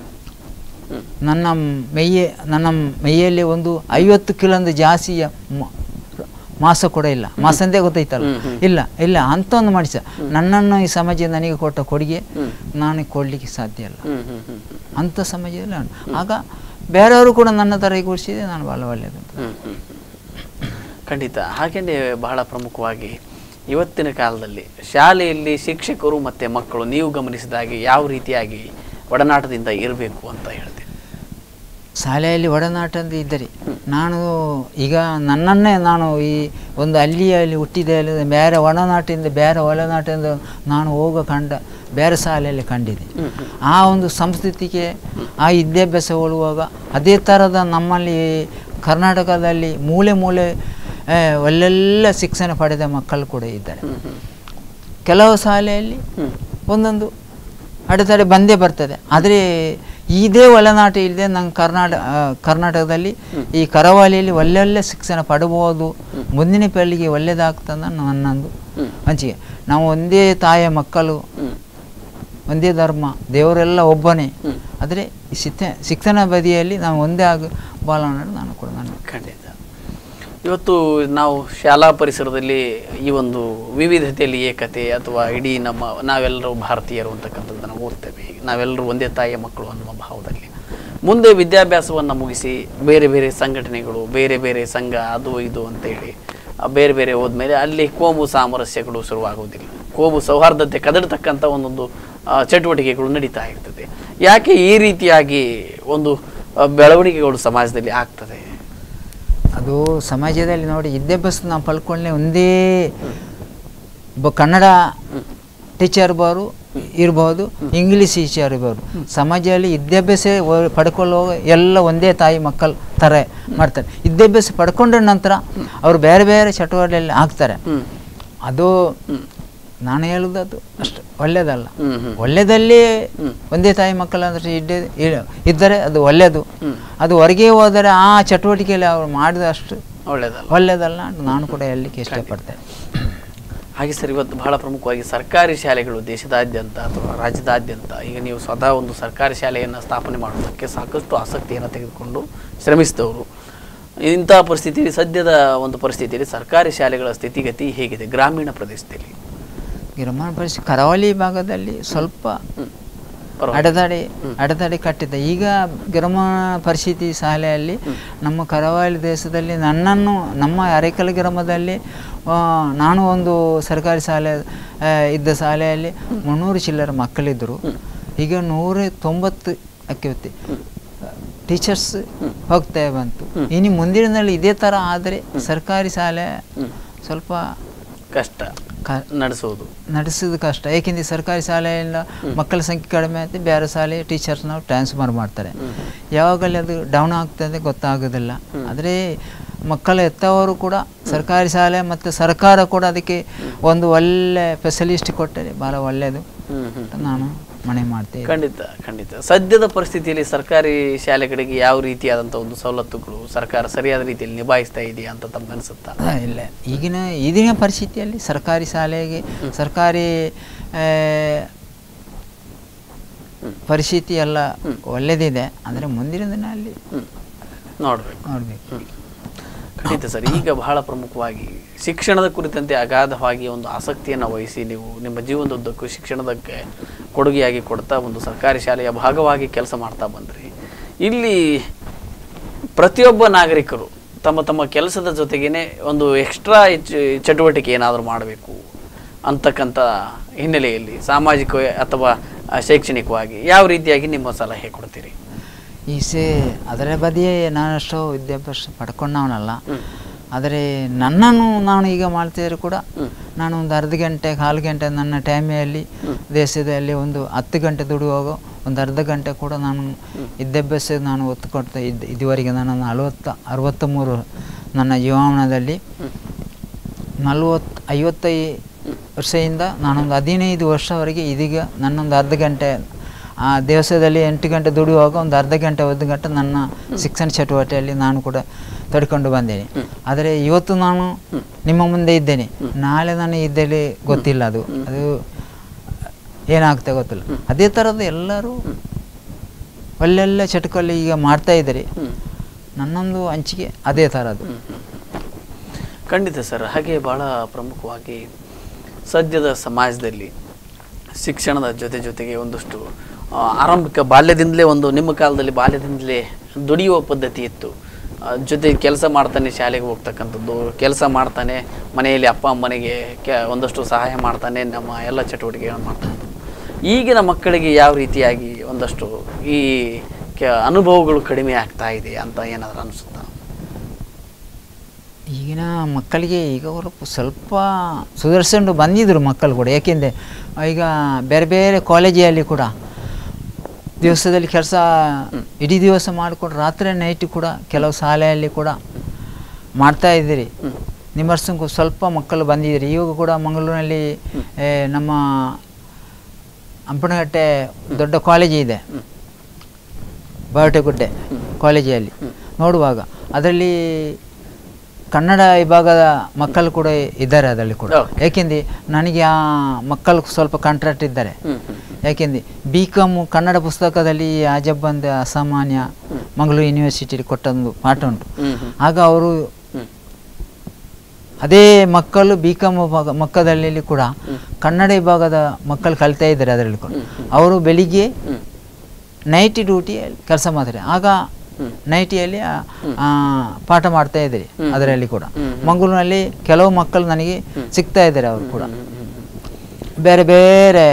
Speaker 2: ನನ್ನ ಮೈಯೆ ನನ್ನ ಮೈಯಲ್ಲಿ ಒಂದು ಐವತ್ತು ಕಿಲೋಂದು ಜಾಸ್ತಿ ಮ- ಮಾಸ ಕೂಡ ಇಲ್ಲ ಮಾಸ ಅಂದೇ ಗೊತ್ತೈತಲ್ಲ
Speaker 1: ಹ್ಮ್, ಹ್ಮ್.
Speaker 2: ಇಲ್ಲ ಇಲ್ಲ ಅಂತ ಒಂದು ಮನುಷ್ಯ ನನ್ನನ್ನು ಈ ಸಮಾಜ ನನಗೆ ಕೊಟ್ಟ ಕೊಡುಗೆ
Speaker 1: ಹ್ಮ್.
Speaker 2: ನಾನು ಕೊಡಲಿಕ್ಕೆ ಸಾಧ್ಯ ಇಲ್ಲ
Speaker 1: ಹ್ಮ್ ಹ್ಮ್ ಹ್ಮ್ ಹ್ಮ್.
Speaker 2: ಅಂಥ ಸಮಾಜದಲ್ಲಿ ನಾನು ಆಗ ಬೇರೆಯವರು ಕೂಡ ನನ್ನ ಥರ ಕೂಡಿಸಿದೆ ನಾನು ಭಾಳ ಒಳ್ಳೆಯದು ಅಂತ
Speaker 1: ಹ್ಮ್ ಹ್ಮ್ ಹ್ಮ್. ಖಂಡಿತ ಹಾಗೆಯೇ ಬಹಳ ಪ್ರಮುಖವಾಗಿ ಇವತ್ತಿನ ಕಾಲದಲ್ಲಿ ಶಾಲೆಯಲ್ಲಿ ಶಿಕ್ಷಕರು ಮತ್ತು ಮಕ್ಕಳು ನೀವು ಗಮನಿಸಿದ ಹಾಗೆ ಯಾವ ರೀತಿಯಾಗಿ ಒಡನಾಟದಿಂದ ಇರಬೇಕು ಅಂತ ಹೇಳ್ತೀನಿ
Speaker 2: ಶಾಲೆಯಲ್ಲಿ ಒಡನಾಟ ಅಂತ ಇದ್ದರೆ ನಾನು ಈಗ ನನ್ನನ್ನೇ ನಾನು ಈ ಒಂದು ಅಲ್ಲಿಯಲ್ಲಿ ಹುಟ್ಟಿದೆ ಅಲ್ಲಿ ಬೇರೆ ಒಡನಾಟದಿಂದ ಬೇರೆ ಒಳನಾಟದಿಂದ ನಾನು ಹೋಗೋ ಕಂಡ ಬೇರೆ ಶಾಲೆಯಲ್ಲಿ ಕಂಡಿದೆ ಆ ಒಂದು ಸಂಸ್ಕೃತಿಗೆ ಆ ವಿದ್ಯಾಭ್ಯಾಸ ಹೋಗುವಾಗ ಅದೇ ಥರದ ನಮ್ಮಲ್ಲಿ ಕರ್ನಾಟಕದಲ್ಲಿ ಮೂಲೆ ಮೂಲೆ ಆ, ಒಳ್ಳೆಲ್ಲ ಶಿಕ್ಷಣ ಪಡೆದ ಮಕ್ಕಳು ಕೂಡ ಇದ್ದಾರೆ
Speaker 1: ಹ್ಮ್ ಹ್ಮ್.
Speaker 2: ಕೆಲವು ಶಾಲೆಯಲ್ಲಿ
Speaker 1: ಹ್ಮ್.
Speaker 2: ಒಂದೊಂದು ಅಡೆತಡೆ ಬಂದೇ ಬರ್ತದೆ ಆದರೆ ಇದೇ ಒಳನಾಟ ಇಲ್ಲದೆ ನಂಗೆ ಕರ್ನಾಟಕ ಆ, ಕರ್ನಾಟಕದಲ್ಲಿ ಈ ಕರಾವಳಿಯಲ್ಲಿ ಒಳ್ಳೊಳ್ಳೆ ಶಿಕ್ಷಣ ಪಡಬಹುದು ಮುಂದಿನ ಪೀಳಿಗೆ ಒಳ್ಳೆಯದಾಗ್ತದೆ ನನ್ನೊಂದು
Speaker 1: ಹ್ಮ್.
Speaker 2: ಹಂಚಿಕೆ ನಾವು ಒಂದೇ ತಾಯಿಯ ಮಕ್ಕಳು
Speaker 1: ಹ್ಮ್.
Speaker 2: ಒಂದೇ ಧರ್ಮ ದೇವರೆಲ್ಲ ಒಬ್ಬನೇ
Speaker 1: ಹ್ಮ್.
Speaker 2: ಆದರೆ ಈ ಶಿಕ್ಷಣ ಶಿಕ್ಷಣ ಬದಿಯಲ್ಲಿ ನಾವು ಒಂದೇ ಆಗ ಬಾಳೋಣ ನಾನು ಕೂಡ ನಾನು
Speaker 1: ಖಂಡಿತ ಇವತ್ತು ನಾವು ಶಾಲಾ ಪರಿಸರದಲ್ಲಿ ಈ ಒಂದು ವಿವಿಧತೆಯಲ್ಲಿ ಏಕತೆ ಅಥವಾ ಇಡೀ ನಮ್ಮ ನಾವೆಲ್ಲರೂ ಭಾರತೀಯರು ಅಂತಕ್ಕಂಥದ್ದನ್ನು ಓದ್ತೇವೆ ನಾವೆಲ್ಲರೂ ಒಂದೇ ತಾಯಿಯ ಮಕ್ಕಳು ಅನ್ನುವ ಭಾವದಲ್ಲಿ ಮುಂದೆ ವಿದ್ಯಾಭ್ಯಾಸವನ್ನು ಮುಗಿಸಿ ಬೇರೆ ಬೇರೆ ಸಂಘಟನೆಗಳು ಬೇರೆ ಬೇರೆ ಸಂಘ ಅದು ಇದು ಅಂತೇಳಿ ಆ ಬೇರೆ ಬೇರೆ ಹೋದ್ಮೇಲೆ ಅಲ್ಲಿ ಕೋಮು ಸಾಮರಸ್ಯಗಳು ಶುರುವಾಗುವುದಿಲ್ಲ ಕೋಮು ಸೌಹಾರ್ದತೆ ಕದಡ್ತಕ್ಕಂಥ ಒಂದೊಂದು ಆ, ಚಟುವಟಿಕೆಗಳು ನಡೀತಾ ಇರ್ತದೆ ಯಾಕೆ ಈ ರೀತಿಯಾಗಿ ಒಂದು ಆ, ಬೆಳವಣಿಗೆಗಳು ಸಮಾಜದಲ್ಲಿ ಆಗ್ತದೆ
Speaker 2: ಅದು ಸಮಾಜದಲ್ಲಿ ನೋಡಿ ವಿದ್ಯಾಭ್ಯಾಸ ನಾವು ಪಡ್ಕೊಂಡ್ರೆ ಒಂದೇ ಒಬ್ಬ ಕನ್ನಡ ಟೀಚರ್ ಇರ್ಬೋದು ಇರ್ಬೋದು ಇಂಗ್ಲೀಷ್ ಟೀಚರ್ ಇರ್ಬೋದು ಸಮಾಜದಲ್ಲಿ ವಿದ್ಯಾಭ್ಯಾಸ ಒ- ಪಡ್ಕೊಳ್ಳುವಾಗ ಎಲ್ಲ ಒಂದೇ ತಾಯಿ ಮಕ್ಕಳು ಥರ ಮಾಡ್ತಾರೆ ವಿದ್ಯಾಭ್ಯಾಸ ಪಡ್ಕೊಂಡ ನಂತರ ಅವರು ಬೇರೆ ಬೇರೆ ಚಟುವಟಿಕೆಯಲ್ಲಿ ಆಗ್ತಾರೆ
Speaker 1: ಹ್ಮ್
Speaker 2: ಅದು ನಾನು ಹೇಳುದು ಅದು ಅಷ್ಟು ಒಳ್ಳೇದಲ್ಲ
Speaker 1: ಹ್ಮ್ ಹ್ಮ್
Speaker 2: ಒಳ್ಳೆಯದಲ್ಲಿ
Speaker 1: ಹ್ಮ್.
Speaker 2: ಒಂದೇ ತಾಯಿ ಮಕ್ಕಳು ಅಂದ್ರೆ ಇದ್ದೇ ಇ- ಇದ್ದರೆ ಅದು ಒಳ್ಳೆಯದು
Speaker 1: ಹ್ಮ್.
Speaker 2: ಅದು ಹೊರಗೆ ಹೋದರೆ ಆ ಚಟುವಟಿಕೆಯಲ್ಲಿ ಅವರು ಮಾಡಿದಷ್ಟು
Speaker 1: ಒಳ್ಳೇದಲ್ಲ
Speaker 2: ಒಳ್ಳೆಯದಲ್ಲ ಅಂತ ನಾನು ಕೂಡ ಹೇಳಲಿಕ್ಕೆ ಇಷ್ಟಪಡ್ತೇನೆ
Speaker 1: ಹಾಗೆ ಸರ್ ಇವತ್ತು ಬಹಳ ಪ್ರಮುಖವಾಗಿ ಸರ್ಕಾರಿ ಶಾಲೆಗಳು ದೇಶದಾದ್ಯಂತ ಅಥವಾ ರಾಜ್ಯದಾದ್ಯಂತ ಈಗ ನೀವು ಸ್ವತಃ ಒಂದು ಸರ್ಕಾರಿ ಶಾಲೆಯನ್ನು ಸ್ಥಾಪನೆ ಮಾಡೋದಕ್ಕೆ ಸಾಕಷ್ಟು ಆಸಕ್ತಿಯನ್ನು ತೆಗೆದುಕೊಂಡು ಶ್ರಮಿಸಿದವರು ಇಂಥ ಪರಿಸ್ಥಿತಿಯಲ್ಲಿ ಸದ್ಯದ ಒಂದು ಪರಿಸ್ಥಿತಿಯಲ್ಲಿ ಸರ್ಕಾರಿ ಶಾಲೆಗಳ ಸ್ಥಿತಿಗತಿ ಹೇಗಿದೆ ಗ್ರಾಮೀಣ ಪ್ರದೇಶದಲ್ಲಿ
Speaker 2: ಗ್ರಾಮೀಣ ಪರಿಸ್ಥಿತಿ ಕರಾವಳಿ ಭಾಗದಲ್ಲಿ ಸ್ವಲ್ಪ
Speaker 1: ಹ್ಮ್. ಪರವಾಗಿಲ್ಲ.
Speaker 2: ಅಡೆತಡೆ ಅಡೆತಡೆ ಕಟ್ಟಿದೆ ಈಗ ಗ್ರಾಮೀಣ ಪರಿಸ್ಥಿತಿ ಶಾಲೆಯಲ್ಲಿ ನಮ್ಮ ಕರಾವಳಿ ದೇಶದಲ್ಲಿ ನನ್ನನ್ನು ನಮ್ಮ ಅರೆಕಲ್ ಗ್ರಾಮದಲ್ಲಿ ಆ, ನಾನು ಒಂದು ಸರ್ಕಾರಿ ಶಾಲೆ ಆ, ಇದ್ದ ಶಾಲೆಯಲ್ಲಿ ಮುನ್ನೂರು ಚಿಲ್ಲರೆ ಮಕ್ಕಳಿದ್ದರು ಈಗ ನೂರ ತೊಂಬತ್ತು ಅಕ್ಕಿ ಟೀಚರ್ಸ್ ಹೋಗ್ತಾ ಬಂತು ಇನ್ನು ಮುಂದಿನದಲ್ಲಿ ಇದೇ ಥರ ಆದರೆ ಸರ್ಕಾರಿ ಶಾಲೆ ಸ್ವಲ್ಪ
Speaker 1: ಕಷ್ಟ
Speaker 2: ಕ
Speaker 1: ನಡೆಸುವುದು
Speaker 2: ನಡೆಸೋದು ಕಷ್ಟ ಏಕೆಂದರೆ ಸರ್ಕಾರಿ ಶಾಲೆಯಿಂದ ಮಕ್ಕಳ ಸಂಖ್ಯೆ ಕಡಿಮೆ ಆಯ್ತು ಬೇರೆ ಶಾಲೆ ಟೀಚರ್ಸ್ ನಾವು ಟ್ರಾನ್ಸ್ಫರ್ ಮಾಡ್ತಾರೆ ಯಾವಾಗಲೇ ಅದು ಡೌನ್ ಆಗ್ತದೆ ಗೊತ್ತಾಗೋದಿಲ್ಲ ಆದರೆ ಮಕ್ಕಳ ಎತ್ತವರು ಕೂಡ ಸರ್ಕಾರಿ ಶಾಲೆ ಮತ್ತು ಸರ್ಕಾರ ಕೂಡ ಅದಕ್ಕೆ ಒಂದು ಒಳ್ಳೆ ಫೆಸಿಲಿಸ್ಟ್ ಕೊಟ್ಟರೆ ಭಾಳ ಒಳ್ಳೆಯದು
Speaker 1: ಹ್ಮ್ ಹ್ಮ್
Speaker 2: ಅಂತ ನಾನು ಮನೆ ಮಾಡ್ತೇನೆ
Speaker 1: ಖಂಡಿತ ಖಂಡಿತ ಸದ್ಯದ ಪರಿಸ್ಥಿತಿಯಲ್ಲಿ ಸರ್ಕಾರಿ ಶಾಲೆಗಳಿಗೆ ಯಾವ ರೀತಿಯಾದಂಥ ಒಂದು ಸವಲತ್ತುಗಳು ಸರ್ಕಾರ ಸರಿಯಾದ ರೀತಿಯಲ್ಲಿ ನಿಭಾಯಿಸ್ತಾ ಇದೆಯಾ ಅಂತ ತಮ್ಗೆ ಅನಿಸುತ್ತಾ
Speaker 2: ಆ, ಇಲ್ಲ ಈಗಿನ ಈಗಿನ ಪರಿಸ್ಥಿತಿಯಲ್ಲಿ ಸರ್ಕಾರಿ ಶಾಲೆಗೆ ಸರ್ಕಾರಿ ಆ, ಪರಿಸ್ಥಿತಿ ಎಲ್ಲ ಒಳ್ಳೆದಿದೆ ಅಂದರೆ ಮುಂದಿನ ದಿನದಲ್ಲಿ
Speaker 1: ಹ್ಮ್ ನೋಡ್ಬೇಕು
Speaker 2: ನೋಡಬೇಕು
Speaker 1: ಖಂಡಿತ ಸರ್ ಈಗ ಬಹಳ ಪ್ರಮುಖವಾಗಿ ಶಿಕ್ಷಣದ ಕುರಿತಂತೆ ಅಗಾಧವಾಗಿ ಒಂದು ಆಸಕ್ತಿಯನ್ನು ವಹಿಸಿ ನೀವು ನಿಮ್ಮ ಜೀವನದುದ್ದಕ್ಕೂ ಶಿಕ್ಷಣದಕ್ಕೆ ಕೊಡುಗೆಯಾಗಿ ಕೊಡ್ತಾ ಒಂದು ಸರ್ಕಾರಿ ಶಾಲೆಯ ಭಾಗವಾಗಿ ಕೆಲಸ ಮಾಡ್ತಾ ಬಂದ್ರಿ ಇಲ್ಲಿ ಪ್ರತಿಯೊಬ್ಬ ನಾಗರಿಕರು ತಮ್ಮ ತಮ್ಮ ಕೆಲಸದ ಜೊತೆಗೇನೆ ಒಂದು ಎಕ್ಸ್ಟ್ರಾ ಚಟುವಟಿಕೆ ಏನಾದರೂ ಮಾಡಬೇಕು ಅಂತಕ್ಕಂಥ ಹಿನ್ನೆಲೆಯಲ್ಲಿ ಸಾಮಾಜಿಕ ಅಥವಾ ಆ, ಶೈಕ್ಷಣಿಕವಾಗಿ ಯಾವ ರೀತಿಯಾಗಿ ನಿಮ್ಮ ಸಲಹೆ ಕೊಡ್ತೀರಿ
Speaker 2: ಈ ಸೇ ಅದರ ಬದಿಯೇ ನಾನಷ್ಟು ವಿದ್ಯಾಭ್ಯಾಸ ಪಡ್ಕೊಂಡವನಲ್ಲ
Speaker 1: ಹ್ಮ್.
Speaker 2: ಆದರೆ ನನ್ನನ್ನು ನಾನು ಈಗ ಮಾಡ್ತಿದ್ರು ಕೂಡ
Speaker 1: ಹ್ಮ್.
Speaker 2: ನಾನು ಒಂದು ಅರ್ಧ ಗಂಟೆ ಕಾಲು ಗಂಟೆ ನನ್ನ ಟೈಮಲ್ಲಿ ದೇಶದಲ್ಲಿ ಒಂದು ಹತ್ತು ಗಂಟೆ ದುಡಿಯುವಾಗ ಒಂದು ಅರ್ಧ ಗಂಟೆ ಕೂಡ ನಾನು ವಿದ್ಯಾಭ್ಯಾಸ ನಾನು ಒತ್ತು ಕೊಡ್ತಾ ಇದ್ದೆ ಇದುವರೆಗೆ ನಾನು ನಲವತ್ತ ಅರವತ್ತ ಮೂರು ನನ್ನ ಜೀವನದಲ್ಲಿ ನಲ್ವತ್ತು ಐವತ್ತೈ ವರ್ಷದಿಂದ ನಾನೊಂದು ಹದಿನೈದು ವರ್ಷವರೆಗೆ ಇದೀಗ ನನ್ನೊಂದು ಅರ್ಧ ಗಂಟೆ ಆ ದಿವಸದಲ್ಲಿ ಎಂಟು ಗಂಟೆ ದುಡಿಯುವಾಗ ಒಂದು ಅರ್ಧ ಗಂಟೆ ಒಂದು ಗಂಟೆ ನನ್ನ ಶಿಕ್ಷಣ ಚಟುವಟಿಕೆಯಲ್ಲಿ ನಾನು ಕೂಡ ತೊಡ್ಕೊಂಡು ಬಂದೇನೆ ಆದರೆ ಇವತ್ತು ನಾನು ನಿಮ್ಮ ಮುಂದೆ ಇದ್ದೇನೆ ನಾಳೆ ನಾನು ಇದ್ದಲ್ಲಿ ಗೊತ್ತಿಲ್ಲ ಅದು ಅದು ಏನಾಗುತ್ತೆ ಗೊತ್ತಿಲ್ಲ ಅದೇ ಥರದ ಎಲ್ಲರೂ ಒಳ್ಳೊಳ್ಳೆ ಚಟುಕಲ್ಲಿ ಈಗ ಮಾಡ್ತಾ ಇದ್ದಾರೆ ನನ್ನೊಂದು ಹಂಚಿಕೆ ಅದೇ ಥರದ್ದು
Speaker 1: ಖಂಡಿತ ಸರ್ ಹಾಗೆ ಬಹಳ ಪ್ರಮುಖವಾಗಿ ಸದ್ಯದ ಸಮಾಜದಲ್ಲಿ ಶಿಕ್ಷಣದ ಜೊತೆ ಜೊತೆಗೆ ಒಂದಷ್ಟು ಆ, ಆರಂಭಿಕ ಬಾಲ್ಯದಿಂದಲೇ ಒಂದು ನಿಮ್ಮ ಕಾಲದಲ್ಲಿ ಬಾಲ್ಯದಿಂದಲೇ ದುಡಿಯುವ ಪದ್ಧತಿ ಇತ್ತು ಆ, ಜೊತೆ ಕೆಲಸ ಮಾಡ್ತಾನೆ ಶಾಲೆಗೆ ಹೋಗ್ತಕ್ಕಂಥದ್ದು ಕೆಲಸ ಮಾಡ್ತಾನೆ ಮನೆಯಲ್ಲಿ ಅಪ್ಪ ಅಮ್ಮನಿಗೆ ಕೆ ಒಂದಷ್ಟು ಸಹಾಯ ಮಾಡ್ತಾನೆ ನಮ್ಮ ಎಲ್ಲ ಚಟುವಟಿಕೆಗಳನ್ನು ಮಾಡ್ತಾನೆ ಈಗಿನ ಮಕ್ಕಳಿಗೆ ಯಾವ ರೀತಿಯಾಗಿ ಒಂದಷ್ಟು ಈ ಕೆ ಅನುಭವಗಳು ಕಡಿಮೆ ಆಗ್ತಾ ಇದೆ ಅಂತ ಏನಾದರೂ ಅನಿಸುತ್ತಾ
Speaker 2: ಈಗಿನ ಮಕ್ಕಳಿಗೆ ಈಗ ಅವರು ಸ್ವಲ್ಪ ಸುಧಾರಿಸ್ಕೊಂಡು ಬಂದಿದ್ರು ಮಕ್ಕಳು ಕೂಡ ಏಕೆಂದರೆ ಈಗ ಬೇರೆ ಬೇರೆ ಕಾಲೇಜಿಯಲ್ಲಿ ಕೂಡ ದಿವಸದಲ್ಲಿ ಕೆಲಸ ಇಡೀ ದಿವಸ ಮಾಡಿಕೊಂಡು ರಾತ್ರಿ ನೈಟ್ ಕೂಡ ಕೆಲವು ಶಾಲೆಯಲ್ಲಿ ಕೂಡ ಮಾಡ್ತಾ ಇದ್ದೀರಿ ನಿಮ್ಮರ್ಸಂಗೂ ಸ್ವಲ್ಪ ಮಕ್ಕಳು ಬಂದಿದ್ದೀರಿ ಇವಾಗ ಕೂಡ ಮಂಗಳೂರಿನಲ್ಲಿ ಏ, ನಮ್ಮ ಹಂಪನಗಟ್ಟೆ ದೊಡ್ಡ ಕಾಲೇಜ್ ಇದೆ ಬಾವಟೆಗುಡ್ಡೆ ಕಾಲೇಜಿನಲ್ಲಿ ನೋಡುವಾಗ ಅದರಲ್ಲಿ ಕನ್ನಡ ವಿಭಾಗದ ಮಕ್ಕಳು ಕೂಡ ಇದ್ದಾರೆ ಅದರಲ್ಲಿ ಕೂಡ
Speaker 1: Okay.
Speaker 2: ಏಕೆಂದರೆ ನನಗೆ ಆ ಮಕ್ಕಳು ಸ್ವಲ್ಪ ಕಾಂಟ್ರಾಕ್ಟ್ ಇದ್ದಾರೆ
Speaker 1: ಹ್ಮ್ ಹ್ಮ್
Speaker 2: ಯಾಕೆಂದರೆ ಬಿ ಕಾಮ್ ಕನ್ನಡ ಪುಸ್ತಕದಲ್ಲಿ ಅಜಬ್ಬಂದ ಅಸಾಮಾನ್ಯ ಮಂಗಳೂರು ಯೂನಿವರ್ಸಿಟಿಯಲ್ಲಿ ಕೊಟ್ಟೊಂದು ಪಾಠ ಉಂಟು
Speaker 1: ಹ್ಮ್ ಹ್ಮ್
Speaker 2: ಆಗ ಅವರು
Speaker 1: ಹ್ಮ್
Speaker 2: ಅದೇ ಮಕ್ಕಳು ಬಿ ಕಾಮ್ ಮಕ್ಕದಲ್ಲಿ ಕೂಡ ಕನ್ನಡ ವಿಭಾಗದ ಮಕ್ಕಳು ಕಲಿತಾ ಇದ್ದಾರೆ ಅದರಲ್ಲಿ ಕೂಡ ಅವರು ಬೆಳಿಗ್ಗೆ
Speaker 1: ಹ್ಮ್
Speaker 2: ನೈಟ್ ಡ್ಯೂಟಿ ಕೆಲಸ ಮಾಡ್ತಾರೆ ಆಗ
Speaker 1: ಹ್ಮ್.
Speaker 2: ನೈಟಿಯಲ್ಲಿ ಆ, ಆ, ಪಾಠ ಮಾಡ್ತಾ ಇದ್ದಾರೆ ಅದರಲ್ಲಿ ಕೂಡ
Speaker 1: ಹ್ಮ್.
Speaker 2: ಮಂಗಳೂರಿನಲ್ಲಿ ಕೆಲವು ಮಕ್ಕಳು ನನಗೆ ಸಿಗ್ತಾ ಇದ್ದಾರೆ ಅವರು ಕೂಡ
Speaker 1: ಹ್ಮ್ ಹ್ಮ್ ಹ್ಮ್
Speaker 2: ಬೇರೆ ಬೇರೆ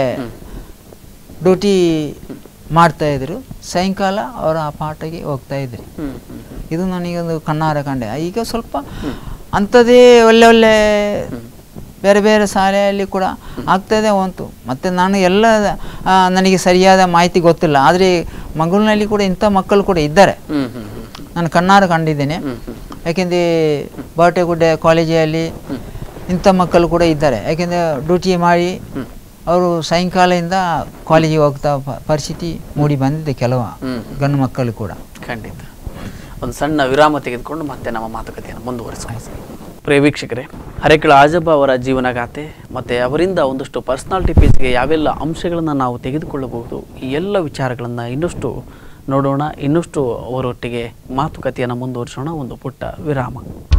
Speaker 2: ಡ್ಯೂಟಿ ಮಾಡ್ತಾ ಇದ್ರು ಸಾಯಂಕಾಲ ಅವರ ಆ ಪಾಠಕ್ಕೆ ಹೋಗ್ತಾ ಇದ್ರು
Speaker 1: ಹ್ಮ್ ಹ್ಮ್ ಹ್ಮ್
Speaker 2: ಇದು ನನಗೊಂದು ಕಣ್ಣಾರ ಕಂಡೆ ಈಗ ಸ್ವಲ್ಪ ಅಂಥದ್ದೇ ಒಳ್ಳೆ ಒಳ್ಳೆ ಬೇರೆ ಬೇರೆ ಶಾಲೆಯಲ್ಲಿ ಕೂಡ ಆಗ್ತಾಯಿದೆ ಉಂಟು ಮತ್ತು ನಾನು ಎಲ್ಲ ಆ, ನನಗೆ ಸರಿಯಾದ ಮಾಹಿತಿ ಗೊತ್ತಿಲ್ಲ ಆದರೆ ಮಂಗಳೂರಿನಲ್ಲಿ ಕೂಡ ಇಂಥ ಮಕ್ಕಳು ಕೂಡ ಇದ್ದಾರೆ
Speaker 1: ಹ್ಮ್ ಹ್ಮ್ ಹ್ಮ್
Speaker 2: ನಾನು ಕಣ್ಣಾರ ಕಂಡಿದ್ದೇನೆ
Speaker 1: ಹ್ಮ್ ಹ್ಮ್
Speaker 2: ಯಾಕೆಂದರೆ ಬಾವಟೆಗುಡ್ಡೆ ಕಾಲೇಜಿನಲ್ಲಿ ಇಂಥ ಮಕ್ಕಳು ಕೂಡ ಇದ್ದಾರೆ ಯಾಕೆಂದರೆ ಡ್ಯೂಟಿ ಮಾಡಿ ಅವರು ಸಾಯಂಕಾಲದಿಂದ ಕಾಲೇಜಿಗೆ ಹೋಗ್ತಾ ಪ- ಪರಿಸ್ಥಿತಿ ಮೂಡಿ ಬಂದಿದೆ ಕೆಲವು
Speaker 1: ಹ್ಮ್.
Speaker 2: ಗಂಡು ಮಕ್ಕಳು ಕೂಡ
Speaker 1: ಖಂಡಿತ ಒಂದು ಸಣ್ಣ ವಿರಾಮ ತೆಗೆದುಕೊಂಡು ಮತ್ತೆ ನಮ್ಮ ಮಾತುಕತೆಯನ್ನು ಮುಂದುವರಿಸೋಣ ಪ್ರಿಯ ವೀಕ್ಷಕರೇ ಹರೇಕಳ ಆಜಬ್ಬ ಅವರ ಜೀವನಗಾಥೆ ಮತ್ತು ಅವರಿಂದ ಒಂದಷ್ಟು ಪರ್ಸ್ನಾಲಿಟಿ ಪೇಜ್ಗೆ ಯಾವೆಲ್ಲ ಅಂಶಗಳನ್ನು ನಾವು ತೆಗೆದುಕೊಳ್ಳಬಹುದು ಈ ಎಲ್ಲ ವಿಚಾರಗಳನ್ನು ಇನ್ನಷ್ಟು ನೋಡೋಣ ಇನ್ನಷ್ಟು ಅವರೊಟ್ಟಿಗೆ ಮಾತುಕತೆಯನ್ನು ಮುಂದುವರಿಸೋಣ ಒಂದು ಪುಟ್ಟ ವಿರಾಮ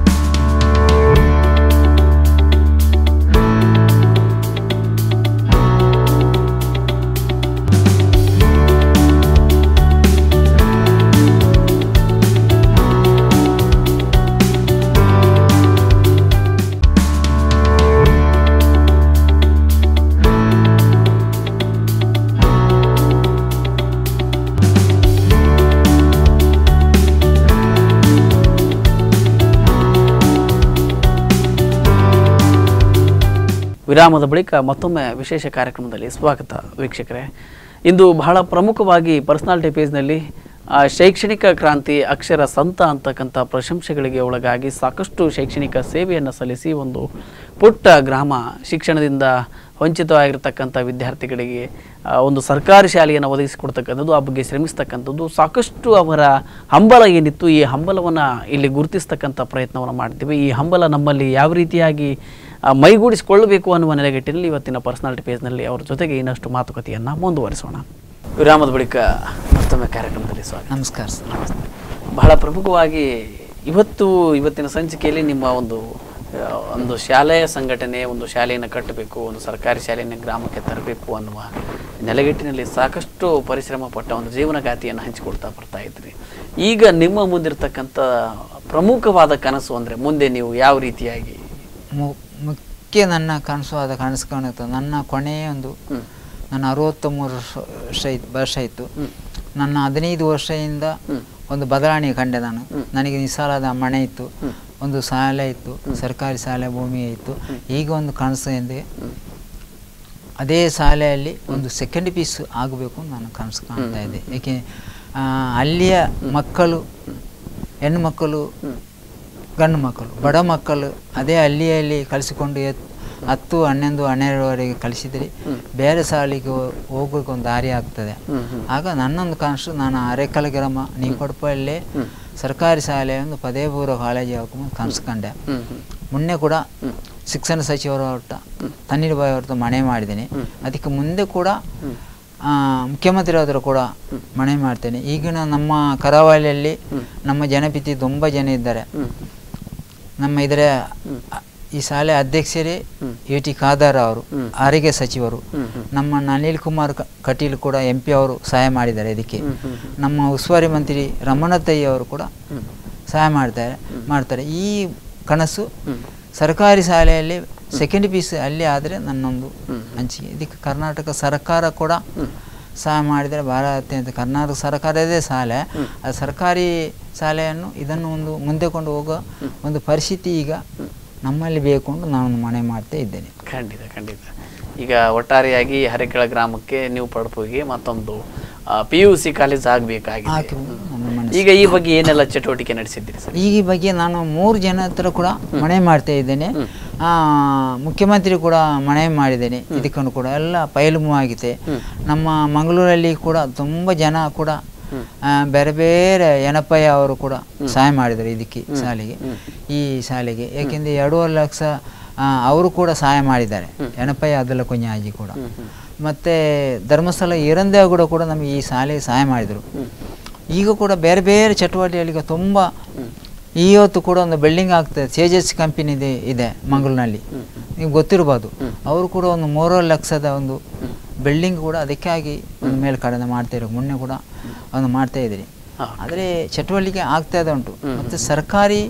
Speaker 1: ವಿರಾಮದ ಬಳಿಕ ಮತ್ತೊಮ್ಮೆ ವಿಶೇಷ ಕಾರ್ಯಕ್ರಮದಲ್ಲಿ ಸ್ವಾಗತ ವೀಕ್ಷಕರೇ ಇಂದು ಬಹಳ ಪ್ರಮುಖವಾಗಿ ಪರ್ಸನಾಲಿಟಿ ಪೇಜ್ನಲ್ಲಿ ಆ, ಶೈಕ್ಷಣಿಕ ಕ್ರಾಂತಿ ಅಕ್ಷರ ಸಂತ ಅಂತಕ್ಕಂಥ ಪ್ರಶಂಸೆಗಳಿಗೆ ಒಳಗಾಗಿ ಸಾಕಷ್ಟು ಶೈಕ್ಷಣಿಕ ಸೇವೆಯನ್ನು ಸಲ್ಲಿಸಿ ಒಂದು ಪುಟ್ಟ ಗ್ರಾಮ ಶಿಕ್ಷಣದಿಂದ ವಂಚಿತವಾಗಿರ್ತಕ್ಕಂಥ ವಿದ್ಯಾರ್ಥಿಗಳಿಗೆ ಆ, ಒಂದು ಸರ್ಕಾರಿ ಶಾಲೆಯನ್ನು ಒದಗಿಸಿಕೊಡ್ತಕ್ಕಂಥದ್ದು ಆ ಬಗ್ಗೆ ಶ್ರಮಿಸ್ತಕ್ಕಂಥದ್ದು ಸಾಕಷ್ಟು ಅವರ ಹಂಬಲ ಏನಿತ್ತು ಈ ಹಂಬಲವನ್ನು ಇಲ್ಲಿ ಗುರುತಿಸ್ತಕ್ಕಂಥ ಪ್ರಯತ್ನವನ್ನು ಮಾಡ್ತೀವಿ ಈ ಹಂಬಲ ನಮ್ಮಲ್ಲಿ ಯಾವ ರೀತಿಯಾಗಿ ಆ, ಮೈಗೂಡಿಸಿಕೊಳ್ಳಬೇಕು ಅನ್ನುವ ನೆಲೆಗಟ್ಟಿನಲ್ಲಿ ಇವತ್ತಿನ ಪರ್ಸನಾಲಿಟಿ ಪೇಜ್ನಲ್ಲಿ ಅವರ ಜೊತೆಗೆ ಇನ್ನಷ್ಟು ಮಾತುಕತೆಯನ್ನು ಮುಂದುವರಿಸೋಣ ವಿರಾಮದ ಬಳಿಕ ಮತ್ತೊಮ್ಮೆ ಕಾರ್ಯಕ್ರಮದಲ್ಲಿ ಸ್ವಾಗತ
Speaker 2: ನಮಸ್ಕಾರ ಸರ್
Speaker 1: ನಮಸ್ತೆ ಬಹಳ ಪ್ರಮುಖವಾಗಿ ಇವತ್ತು ಇವತ್ತಿನ ಸಂಚಿಕೆಯಲ್ಲಿ ನಿಮ್ಮ ಒಂದು ಆ, ಒಂದು ಶಾಲೆಯ ಸಂಘಟನೆ ಒಂದು ಶಾಲೆಯನ್ನು ಕಟ್ಟಬೇಕು ಒಂದು ಸರ್ಕಾರಿ ಶಾಲೆಯನ್ನು ಗ್ರಾಮಕ್ಕೆ ತರಬೇಕು ಅನ್ನುವ ನೆಲೆಗಟ್ಟಿನಲ್ಲಿ ಸಾಕಷ್ಟು ಪರಿಶ್ರಮ ಪಟ್ಟ ಒಂದು ಜೀವನಗಾತಿಯನ್ನು ಹಂಚಿಕೊಳ್ತಾ ಬರ್ತಾ ಇದ್ರಿ ಈಗ ನಿಮ್ಮ ಮುಂದಿರ್ತಕ್ಕಂಥ ಪ್ರಮುಖವಾದ ಕನಸು ಅಂದರೆ ಮುಂದೆ ನೀವು ಯಾವ ರೀತಿಯಾಗಿ
Speaker 2: ಮು- ಮುಖ್ಯ ನನ್ನ ಕನಸುವಾದ ಕಾಣಿಸ್ಕೊಂಡಿತ್ತು ನನ್ನ ಕೊನೆಯ ಒಂದು
Speaker 1: ಹ್ಮ್.
Speaker 2: ನನ್ನ ಅರವತ್ತ ಮೂರು ವರ್ಷ ವರ್ಷ ಇತ್ತು ವರ್ಷ ಇತ್ತು
Speaker 1: ಹ್ಮ್.
Speaker 2: ನನ್ನ ಹದಿನೈದು ವರ್ಷದಿಂದ
Speaker 1: ಹ್ಮ್.
Speaker 2: ಒಂದು ಬದಲಾವಣೆ ಕಂಡೆ ನಾನು
Speaker 1: ಹ್ಮ್.
Speaker 2: ನನಗೆ ನಿಸಾಲದ ಮನೆ ಇತ್ತು
Speaker 1: ಹ್ಮ್.
Speaker 2: ಒಂದು ಶಾಲೆ ಇತ್ತು ಸರ್ಕಾರಿ ಶಾಲೆ ಭೂಮಿ ಇತ್ತು ಈಗ ಒಂದು ಕನಸು ಎಂದರೆ
Speaker 1: ಹ್ಮ್.
Speaker 2: ಅದೇ ಶಾಲೆಯಲ್ಲಿ ಒಂದು ಸೆಕೆಂಡ್ ಪೀಸ್ ಆಗಬೇಕು ಅಂತ ನಾನು ಕನಸು ಕಾಣ್ತಾ ಇದ್ದೆ ಏಕೆ ಆ, ಅಲ್ಲಿಯ ಮಕ್ಕಳು ಹೆಣ್ಣು ಮಕ್ಕಳು
Speaker 1: ಹ್ಮ್.
Speaker 2: ಗಂಡು ಮಕ್ಕಳು ಬಡ ಮಕ್ಕಳು ಅದೇ ಹಳ್ಳಿಯಲ್ಲಿ ಕಲಿಸಿಕೊಂಡು ಎತ್ ಹತ್ತು ಹನ್ನೊಂದು ಹನ್ನೆರಡುವರೆಗೆ ಕಲಿಸಿದರೆ ಬೇರೆ ಶಾಲೆಗೆ ಹೋ- ಹೋಗ್ಲಿಕ್ಕೆ ಒಂದು ದಾರಿ ಆಗ್ತದೆ
Speaker 1: ಹ್ಮ್ ಹ್ಮ್
Speaker 2: ಆಗ ನನ್ನೊಂದು ಕನಸು ನಾನು ಅರೆಕಲ್ ಗ್ರಾಮ ನೀಕೊಡಪಲ್ಲೇ ಸರ್ಕಾರಿ ಶಾಲೆ ಒಂದು ಪದವಿ ಪೂರ್ವ ಕಾಲೇಜ್ ಹಾಕೊಂಡು ಕನಸು ಕಂಡೆ
Speaker 1: ಹ್ಮ್ ಹ್ಮ್
Speaker 2: ಮೊನ್ನೆ ಕೂಡ ಶಿಕ್ಷಣ ಸಚಿವರ ಹೊರಟ ತಣ್ಣೀರ್ ಬಾಯಿ ಹೊರತು ಮನೆ ಮಾಡಿದ್ದೀನಿ ಅದಕ್ಕೆ ಮುಂದೆ ಕೂಡ ಆ, ಮುಖ್ಯಮಂತ್ರಿ ಆದರೂ ಕೂಡ ಮನೆ ಮಾಡ್ತೇನೆ ಈಗಿನ ನಮ್ಮ ಕರಾವಳಿಯಲ್ಲಿ ನಮ್ಮ ಜನಪಿತಿ ತುಂಬ ಜನ ಇದ್ದಾರೆ
Speaker 1: ಹ್ಮ್
Speaker 2: ನಮ್ಮ ಇದರ ಈ ಶಾಲೆ ಅಧ್ಯಕ್ಷರೇ ಯು ಟಿ ಖಾದರ್ ಅವರು ಆರೋಗ್ಯ ಸಚಿವರು
Speaker 1: ಹ್ಮ್ ಹ್ಮ್
Speaker 2: ನಮ್ಮ ಅನಿಲ್ ಕುಮಾರ್ ಕ- ಕಟೀಲ್ ಕೂಡ ಎಂ ಪಿ ಅವರು ಸಹಾಯ ಮಾಡಿದ್ದಾರೆ ಇದಕ್ಕೆ
Speaker 1: ಹ್ಮ್ ಹ್ಮ್
Speaker 2: ನಮ್ಮ ಉಸ್ತುವಾರಿ ಮಂತ್ರಿ ರಮಣತಯ್ಯ ಅವರು ಕೂಡ
Speaker 1: ಹ್ಮ್
Speaker 2: ಸಹಾಯ ಮಾಡ್ತಾರೆ ಮಾಡ್ತಾರೆ ಈ ಕನಸು
Speaker 1: ಹ್ಮ್
Speaker 2: ಸರ್ಕಾರಿ ಶಾಲೆಯಲ್ಲಿ ಸೆಕೆಂಡ್ ಪೀಸ್ ಅಲ್ಲಿ ಆದರೆ ನನ್ನೊಂದು
Speaker 1: ಹ್ಮ್.
Speaker 2: ಹಂಚಿಕೆ ಇದಕ್ಕೆ ಕರ್ನಾಟಕ ಸರ್ಕಾರ ಕೂಡ ಸಹಾಯ ಮಾಡಿದರೆ ಭಾಳ ಅತ್ಯಂತ ಕರ್ನಾಟಕ ಸರ್ಕಾರದೇ ಶಾಲೆ ಆ ಸರ್ಕಾರಿ ಶಾಲೆಯನ್ನು ಇದನ್ನು ಒಂದು ಮುಂದೆ ಕೊಂಡು ಹೋಗೋ ಒಂದು ಪರಿಸ್ಥಿತಿ ಈಗ ನಮ್ಮಲ್ಲಿ ಬೇಕು ಅಂತ ನಾನು ಮನೆ ಮಾಡ್ತಾ ಇದ್ದೇನೆ
Speaker 1: ಖಂಡಿತ ಖಂಡಿತ ಈಗ ಒಟ್ಟಾರೆಯಾಗಿ ಹರೇಕೆಳ ಗ್ರಾಮಕ್ಕೆ ನೀವು ಪಡಪುಗೆ ಮತ್ತೊಂದು ಪಿ ಯು ಸಿ ಕಾಲೇಜ್ ಆಗಬೇಕಾಗಿದೆ
Speaker 2: ಹಾಕಿ ನನ್ನ ಮನಸ್ಸು
Speaker 1: ಈಗ ಈ ಬಗ್ಗೆ ಏನೆಲ್ಲ ಚಟುವಟಿಕೆ ನಡೆಸಿದ್ದೀರಿ ಸರ್
Speaker 2: ಈ ಬಗ್ಗೆ ನಾನು ಮೂರು ಜನ ಹತ್ರ ಕೂಡ ಮನೆ ಮಾಡ್ತಾ ಇದ್ದೇನೆ ಆ, ಮುಖ್ಯಮಂತ್ರಿ ಕೂಡ ಮನೆ ಮಾಡಿದ್ದೇನೆ ಇದಕ್ಕನ್ನು ಕೂಡ ಎಲ್ಲ ಪೈಲುಮು ಆಗಿದೆ ನಮ್ಮ ಮಂಗಳೂರಲ್ಲಿ ಕೂಡ ತುಂಬ ಜನ ಕೂಡ ಆ, ಬೇರೆ ಬೇರೆ ಯನಪಯ್ಯ ಅವರು ಕೂಡ ಸಹಾಯ ಮಾಡಿದ್ದಾರೆ ಇದಕ್ಕೆ ಶಾಲೆಗೆ ಈ ಶಾಲೆಗೆ ಯಾಕೆಂದರೆ ಎರಡೂವರೆ ಲಕ್ಷ ಆ, ಅವರು ಕೂಡ ಸಹಾಯ ಮಾಡಿದ್ದಾರೆ ಯನಪಯ್ಯ ಅದಲ್ಲ ಕುഞ്ഞാಜಿ ಕೂಡ ಮತ್ತು ಧರ್ಮಸ್ಥಳ ಈರಂದೇ ಕೂಡ ಕೂಡ ನಮಗೆ ಈ ಶಾಲೆಗೆ ಸಹಾಯ ಮಾಡಿದರು ಈಗ ಕೂಡ ಬೇರೆ ಬೇರೆ ಚಟುವಟಿಕೆಗಳಿಗೆ ತುಂಬ ಇವತ್ತು ಕೂಡ ಒಂದು ಬಿಲ್ಡಿಂಗ್ ಆಗ್ತದೆ ತೇಜಸ್ ಕಂಪನಿ ಇದೆ ಇದೆ ಮಂಗಳೂರಿನಲ್ಲಿ ನೀವು ಗೊತ್ತಿರ್ಬೋದು ಅವರು ಕೂಡ ಒಂದು ಮೂರುವರೆ ಲಕ್ಷದ ಒಂದು ಬಿಲ್ಡಿಂಗ್ ಕೂಡ ಅದಕ್ಕಾಗಿ ಒಂದು ಮೇಲ್ಕಡೆ ಮಾಡ್ತಾ ಇರೋ ಮೊನ್ನೆ ಕೂಡ ಒಂದು ಮಾಡ್ತಾ ಇದ್ದೀರಿ
Speaker 1: ಹಾ.
Speaker 2: ಆದರೆ ಚಟುವಟಿಕೆ ಆಗ್ತಾ ಇದೆ ಉಂಟು ಮತ್ತು ಸರ್ಕಾರಿ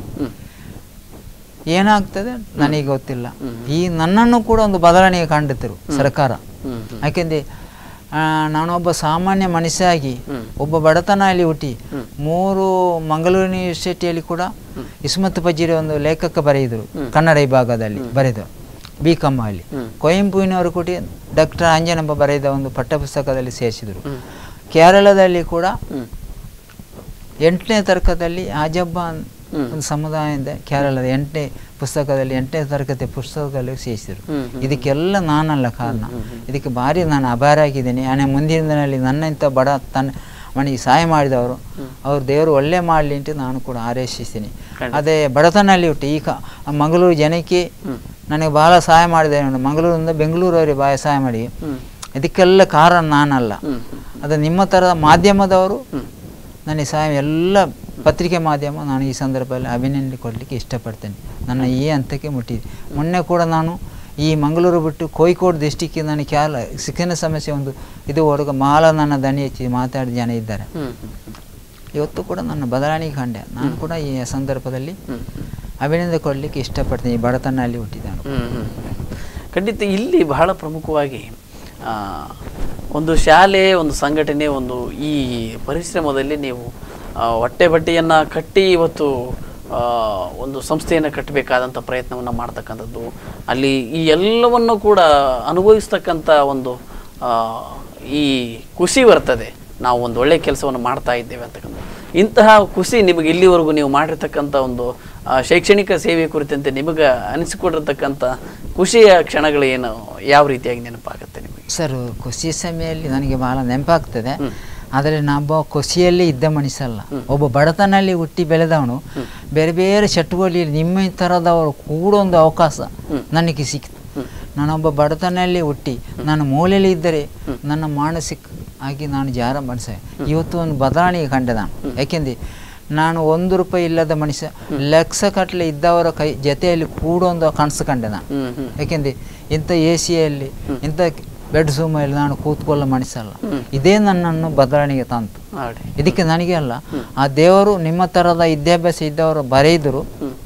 Speaker 2: ಏನಾಗ್ತದೆ ನನಗೆ ಗೊತ್ತಿಲ್ಲ ಈ ನನ್ನನ್ನು ಕೂಡ ಒಂದು ಬದಲಾವಣೆ ಕಂಡಿದ್ದರು ಸರ್ಕಾರ
Speaker 1: ಹ್ಮ್
Speaker 2: ಯಾಕೆಂದರೆ ನಾನೊಬ್ಬ ಸಾಮಾನ್ಯ ಮನುಷ್ಯ ಆಗಿ ಒಬ್ಬ ಬಡತನಲ್ಲಿ ಹುಟ್ಟಿ ಮೂರು ಮಂಗಳೂರು ಯೂನಿವರ್ಸಿಟಿಯಲ್ಲಿ ಕೂಡ ಇಸ್ಮತ್ ಪಜೀರಿ ಒಂದು ಲೇಖಕ ಬರೆಯಿದರು ಕನ್ನಡ ವಿಭಾಗದಲ್ಲಿ ಬರೆದರು ಬಿ ಕಾಮ್ ಅಲ್ಲಿ ಕೊಯಂಪುವಿನವರು ಕೂಡ ಡಾಕ್ಟರ್ ಅಂಜನಪ್ಪ ಬರೆದ ಒಂದು ಪಠ್ಯಪುಸ್ತಕದಲ್ಲಿ ಸೇರಿಸಿದರು ಕೇರಳದಲ್ಲಿ ಕೂಡ
Speaker 1: ಹ್ಮ್
Speaker 2: ಎಂಟನೇ ತರಗತಿಯಲ್ಲಿ ಆಜಬ್ಬ ಅನ್- ಒಂದು ಸಮುದಾಯದಿಂದ ಕೇರಳದ ಎಂಟನೇ ಪುಸ್ತಕದಲ್ಲಿ ಎಂಟನೇ ತರಗತಿ ಪುಸ್ತಕದಲ್ಲಿ ಸೇರಿಸಿದರು
Speaker 1: ಹ್ಮ್,
Speaker 2: ಇದಕ್ಕೆಲ್ಲ ನಾನಲ್ಲ ಕಾರಣ ಇದಕ್ಕೆ ಭಾರಿ ನಾನು ಅಭಾರ ಆಗಿದ್ದೀನಿ ಆನೆ ಮುಂದಿನ ದಿನದಲ್ಲಿ ನನ್ನಂಥ ಬಡ ತನ್ನ ಮನೆಗೆ ಸಹಾಯ ಮಾಡಿದವರು ಅವ್ರು ದೇವರು ಒಳ್ಳೆ ಮಾಡಲಿ ಅಂತ ನಾನು ಕೂಡ ಹಾರೈಸಿದ್ದೀನಿ ಅದೇ ಬಡತನಲ್ಲಿ ಹುಟ್ಟು ಈಗ ಮಂಗಳೂರು ಜನಕ್ಕೆ ನನಗೆ ಭಾಳ ಸಹಾಯ ಮಾಡಿದೆ ನೋಡಿ ಮಂಗಳೂರಿಂದ ಬೆಂಗಳೂರವರಿಗೆ ಭಾಳ ಸಹಾಯ ಮಾಡಿ ಇದಕ್ಕೆಲ್ಲ ಕಾರಣ ನಾನಲ್ಲ ಅದು ನಿಮ್ಮ ಥರದ ಮಾಧ್ಯಮದವರು ನನಗೆ ಸಹಾಯ ಎಲ್ಲ ಪತ್ರಿಕೆ ಮಾಧ್ಯಮ ನಾನು ಈ ಸಂದರ್ಭದಲ್ಲಿ ಅಭಿನಂದನೆ ಕೊಡಲಿಕ್ಕೆ ಇಷ್ಟಪಡ್ತೇನೆ ನನ್ನ ಈ ಹಂತಕ್ಕೆ ಮುಟ್ಟಿದೆ ಮೊನ್ನೆ ಕೂಡ ನಾನು ಈ ಮಂಗಳೂರು ಬಿಟ್ಟು ಕೋಯಿಕೋಡ್ ಡಿಸ್ಟಿಕ್ಕಿಗೆ ನನಗೆ ಕ್ಯಾಲ ಶಿಕ್ಷಣ ಸಮಸ್ಯೆ ಒಂದು ಇದುವರೆಗೂ ಮಾಲ ನನ್ನ ದನಿ ಹೆಚ್ಚಿ ಮಾತಾಡಿದ ಜನ ಇದ್ದಾರೆ
Speaker 1: ಹ್ಮ್
Speaker 2: ಇವತ್ತು ಕೂಡ ನನ್ನ ಬದಲಾವಣೆ ಕಂಡೆ ನಾನು ಕೂಡ ಈ ಸಂದರ್ಭದಲ್ಲಿ
Speaker 1: ಹ್ಮ್
Speaker 2: ಅಭಿನಂದನೆ ಕೊಡಲಿಕ್ಕೆ ಇಷ್ಟಪಡ್ತೀನಿ ಈ ಬಡತನಲ್ಲಿ ಹುಟ್ಟಿದ್ದಾನು
Speaker 1: ಹ್ಮ್ ಹ್ಮ್. ಖಂಡಿತ ಇಲ್ಲಿ ಬಹಳ ಪ್ರಮುಖವಾಗಿ ಆ, ಒಂದು ಶಾಲೆ ಒಂದು ಸಂಘಟನೆ ಒಂದು ಈ ಪರಿಶ್ರಮದಲ್ಲಿ ನೀವು ಆ, ಹೊಟ್ಟೆ ಬಟ್ಟೆಯನ್ನು ಕಟ್ಟಿ ಇವತ್ತು ಆ, ಒಂದು ಸಂಸ್ಥೆಯನ್ನು ಕಟ್ಟಬೇಕಾದಂಥ ಪ್ರಯತ್ನವನ್ನು ಮಾಡ್ತಕ್ಕಂಥದ್ದು ಅಲ್ಲಿ ಈ ಎಲ್ಲವನ್ನು ಕೂಡ ಅನುಭವಿಸ್ತಕ್ಕಂಥ ಒಂದು ಆ, ಈ ಖುಷಿ ಬರ್ತದೆ ನಾವು ಒಂದು ಒಳ್ಳೆಯ ಕೆಲಸವನ್ನು ಮಾಡ್ತಾ ಇದ್ದೇವೆ ಅಂತಕ್ಕಂಥ ಇಂತಹ ಖುಷಿ ನಿಮಗೆ ಇಲ್ಲಿವರೆಗೂ ನೀವು ಮಾಡಿರ್ತಕ್ಕಂಥ ಒಂದು ಆ, ಶೈಕ್ಷಣಿಕ ಸೇವೆ ಕುರಿತಂತೆ ನಿಮಗೆ ಅನಿಸಿಕೊಂಡಿರ್ತಕ್ಕಂಥ ಖುಷಿಯ ಕ್ಷಣಗಳು ಏನು ಯಾವ ರೀತಿಯಾಗಿ ನೆನಪಾಗುತ್ತೆ ನಿಮಗೆ
Speaker 2: ಸರ್ ಖುಷಿ ಸಮಯದಲ್ಲಿ ನನಗೆ ಬಹಳ ನೆನಪಾಗ್ತದೆ ಆದರೆ ನಾನೊಬ್ಬ ಖುಷಿಯಲ್ಲಿ ಇದ್ದ ಮನುಷ್ಯಲ್ಲ ಒಬ್ಬ ಬಡತನಲ್ಲಿ ಹುಟ್ಟಿ ಬೆಳೆದವನು ಬೇರೆ ಬೇರೆ ಚಟುವಟಿಕೆಯಲ್ಲಿ ನಿಮ್ಮ ಥರದವರು ಕೂಡ ಒಂದು ಅವಕಾಶ ನನಗೆ ಸಿಕ್ತು ನಾನೊಬ್ಬ ಬಡತನಲ್ಲಿ ಹುಟ್ಟಿ ನಾನು ಮೂಲೆಯಲ್ಲಿ ಇದ್ದರೆ ನನ್ನ ಮಾನಸಿಕ ಆಗಿ ನಾನು ಜಾರ ಮನುಷ್ಯ ಇವತ್ತು ಒಂದು ಬದಲಾವಣೆ ಕಂಡೆ ನಾನು ಯಾಕೆಂದರೆ ನಾನು ಒಂದು ರೂಪಾಯಿ ಇಲ್ಲದ ಮನುಷ್ಯ ಲಕ್ಷ ಕಟ್ಟಲೆ ಇದ್ದವರ ಕೈ ಜೊತೆಯಲ್ಲಿ ಕೂಡ ಒಂದು ಕನಸು ಕಂಡೆ ನಾನು
Speaker 1: ಹ್ಮ್ ಹ್ಮ್
Speaker 2: ಯಾಕೆಂದರೆ ಇಂಥ ಎ ಸಿಯಲ್ಲಿ ಇಂಥ ಬೆಡ್ ರೂಮಲ್ಲಿ ನಾನು ಕೂತ್ಕೊಳ್ಳೋ ಮನುಷ್ಯಲ್ಲ ಇದೇ ನನ್ನನ್ನು ಬದಲಾವಣೆಗೆ ತಂತು
Speaker 1: ಮಾಡಿ
Speaker 2: ಇದಕ್ಕೆ ನನಗೆ ಅಲ್ಲ ಆ ದೇವರು ನಿಮ್ಮ ಥರದ ವಿದ್ಯಾಭ್ಯಾಸ ಇದ್ದವರು ಬರೆಯಿದ್ರು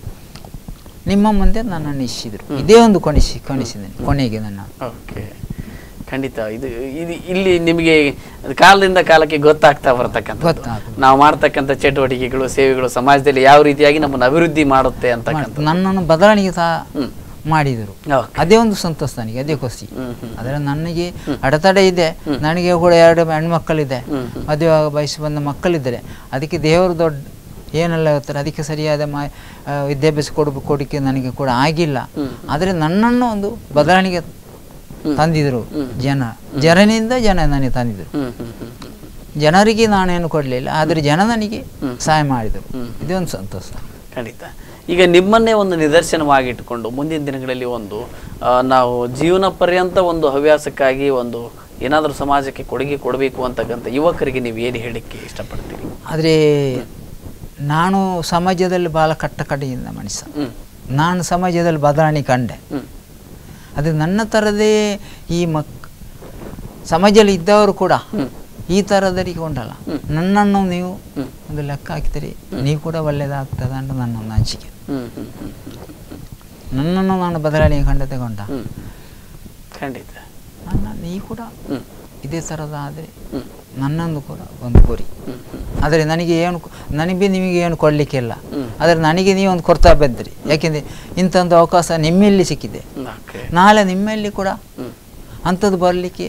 Speaker 2: ನಿಮ್ಮ ಮುಂದೆ ನನ್ನನ್ನು ಇಷ್ಟಿದ್ರು ಇದೇ ಒಂದು ಕೊಣಿಸಿ ಕೊಣಿಸಿದ್ದೇನೆ ಕೊನೆಗೆ ನನ್ನ
Speaker 1: ಓಕೆ ಖಂಡಿತ ಇದು ಇದು ಇಲ್ಲಿ ನಿಮಗೆ ಕಾಲದಿಂದ ಕಾಲಕ್ಕೆ ಗೊತ್ತಾಗ್ತಾ ಬರ್ತಕ್ಕಂಥ
Speaker 2: ಗೊತ್ತಾಗ್ತದೆ.
Speaker 1: ನಾವು ಮಾಡ್ತಕ್ಕಂಥ ಚಟುವಟಿಕೆಗಳು ಸೇವೆಗಳು ಸಮಾಜದಲ್ಲಿ ಯಾವ ರೀತಿಯಾಗಿ ನಮ್ಮನ್ನು ಅಭಿವೃದ್ಧಿ ಮಾಡುತ್ತೆ ಅಂತಕ್ಕಂಥ
Speaker 2: ನನ್ನನ್ನು ಬದಲಾವಣೆಗೆ ಸಹ
Speaker 1: ಹ್ಮ್
Speaker 2: ಮಾಡಿದರು
Speaker 1: ಓಕೆ
Speaker 2: ಅದೇ ಒಂದು ಸಂತೋಷ ನನಗೆ ಅದೇ ಖುಷಿ
Speaker 1: ಹ್ಮ್ ಹ್ಮ್
Speaker 2: ಆದರೆ ನನಗೆ ಅಡೆತಡೆ ಇದೆ ನನಗೆ ಕೂಡ ಎರಡು ಹೆಣ್ಮಕ್ಕಳಿದೆ
Speaker 1: ಹ್ಮ್
Speaker 2: ಮದುವೆ ಆಗ ಬಯಸಿ ಬಂದ ಮಕ್ಕಳಿದ್ದಾರೆ ಅದಕ್ಕೆ ದೇವರು ದೊಡ್ಡ ಏನೆಲ್ಲ ಹೇಳ್ತಾರೆ ಅದಕ್ಕೆ ಸರಿಯಾದ ಮಾ ಆ, ವಿದ್ಯಾಭ್ಯಾಸ ಕೊಡ ಕೊಡಕ್ಕೆ ನನಗೆ ಕೂಡ ಆಗಿಲ್ಲ ಆದರೆ ನನ್ನನ್ನು ಒಂದು ಬದಲಾವಣೆಗೆ ತಂದಿದ್ರು ಜನ ಜನನಿಂದ ಜನ ನನಗೆ ತಂದಿದ್ರು
Speaker 1: ಹ್ಮ್ ಹ್ಮ್ ಹ್ಮ್ ಹ್ಮ್
Speaker 2: ಜನರಿಗೆ ನಾನೇನು ಕೊಡಲಿಲ್ಲ ಆದರೆ ಜನ ನನಗೆ ಸಹಾಯ ಮಾಡಿದರು ಇದೊಂದು ಸಂತೋಷ
Speaker 1: ಖಂಡಿತ ಈಗ ನಿಮ್ಮನ್ನೇ ಒಂದು ನಿದರ್ಶನವಾಗಿಟ್ಟುಕೊಂಡು ಮುಂದಿನ ದಿನಗಳಲ್ಲಿ ಒಂದು ಆ, ನಾವು ಜೀವನ ಪರ್ಯಂತ ಒಂದು ಹವ್ಯಾಸಕ್ಕಾಗಿ ಒಂದು ಏನಾದರೂ ಸಮಾಜಕ್ಕೆ ಕೊಡುಗೆ ಕೊಡಬೇಕು ಅಂತಕ್ಕಂಥ ಯುವಕರಿಗೆ ನೀವು ಏನು ಹೇಳಿಕ್ಕೆ ಇಷ್ಟಪಡ್ತೀರಿ
Speaker 2: ಆದರೆ ನಾನು ಸಮಾಜದಲ್ಲಿ ಭಾಳ ಕಟ್ಟಕಡೆಯಿಂದ ಮನುಷ್ಯ
Speaker 1: ಹ್ಮ್
Speaker 2: ನಾನು ಸಮಾಜದಲ್ಲಿ ಬದಲಾವಣೆ ಕಂಡೆ
Speaker 1: ಹ್ಮ್
Speaker 2: ಅದು ನನ್ನ ಥರದೇ ಈ ಮಕ್ ಸಮಾಜದಲ್ಲಿ ಇದ್ದವರು ಕೂಡ ಈ ಥರದರಿಗೆ ಉಂಟಲ್ಲ ನನ್ನನ್ನು ನೀವು ಒಂದು ಲೆಕ್ಕ ಹಾಕ್ತೀರಿ ನೀವು ಕೂಡ ಒಳ್ಳೆಯದಾಗ್ತದ ಅಂತ ನನ್ನ ಒಂದು ಅನಿಸಿಕೆ
Speaker 1: ಹ್ಮ್ ಹ್ಮ್ ಹ್ಮ್
Speaker 2: ನನ್ನನ್ನು ನಾನು ಬದಲಾವಣೆ ಕಂಡು ತಗೊಂಡ
Speaker 1: ಹ್ಮ್ ಖಂಡಿತ
Speaker 2: ನನ್ನ ನೀವು ಕೂಡ
Speaker 1: ಹ್ಮ್
Speaker 2: ಇದೇ ಥರದ ಆದರೆ
Speaker 1: ಹ್ಮ್
Speaker 2: ನನ್ನೊಂದು ಕೂಡ ಒಂದು ಗುರಿ
Speaker 1: ಹ್ಮ್ ಹ್ಮ್
Speaker 2: ಆದರೆ ನನಗೆ ಏನು ಕೊ- ನನಗೆ ನಿಮಗೆ ಏನು ಕೊಡಲಿಕ್ಕಿಲ್ಲ
Speaker 1: ಹ್ಮ್.
Speaker 2: ಆದರೆ ನನಗೆ ನೀವು ಒಂದು ಕೊಡ್ತಾ ಬಂದ್ರಿ ಯಾಕೆಂದರೆ ಇಂಥೊಂದು ಅವಕಾಶ ನಿಮ್ಮಲ್ಲಿ ಸಿಕ್ಕಿದೆ
Speaker 1: ಓಕೆ
Speaker 2: ನಾಳೆ ನಿಮ್ಮಲ್ಲಿ ಕೂಡ
Speaker 1: ಹ್ಮ್
Speaker 2: ಅಂಥದ್ದು ಬರಲಿಕ್ಕೆ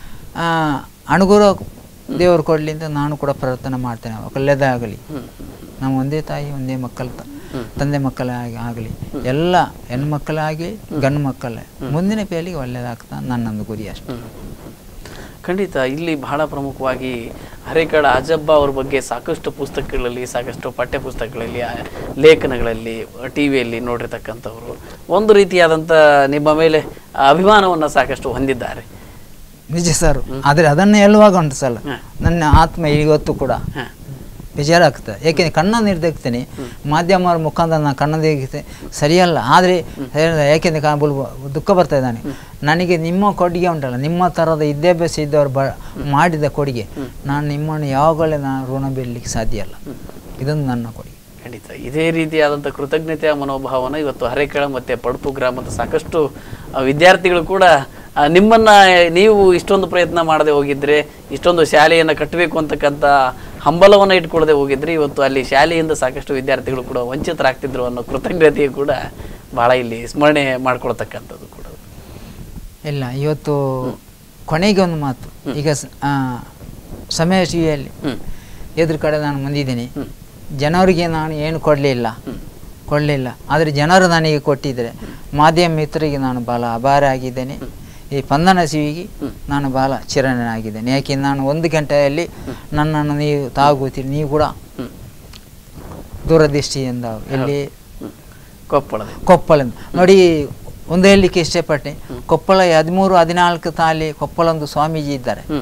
Speaker 2: ಅನುಗುರ ದೇವರು ಕೊಡಲಿ ಅಂತ ನಾನು ಕೂಡ ಪ್ರಾರ್ಥನೆ ಮಾಡ್ತೇನೆ ಒಳ್ಳೆಯದಾಗಲಿ
Speaker 1: ಹ್ಮ್
Speaker 2: ನಾವು ಒಂದೇ ತಾಯಿ ಒಂದೇ ಮಕ್ಕಳ ತ- ತಂದೆ ಮಕ್ಕಳ ಆಗಲಿ ಎಲ್ಲ ಹೆಣ್ಮಕ್ಕಳಾಗಿ ಗಂಡು ಮಕ್ಕಳೇ ಮುಂದಿನ ಪೀಳಿಗೆ ಒಳ್ಳೆಯದಾಗ್ತಾ ನನ್ನೊಂದು ಗುರಿ ಅಷ್ಟೆ
Speaker 1: ಹ್ಮ್. ಖಂಡಿತ ಇಲ್ಲಿ ಬಹಳ ಪ್ರಮುಖವಾಗಿ ಹರೇಕಳ ಅಜಬ್ಬ ಅವ್ರ ಬಗ್ಗೆ ಸಾಕಷ್ಟು ಪುಸ್ತಕಗಳಲ್ಲಿ ಸಾಕಷ್ಟು ಪಠ್ಯ ಪುಸ್ತಕಗಳಲ್ಲಿ ಆ, ಲೇಖನಗಳಲ್ಲಿ ಟಿ ವಿಯಲ್ಲಿ ನೋಡಿರ್ತಕ್ಕಂಥವ್ರು ಒಂದು ರೀತಿಯಾದಂಥ ನಿಮ್ಮ ಮೇಲೆ ಅಭಿಮಾನವನ್ನು ಸಾಕಷ್ಟು ಹೊಂದಿದ್ದಾರೆ
Speaker 2: ನಿಜ ಸರ್ ಆದರೆ ಅದನ್ನು ಹೇಳುವಾಗ ಉಂಟು ಸಲ
Speaker 1: ಹ.
Speaker 2: ನನ್ನ ಆತ್ಮ ಇವತ್ತು ಕೂಡ
Speaker 1: ಹ.
Speaker 2: ಬೇಜಾರಾಗ್ತದೆ ಏಕೆಂದರೆ ಕಣ್ಣನ್ನು ನಿರ್ದಕ್ತೇನೆ ಮಾಧ್ಯಮರ ಮುಖಾಂತರ ನಾನು ಕಣ್ಣು ತೆಗಿತೆ ಸರಿಯಲ್ಲ ಆದರೆ ಯಾಕೆಂದರೆ ಕಾಣಬಲ್ ದುಃಖ ಬರ್ತಾ ಇದ್ದಾನೆ ನನಗೆ ನಿಮ್ಮ ಕೊಡುಗೆ ಉಂಟಲ್ಲ ನಿಮ್ಮ ಥರದ ವಿದ್ಯಾಭ್ಯಾಸ ಇದ್ದವರು ಬ ಮಾಡಿದ ಕೊಡುಗೆ ನಾನು ನಿಮ್ಮನ್ನು ಯಾವಾಗಲೇ ನಾನು ಋಣ ಬೀಳಲಿಕ್ಕೆ ಸಾಧ್ಯ ಅಲ್ಲ ಇದೊಂದು ನನ್ನ ಕೊಡುಗೆ
Speaker 1: ಖಂಡಿತ ಇದೇ ರೀತಿಯಾದಂಥ ಕೃತಜ್ಞತೆಯ ಮನೋಭಾವನ ಇವತ್ತು ಹರೇಕಳ ಮತ್ತು ಪಡುಪು ಗ್ರಾಮದ ಸಾಕಷ್ಟು ಆ, ವಿದ್ಯಾರ್ಥಿಗಳು ಕೂಡ ಆ, ನಿಮ್ಮನ್ನ ನೀವು ಇಷ್ಟೊಂದು ಪ್ರಯತ್ನ ಮಾಡದೆ ಹೋಗಿದ್ರೆ ಇಷ್ಟೊಂದು ಶಾಲೆಯನ್ನು ಕಟ್ಟಬೇಕು ಅಂತಕ್ಕಂಥ ಹಂಬಲವನ್ನು ಇಟ್ಕೊಳ್ಳದೆ ಹೋಗಿದ್ರೆ ಇವತ್ತು ಅಲ್ಲಿ ಶಾಲೆಯಿಂದ ಸಾಕಷ್ಟು ವಿದ್ಯಾರ್ಥಿಗಳು ಕೂಡ ವಂಚಿತರಾಗ್ತಿದ್ರು ಅನ್ನೋ ಕೃತಜ್ಞತೆಯು ಕೂಡ ಬಹಳ ಇಲ್ಲಿ ಸ್ಮರಣೆ ಮಾಡ್ಕೊಳ್ತಕ್ಕಂಥದ್ದು ಕೂಡ
Speaker 2: ಇಲ್ಲ ಇವತ್ತು ಕೊನೆಗೆ ಒಂದು ಮಾತು ಈಗ ಸ- ಆ, ಸಮಯ ಟಿವಿಯಲ್ಲಿ
Speaker 1: ಹ್ಮ್
Speaker 2: ಎದುರು ಕಡೆ ನಾನು ಮುಂದಿದ್ದೀನಿ
Speaker 1: ಹ್ಮ್.
Speaker 2: ಜನರಿಗೆ ನಾನು ಏನು ಕೊಡಲಿಲ್ಲ ಕೊಡಲಿಲ್ಲ ಆದರೆ ಜನರು ನನಗೆ ಕೊಟ್ಟಿದ್ದಾರೆ ಮಾಧ್ಯಮ ಮಿತ್ರರಿಗೆ ನಾನು ಭಾಳ ಆಭಾರ ಆಗಿದ್ದೇನೆ ಈ ಪಂದನ ಸಿವಿಗೆ ನಾನು ಭಾಳ ಚಿರಣನಾಗಿದ್ದೇನೆ ಯಾಕೆ ನಾನು ಒಂದು ಗಂಟೆಯಲ್ಲಿ ನನ್ನನ್ನು ನೀವು ತಾಗುತ್ತೀರಿ ನೀವು ಕೂಡ
Speaker 1: ಹ್ಮ್
Speaker 2: ದೂರದೃಷ್ಟಿಯಿಂದ ಎಲ್ಲಿ
Speaker 1: ಹ್ಮ್ ಕೊಪ್ಪಳದ
Speaker 2: ಕೊಪ್ಪಳ ನೋಡಿ ಒಂದು ಹೇಳಲಿಕ್ಕೆ ಇಷ್ಟಪಟ್ಟೆ ಕೊಪ್ಪಳ ಹದಿಮೂರು ಹದಿನಾಲ್ಕು ತಾಲಿ ಕೊಪ್ಪಳ ಒಂದು ಸ್ವಾಮೀಜಿ ಇದ್ದಾರೆ
Speaker 1: ಹ್ಮ್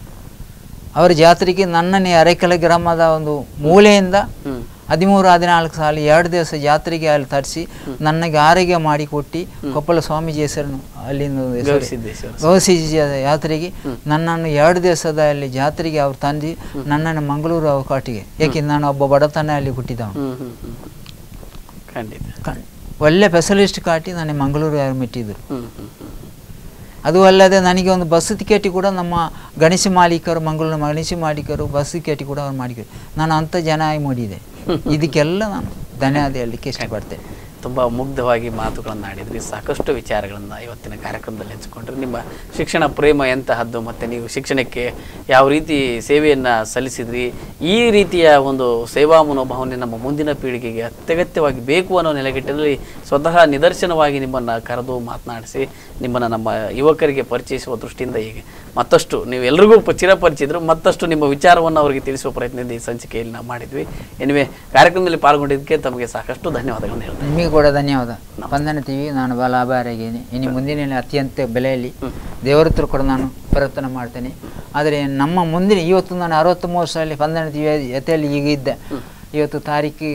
Speaker 2: ಅವರ ಜಾತ್ರೆಗೆ ನನ್ನನ್ನೇ ಅರೆಕೆಲ ಗ್ರಾಮದ ಒಂದು ಮೂಲೆಯಿಂದ
Speaker 1: ಹ್ಮ್
Speaker 2: ಹದಿಮೂರು ಹದಿನಾಲ್ಕು ಸಾಲ ಎರಡು ದಿವಸ ಜಾತ್ರೆಗೆ ಅಲ್ಲಿ ತರಿಸಿ ನನಗೆ ಆರೋಗ್ಯ ಮಾಡಿ ಕೊಟ್ಟು ಕೊಪ್ಪಳ ಸ್ವಾಮೀಜಿ ಹೆಸರನ್ನು ಅಲ್ಲಿಂದ ಒಂದು ಹೆಸರು
Speaker 1: ಗವಿಸಿದ್ದೇಶ್ವರ
Speaker 2: ಗೌಸಿಜಿ ಯಾತ್ರೆಗೆ ನನ್ನನ್ನು ಎರಡು ದಿವಸದ ಅಲ್ಲಿ ಜಾತ್ರೆಗೆ ಅವ್ರು ತಂದು ನನ್ನನ್ನು ಮಂಗಳೂರು ಅವ್ರ ಕಾಟಿಗೆ ಏಕೆ ನಾನು ಒಬ್ಬ ಬಡತನ ಅಲ್ಲಿ ಹುಟ್ಟಿದವನು
Speaker 1: ಹ್ಮ್ ಹ್ಮ್ ಹ್ಮ್ ಖಂಡಿತ
Speaker 2: ಕಣ್- ಒಳ್ಳೆ ಸ್ಪೆಷಲಿಸ್ಟ್ ಕಾಟಿ ನನಗೆ ಮಂಗಳೂರು ಯಾರು ಮಿಟ್ಟಿದ್ರು
Speaker 1: ಹ್ಮ್ ಹ್ಮ್ ಹ್ಮ್
Speaker 2: ಅದು ಅಲ್ಲದೆ ನನಗೆ ಒಂದು ಬಸ್ ಟಿಕೆಟ್ ಕೂಡ ನಮ್ಮ ಗಣೇಶ ಮಾಲೀಕರು ಮಂಗಳೂರಿನ ಗಣೇಶ ಮಾಲೀಕರು ಬಸ್ ಟಿಕೆಟ್ ಕೂಡ ಅವ್ರು ಮಾಡಿದ್ರು ನಾನು ಅಂಥ ಜನ ಆಗಿ ಮೂಡಿದೆ ಇದಕ್ಕೆಲ್ಲ ನಾನು ಧನ್ಯವಾದ ಹೇಳಲಿಕ್ಕೆ ಇಷ್ಟಪಡ್ತೇನೆ
Speaker 1: ತುಂಬ ಮುಗ್ಧವಾಗಿ ಮಾತುಗಳನ್ನು ಆಡಿದ್ರಿ ಸಾಕಷ್ಟು ವಿಚಾರಗಳನ್ನು ಇವತ್ತಿನ ಕಾರ್ಯಕ್ರಮದಲ್ಲಿ ಹಂಚಿಕೊಂಡ್ರಿ ನಿಮ್ಮ ಶಿಕ್ಷಣ ಪ್ರೇಮ ಎಂತಹದ್ದು ಮತ್ತು ನೀವು ಶಿಕ್ಷಣಕ್ಕೆ ಯಾವ ರೀತಿ ಸೇವೆಯನ್ನು ಸಲ್ಲಿಸಿದ್ರಿ ಈ ರೀತಿಯ ಒಂದು ಸೇವಾ ಮನೋಭಾವನೆ ನಮ್ಮ ಮುಂದಿನ ಪೀಳಿಗೆಗೆ ಅತ್ಯಗತ್ಯವಾಗಿ ಬೇಕು ಅನ್ನೋ ನೆಲೆಗಟ್ಟಿನಲ್ಲಿ ಸ್ವತಃ ನಿದರ್ಶನವಾಗಿ ನಿಮ್ಮನ್ನು ಕರೆದು ಮಾತನಾಡಿಸಿ ನಿಮ್ಮನ್ನು ನಮ್ಮ ಯುವಕರಿಗೆ ಪರಿಚಯಿಸುವ ದೃಷ್ಟಿಯಿಂದ ಹೀಗೆ ಮತ್ತಷ್ಟು ನೀವು ಎಲ್ರಿಗೂ ಪ- ಚಿರಪರಿಚಿದ್ರು ಮತ್ತಷ್ಟು ನಿಮ್ಮ ವಿಚಾರವನ್ನು ಅವರಿಗೆ ತಿಳಿಸುವ ಪ್ರಯತ್ನದಿಂದ ಈ ಸಂಚಿಕೆಯಲ್ಲಿ ನಾವು ಮಾಡಿದ್ವಿ ಎನಿವೆ ಕಾರ್ಯಕ್ರಮದಲ್ಲಿ ಪಾಲ್ಗೊಂಡಿದ್ದಕ್ಕೆ ತಮಗೆ ಸಾಕಷ್ಟು ಧನ್ಯವಾದಗಳನ್ನು ಹೇಳ್ತೇನೆ
Speaker 2: ನಿಮಗೆ ಕೂಡ ಧನ್ಯವಾದ ಸ್ಪಂದನ ಟಿವಿ ನಾನು ಬಹಳ ಆಭಾರಿಯಾಗಿದ್ದೀನಿ ಇನ್ನು ಮುಂದಿನ ಅತ್ಯಂತ ಬೆಲೆಯಲ್ಲಿ ದೇವರ ಹತ್ರ ಕೂಡ ನಾನು ಪ್ರಾರ್ಥನೆ ಮಾಡ್ತೇನೆ ಆದರೆ ನಮ್ಮ ಮುಂದಿನ ಇವತ್ತು ನಾನು ಅರವತ್ತ್ಮೂರು ಸಾಲ ಸ್ಪಂದನ ಟಿವಿ ಜೊತೆಯಲ್ಲಿ ಈಗ ಇದ್ದೆ ಇವತ್ತು ತಾರೀಕು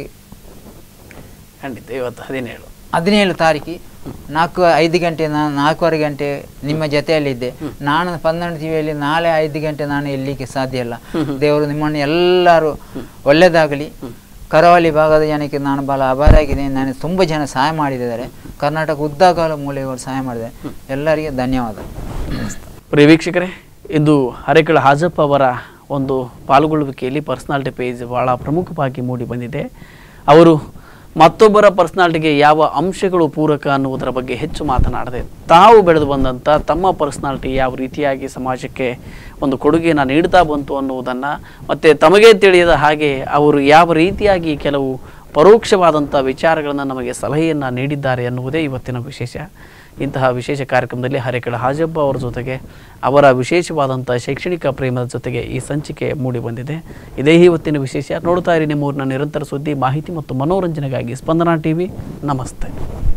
Speaker 1: ಖಂಡಿತ ಇವತ್ತು ಹದಿನೇಳು
Speaker 2: ಹದಿನೇಳು ತಾರೀಕು ನಾಲ್ಕು ಐದು ಗಂಟೆ ನಾನು ನಾಲ್ಕೂವರೆ ಗಂಟೆ ನಿಮ್ಮ ಜೊತೆಯಲ್ಲಿದ್ದೆ ನಾನು ಸ್ಪಂದನ ಟಿವಿಯಲ್ಲಿ ನಾಳೆ ಐದು ಗಂಟೆ ನಾನು ಎಲ್ಲಿಗೆ ಸಾಧ್ಯ ಇಲ್ಲ ದೇವರು ನಿಮ್ಮನ್ನು ಎಲ್ಲರೂ ಒಳ್ಳೆಯದಾಗಲಿ ಕರಾವಳಿ ಭಾಗದ ಜನಕ್ಕೆ ನಾನು ಬಹಳ ಆಭಾರಿಯಾಗಿದ್ದೇನೆ ನನಗೆ ತುಂಬ ಜನ ಸಹಾಯ ಮಾಡಿದ್ದಾರೆ ಕರ್ನಾಟಕ ಉದ್ದಾಗಲ ಮೂಲೆಗಳು ಸಹಾಯ ಮಾಡಿದೆ ಎಲ್ಲರಿಗೆ ಧನ್ಯವಾದ
Speaker 1: ಪ್ರಿಯ ವೀಕ್ಷಕರೇ ಇಂದು ಹರೇಕಳ ಹಾಜಪ್ಪ ಅವರ ಒಂದು ಪಾಲ್ಗೊಳ್ಳುವಿಕೆಯಲ್ಲಿ ಪರ್ಸನಾಲಿಟಿ ಪೇಜ್ ಭಾಳ ಪ್ರಮುಖವಾಗಿ ಮೂಡಿ ಬಂದಿದೆ ಅವರು ಮತ್ತೊಬ್ಬರ ಪರ್ಸನಾಲಿಟಿಗೆ ಯಾವ ಅಂಶಗಳು ಪೂರಕ ಅನ್ನುವುದರ ಬಗ್ಗೆ ಹೆಚ್ಚು ಮಾತನಾಡದೆ ತಾವು ಬೆಳೆದು ಬಂದಂಥ ತಮ್ಮ ಪರ್ಸನಾಲಿಟಿ ಯಾವ ರೀತಿಯಾಗಿ ಸಮಾಜಕ್ಕೆ ಒಂದು ಕೊಡುಗೆಯನ್ನು ನೀಡ್ತಾ ಬಂತು ಅನ್ನುವುದನ್ನು ಮತ್ತು ತಮಗೆ ತಿಳಿಯದ ಹಾಗೆ ಅವರು ಯಾವ ರೀತಿಯಾಗಿ ಕೆಲವು ಪರೋಕ್ಷವಾದಂಥ ವಿಚಾರಗಳನ್ನು ನಮಗೆ ಸಲಹೆಯನ್ನು ನೀಡಿದ್ದಾರೆ ಎನ್ನುವುದೇ ಇವತ್ತಿನ ವಿಶೇಷ ಇಂತಹ ವಿಶೇಷ ಕಾರ್ಯಕ್ರಮದಲ್ಲಿ ಹರೇಕಳ ಹಾಜಬ್ಬ ಅವರ ಜೊತೆಗೆ ಅವರ ವಿಶೇಷವಾದಂಥ ಶೈಕ್ಷಣಿಕ ಪ್ರೇಮದ ಜೊತೆಗೆ ಈ ಸಂಚಿಕೆ ಮೂಡಿ ಬಂದಿದೆ ಇದೇ ಇವತ್ತಿನ ವಿಶೇಷ ನೋಡ್ತಾ ಇರಿ ನಿಮ್ಮೂರಿನ ನಿರಂತರ ಸುದ್ದಿ ಮಾಹಿತಿ ಮತ್ತು ಮನೋರಂಜನೆಗಾಗಿ ಸ್ಪಂದನಾ ಟಿವಿ ನಮಸ್ತೆ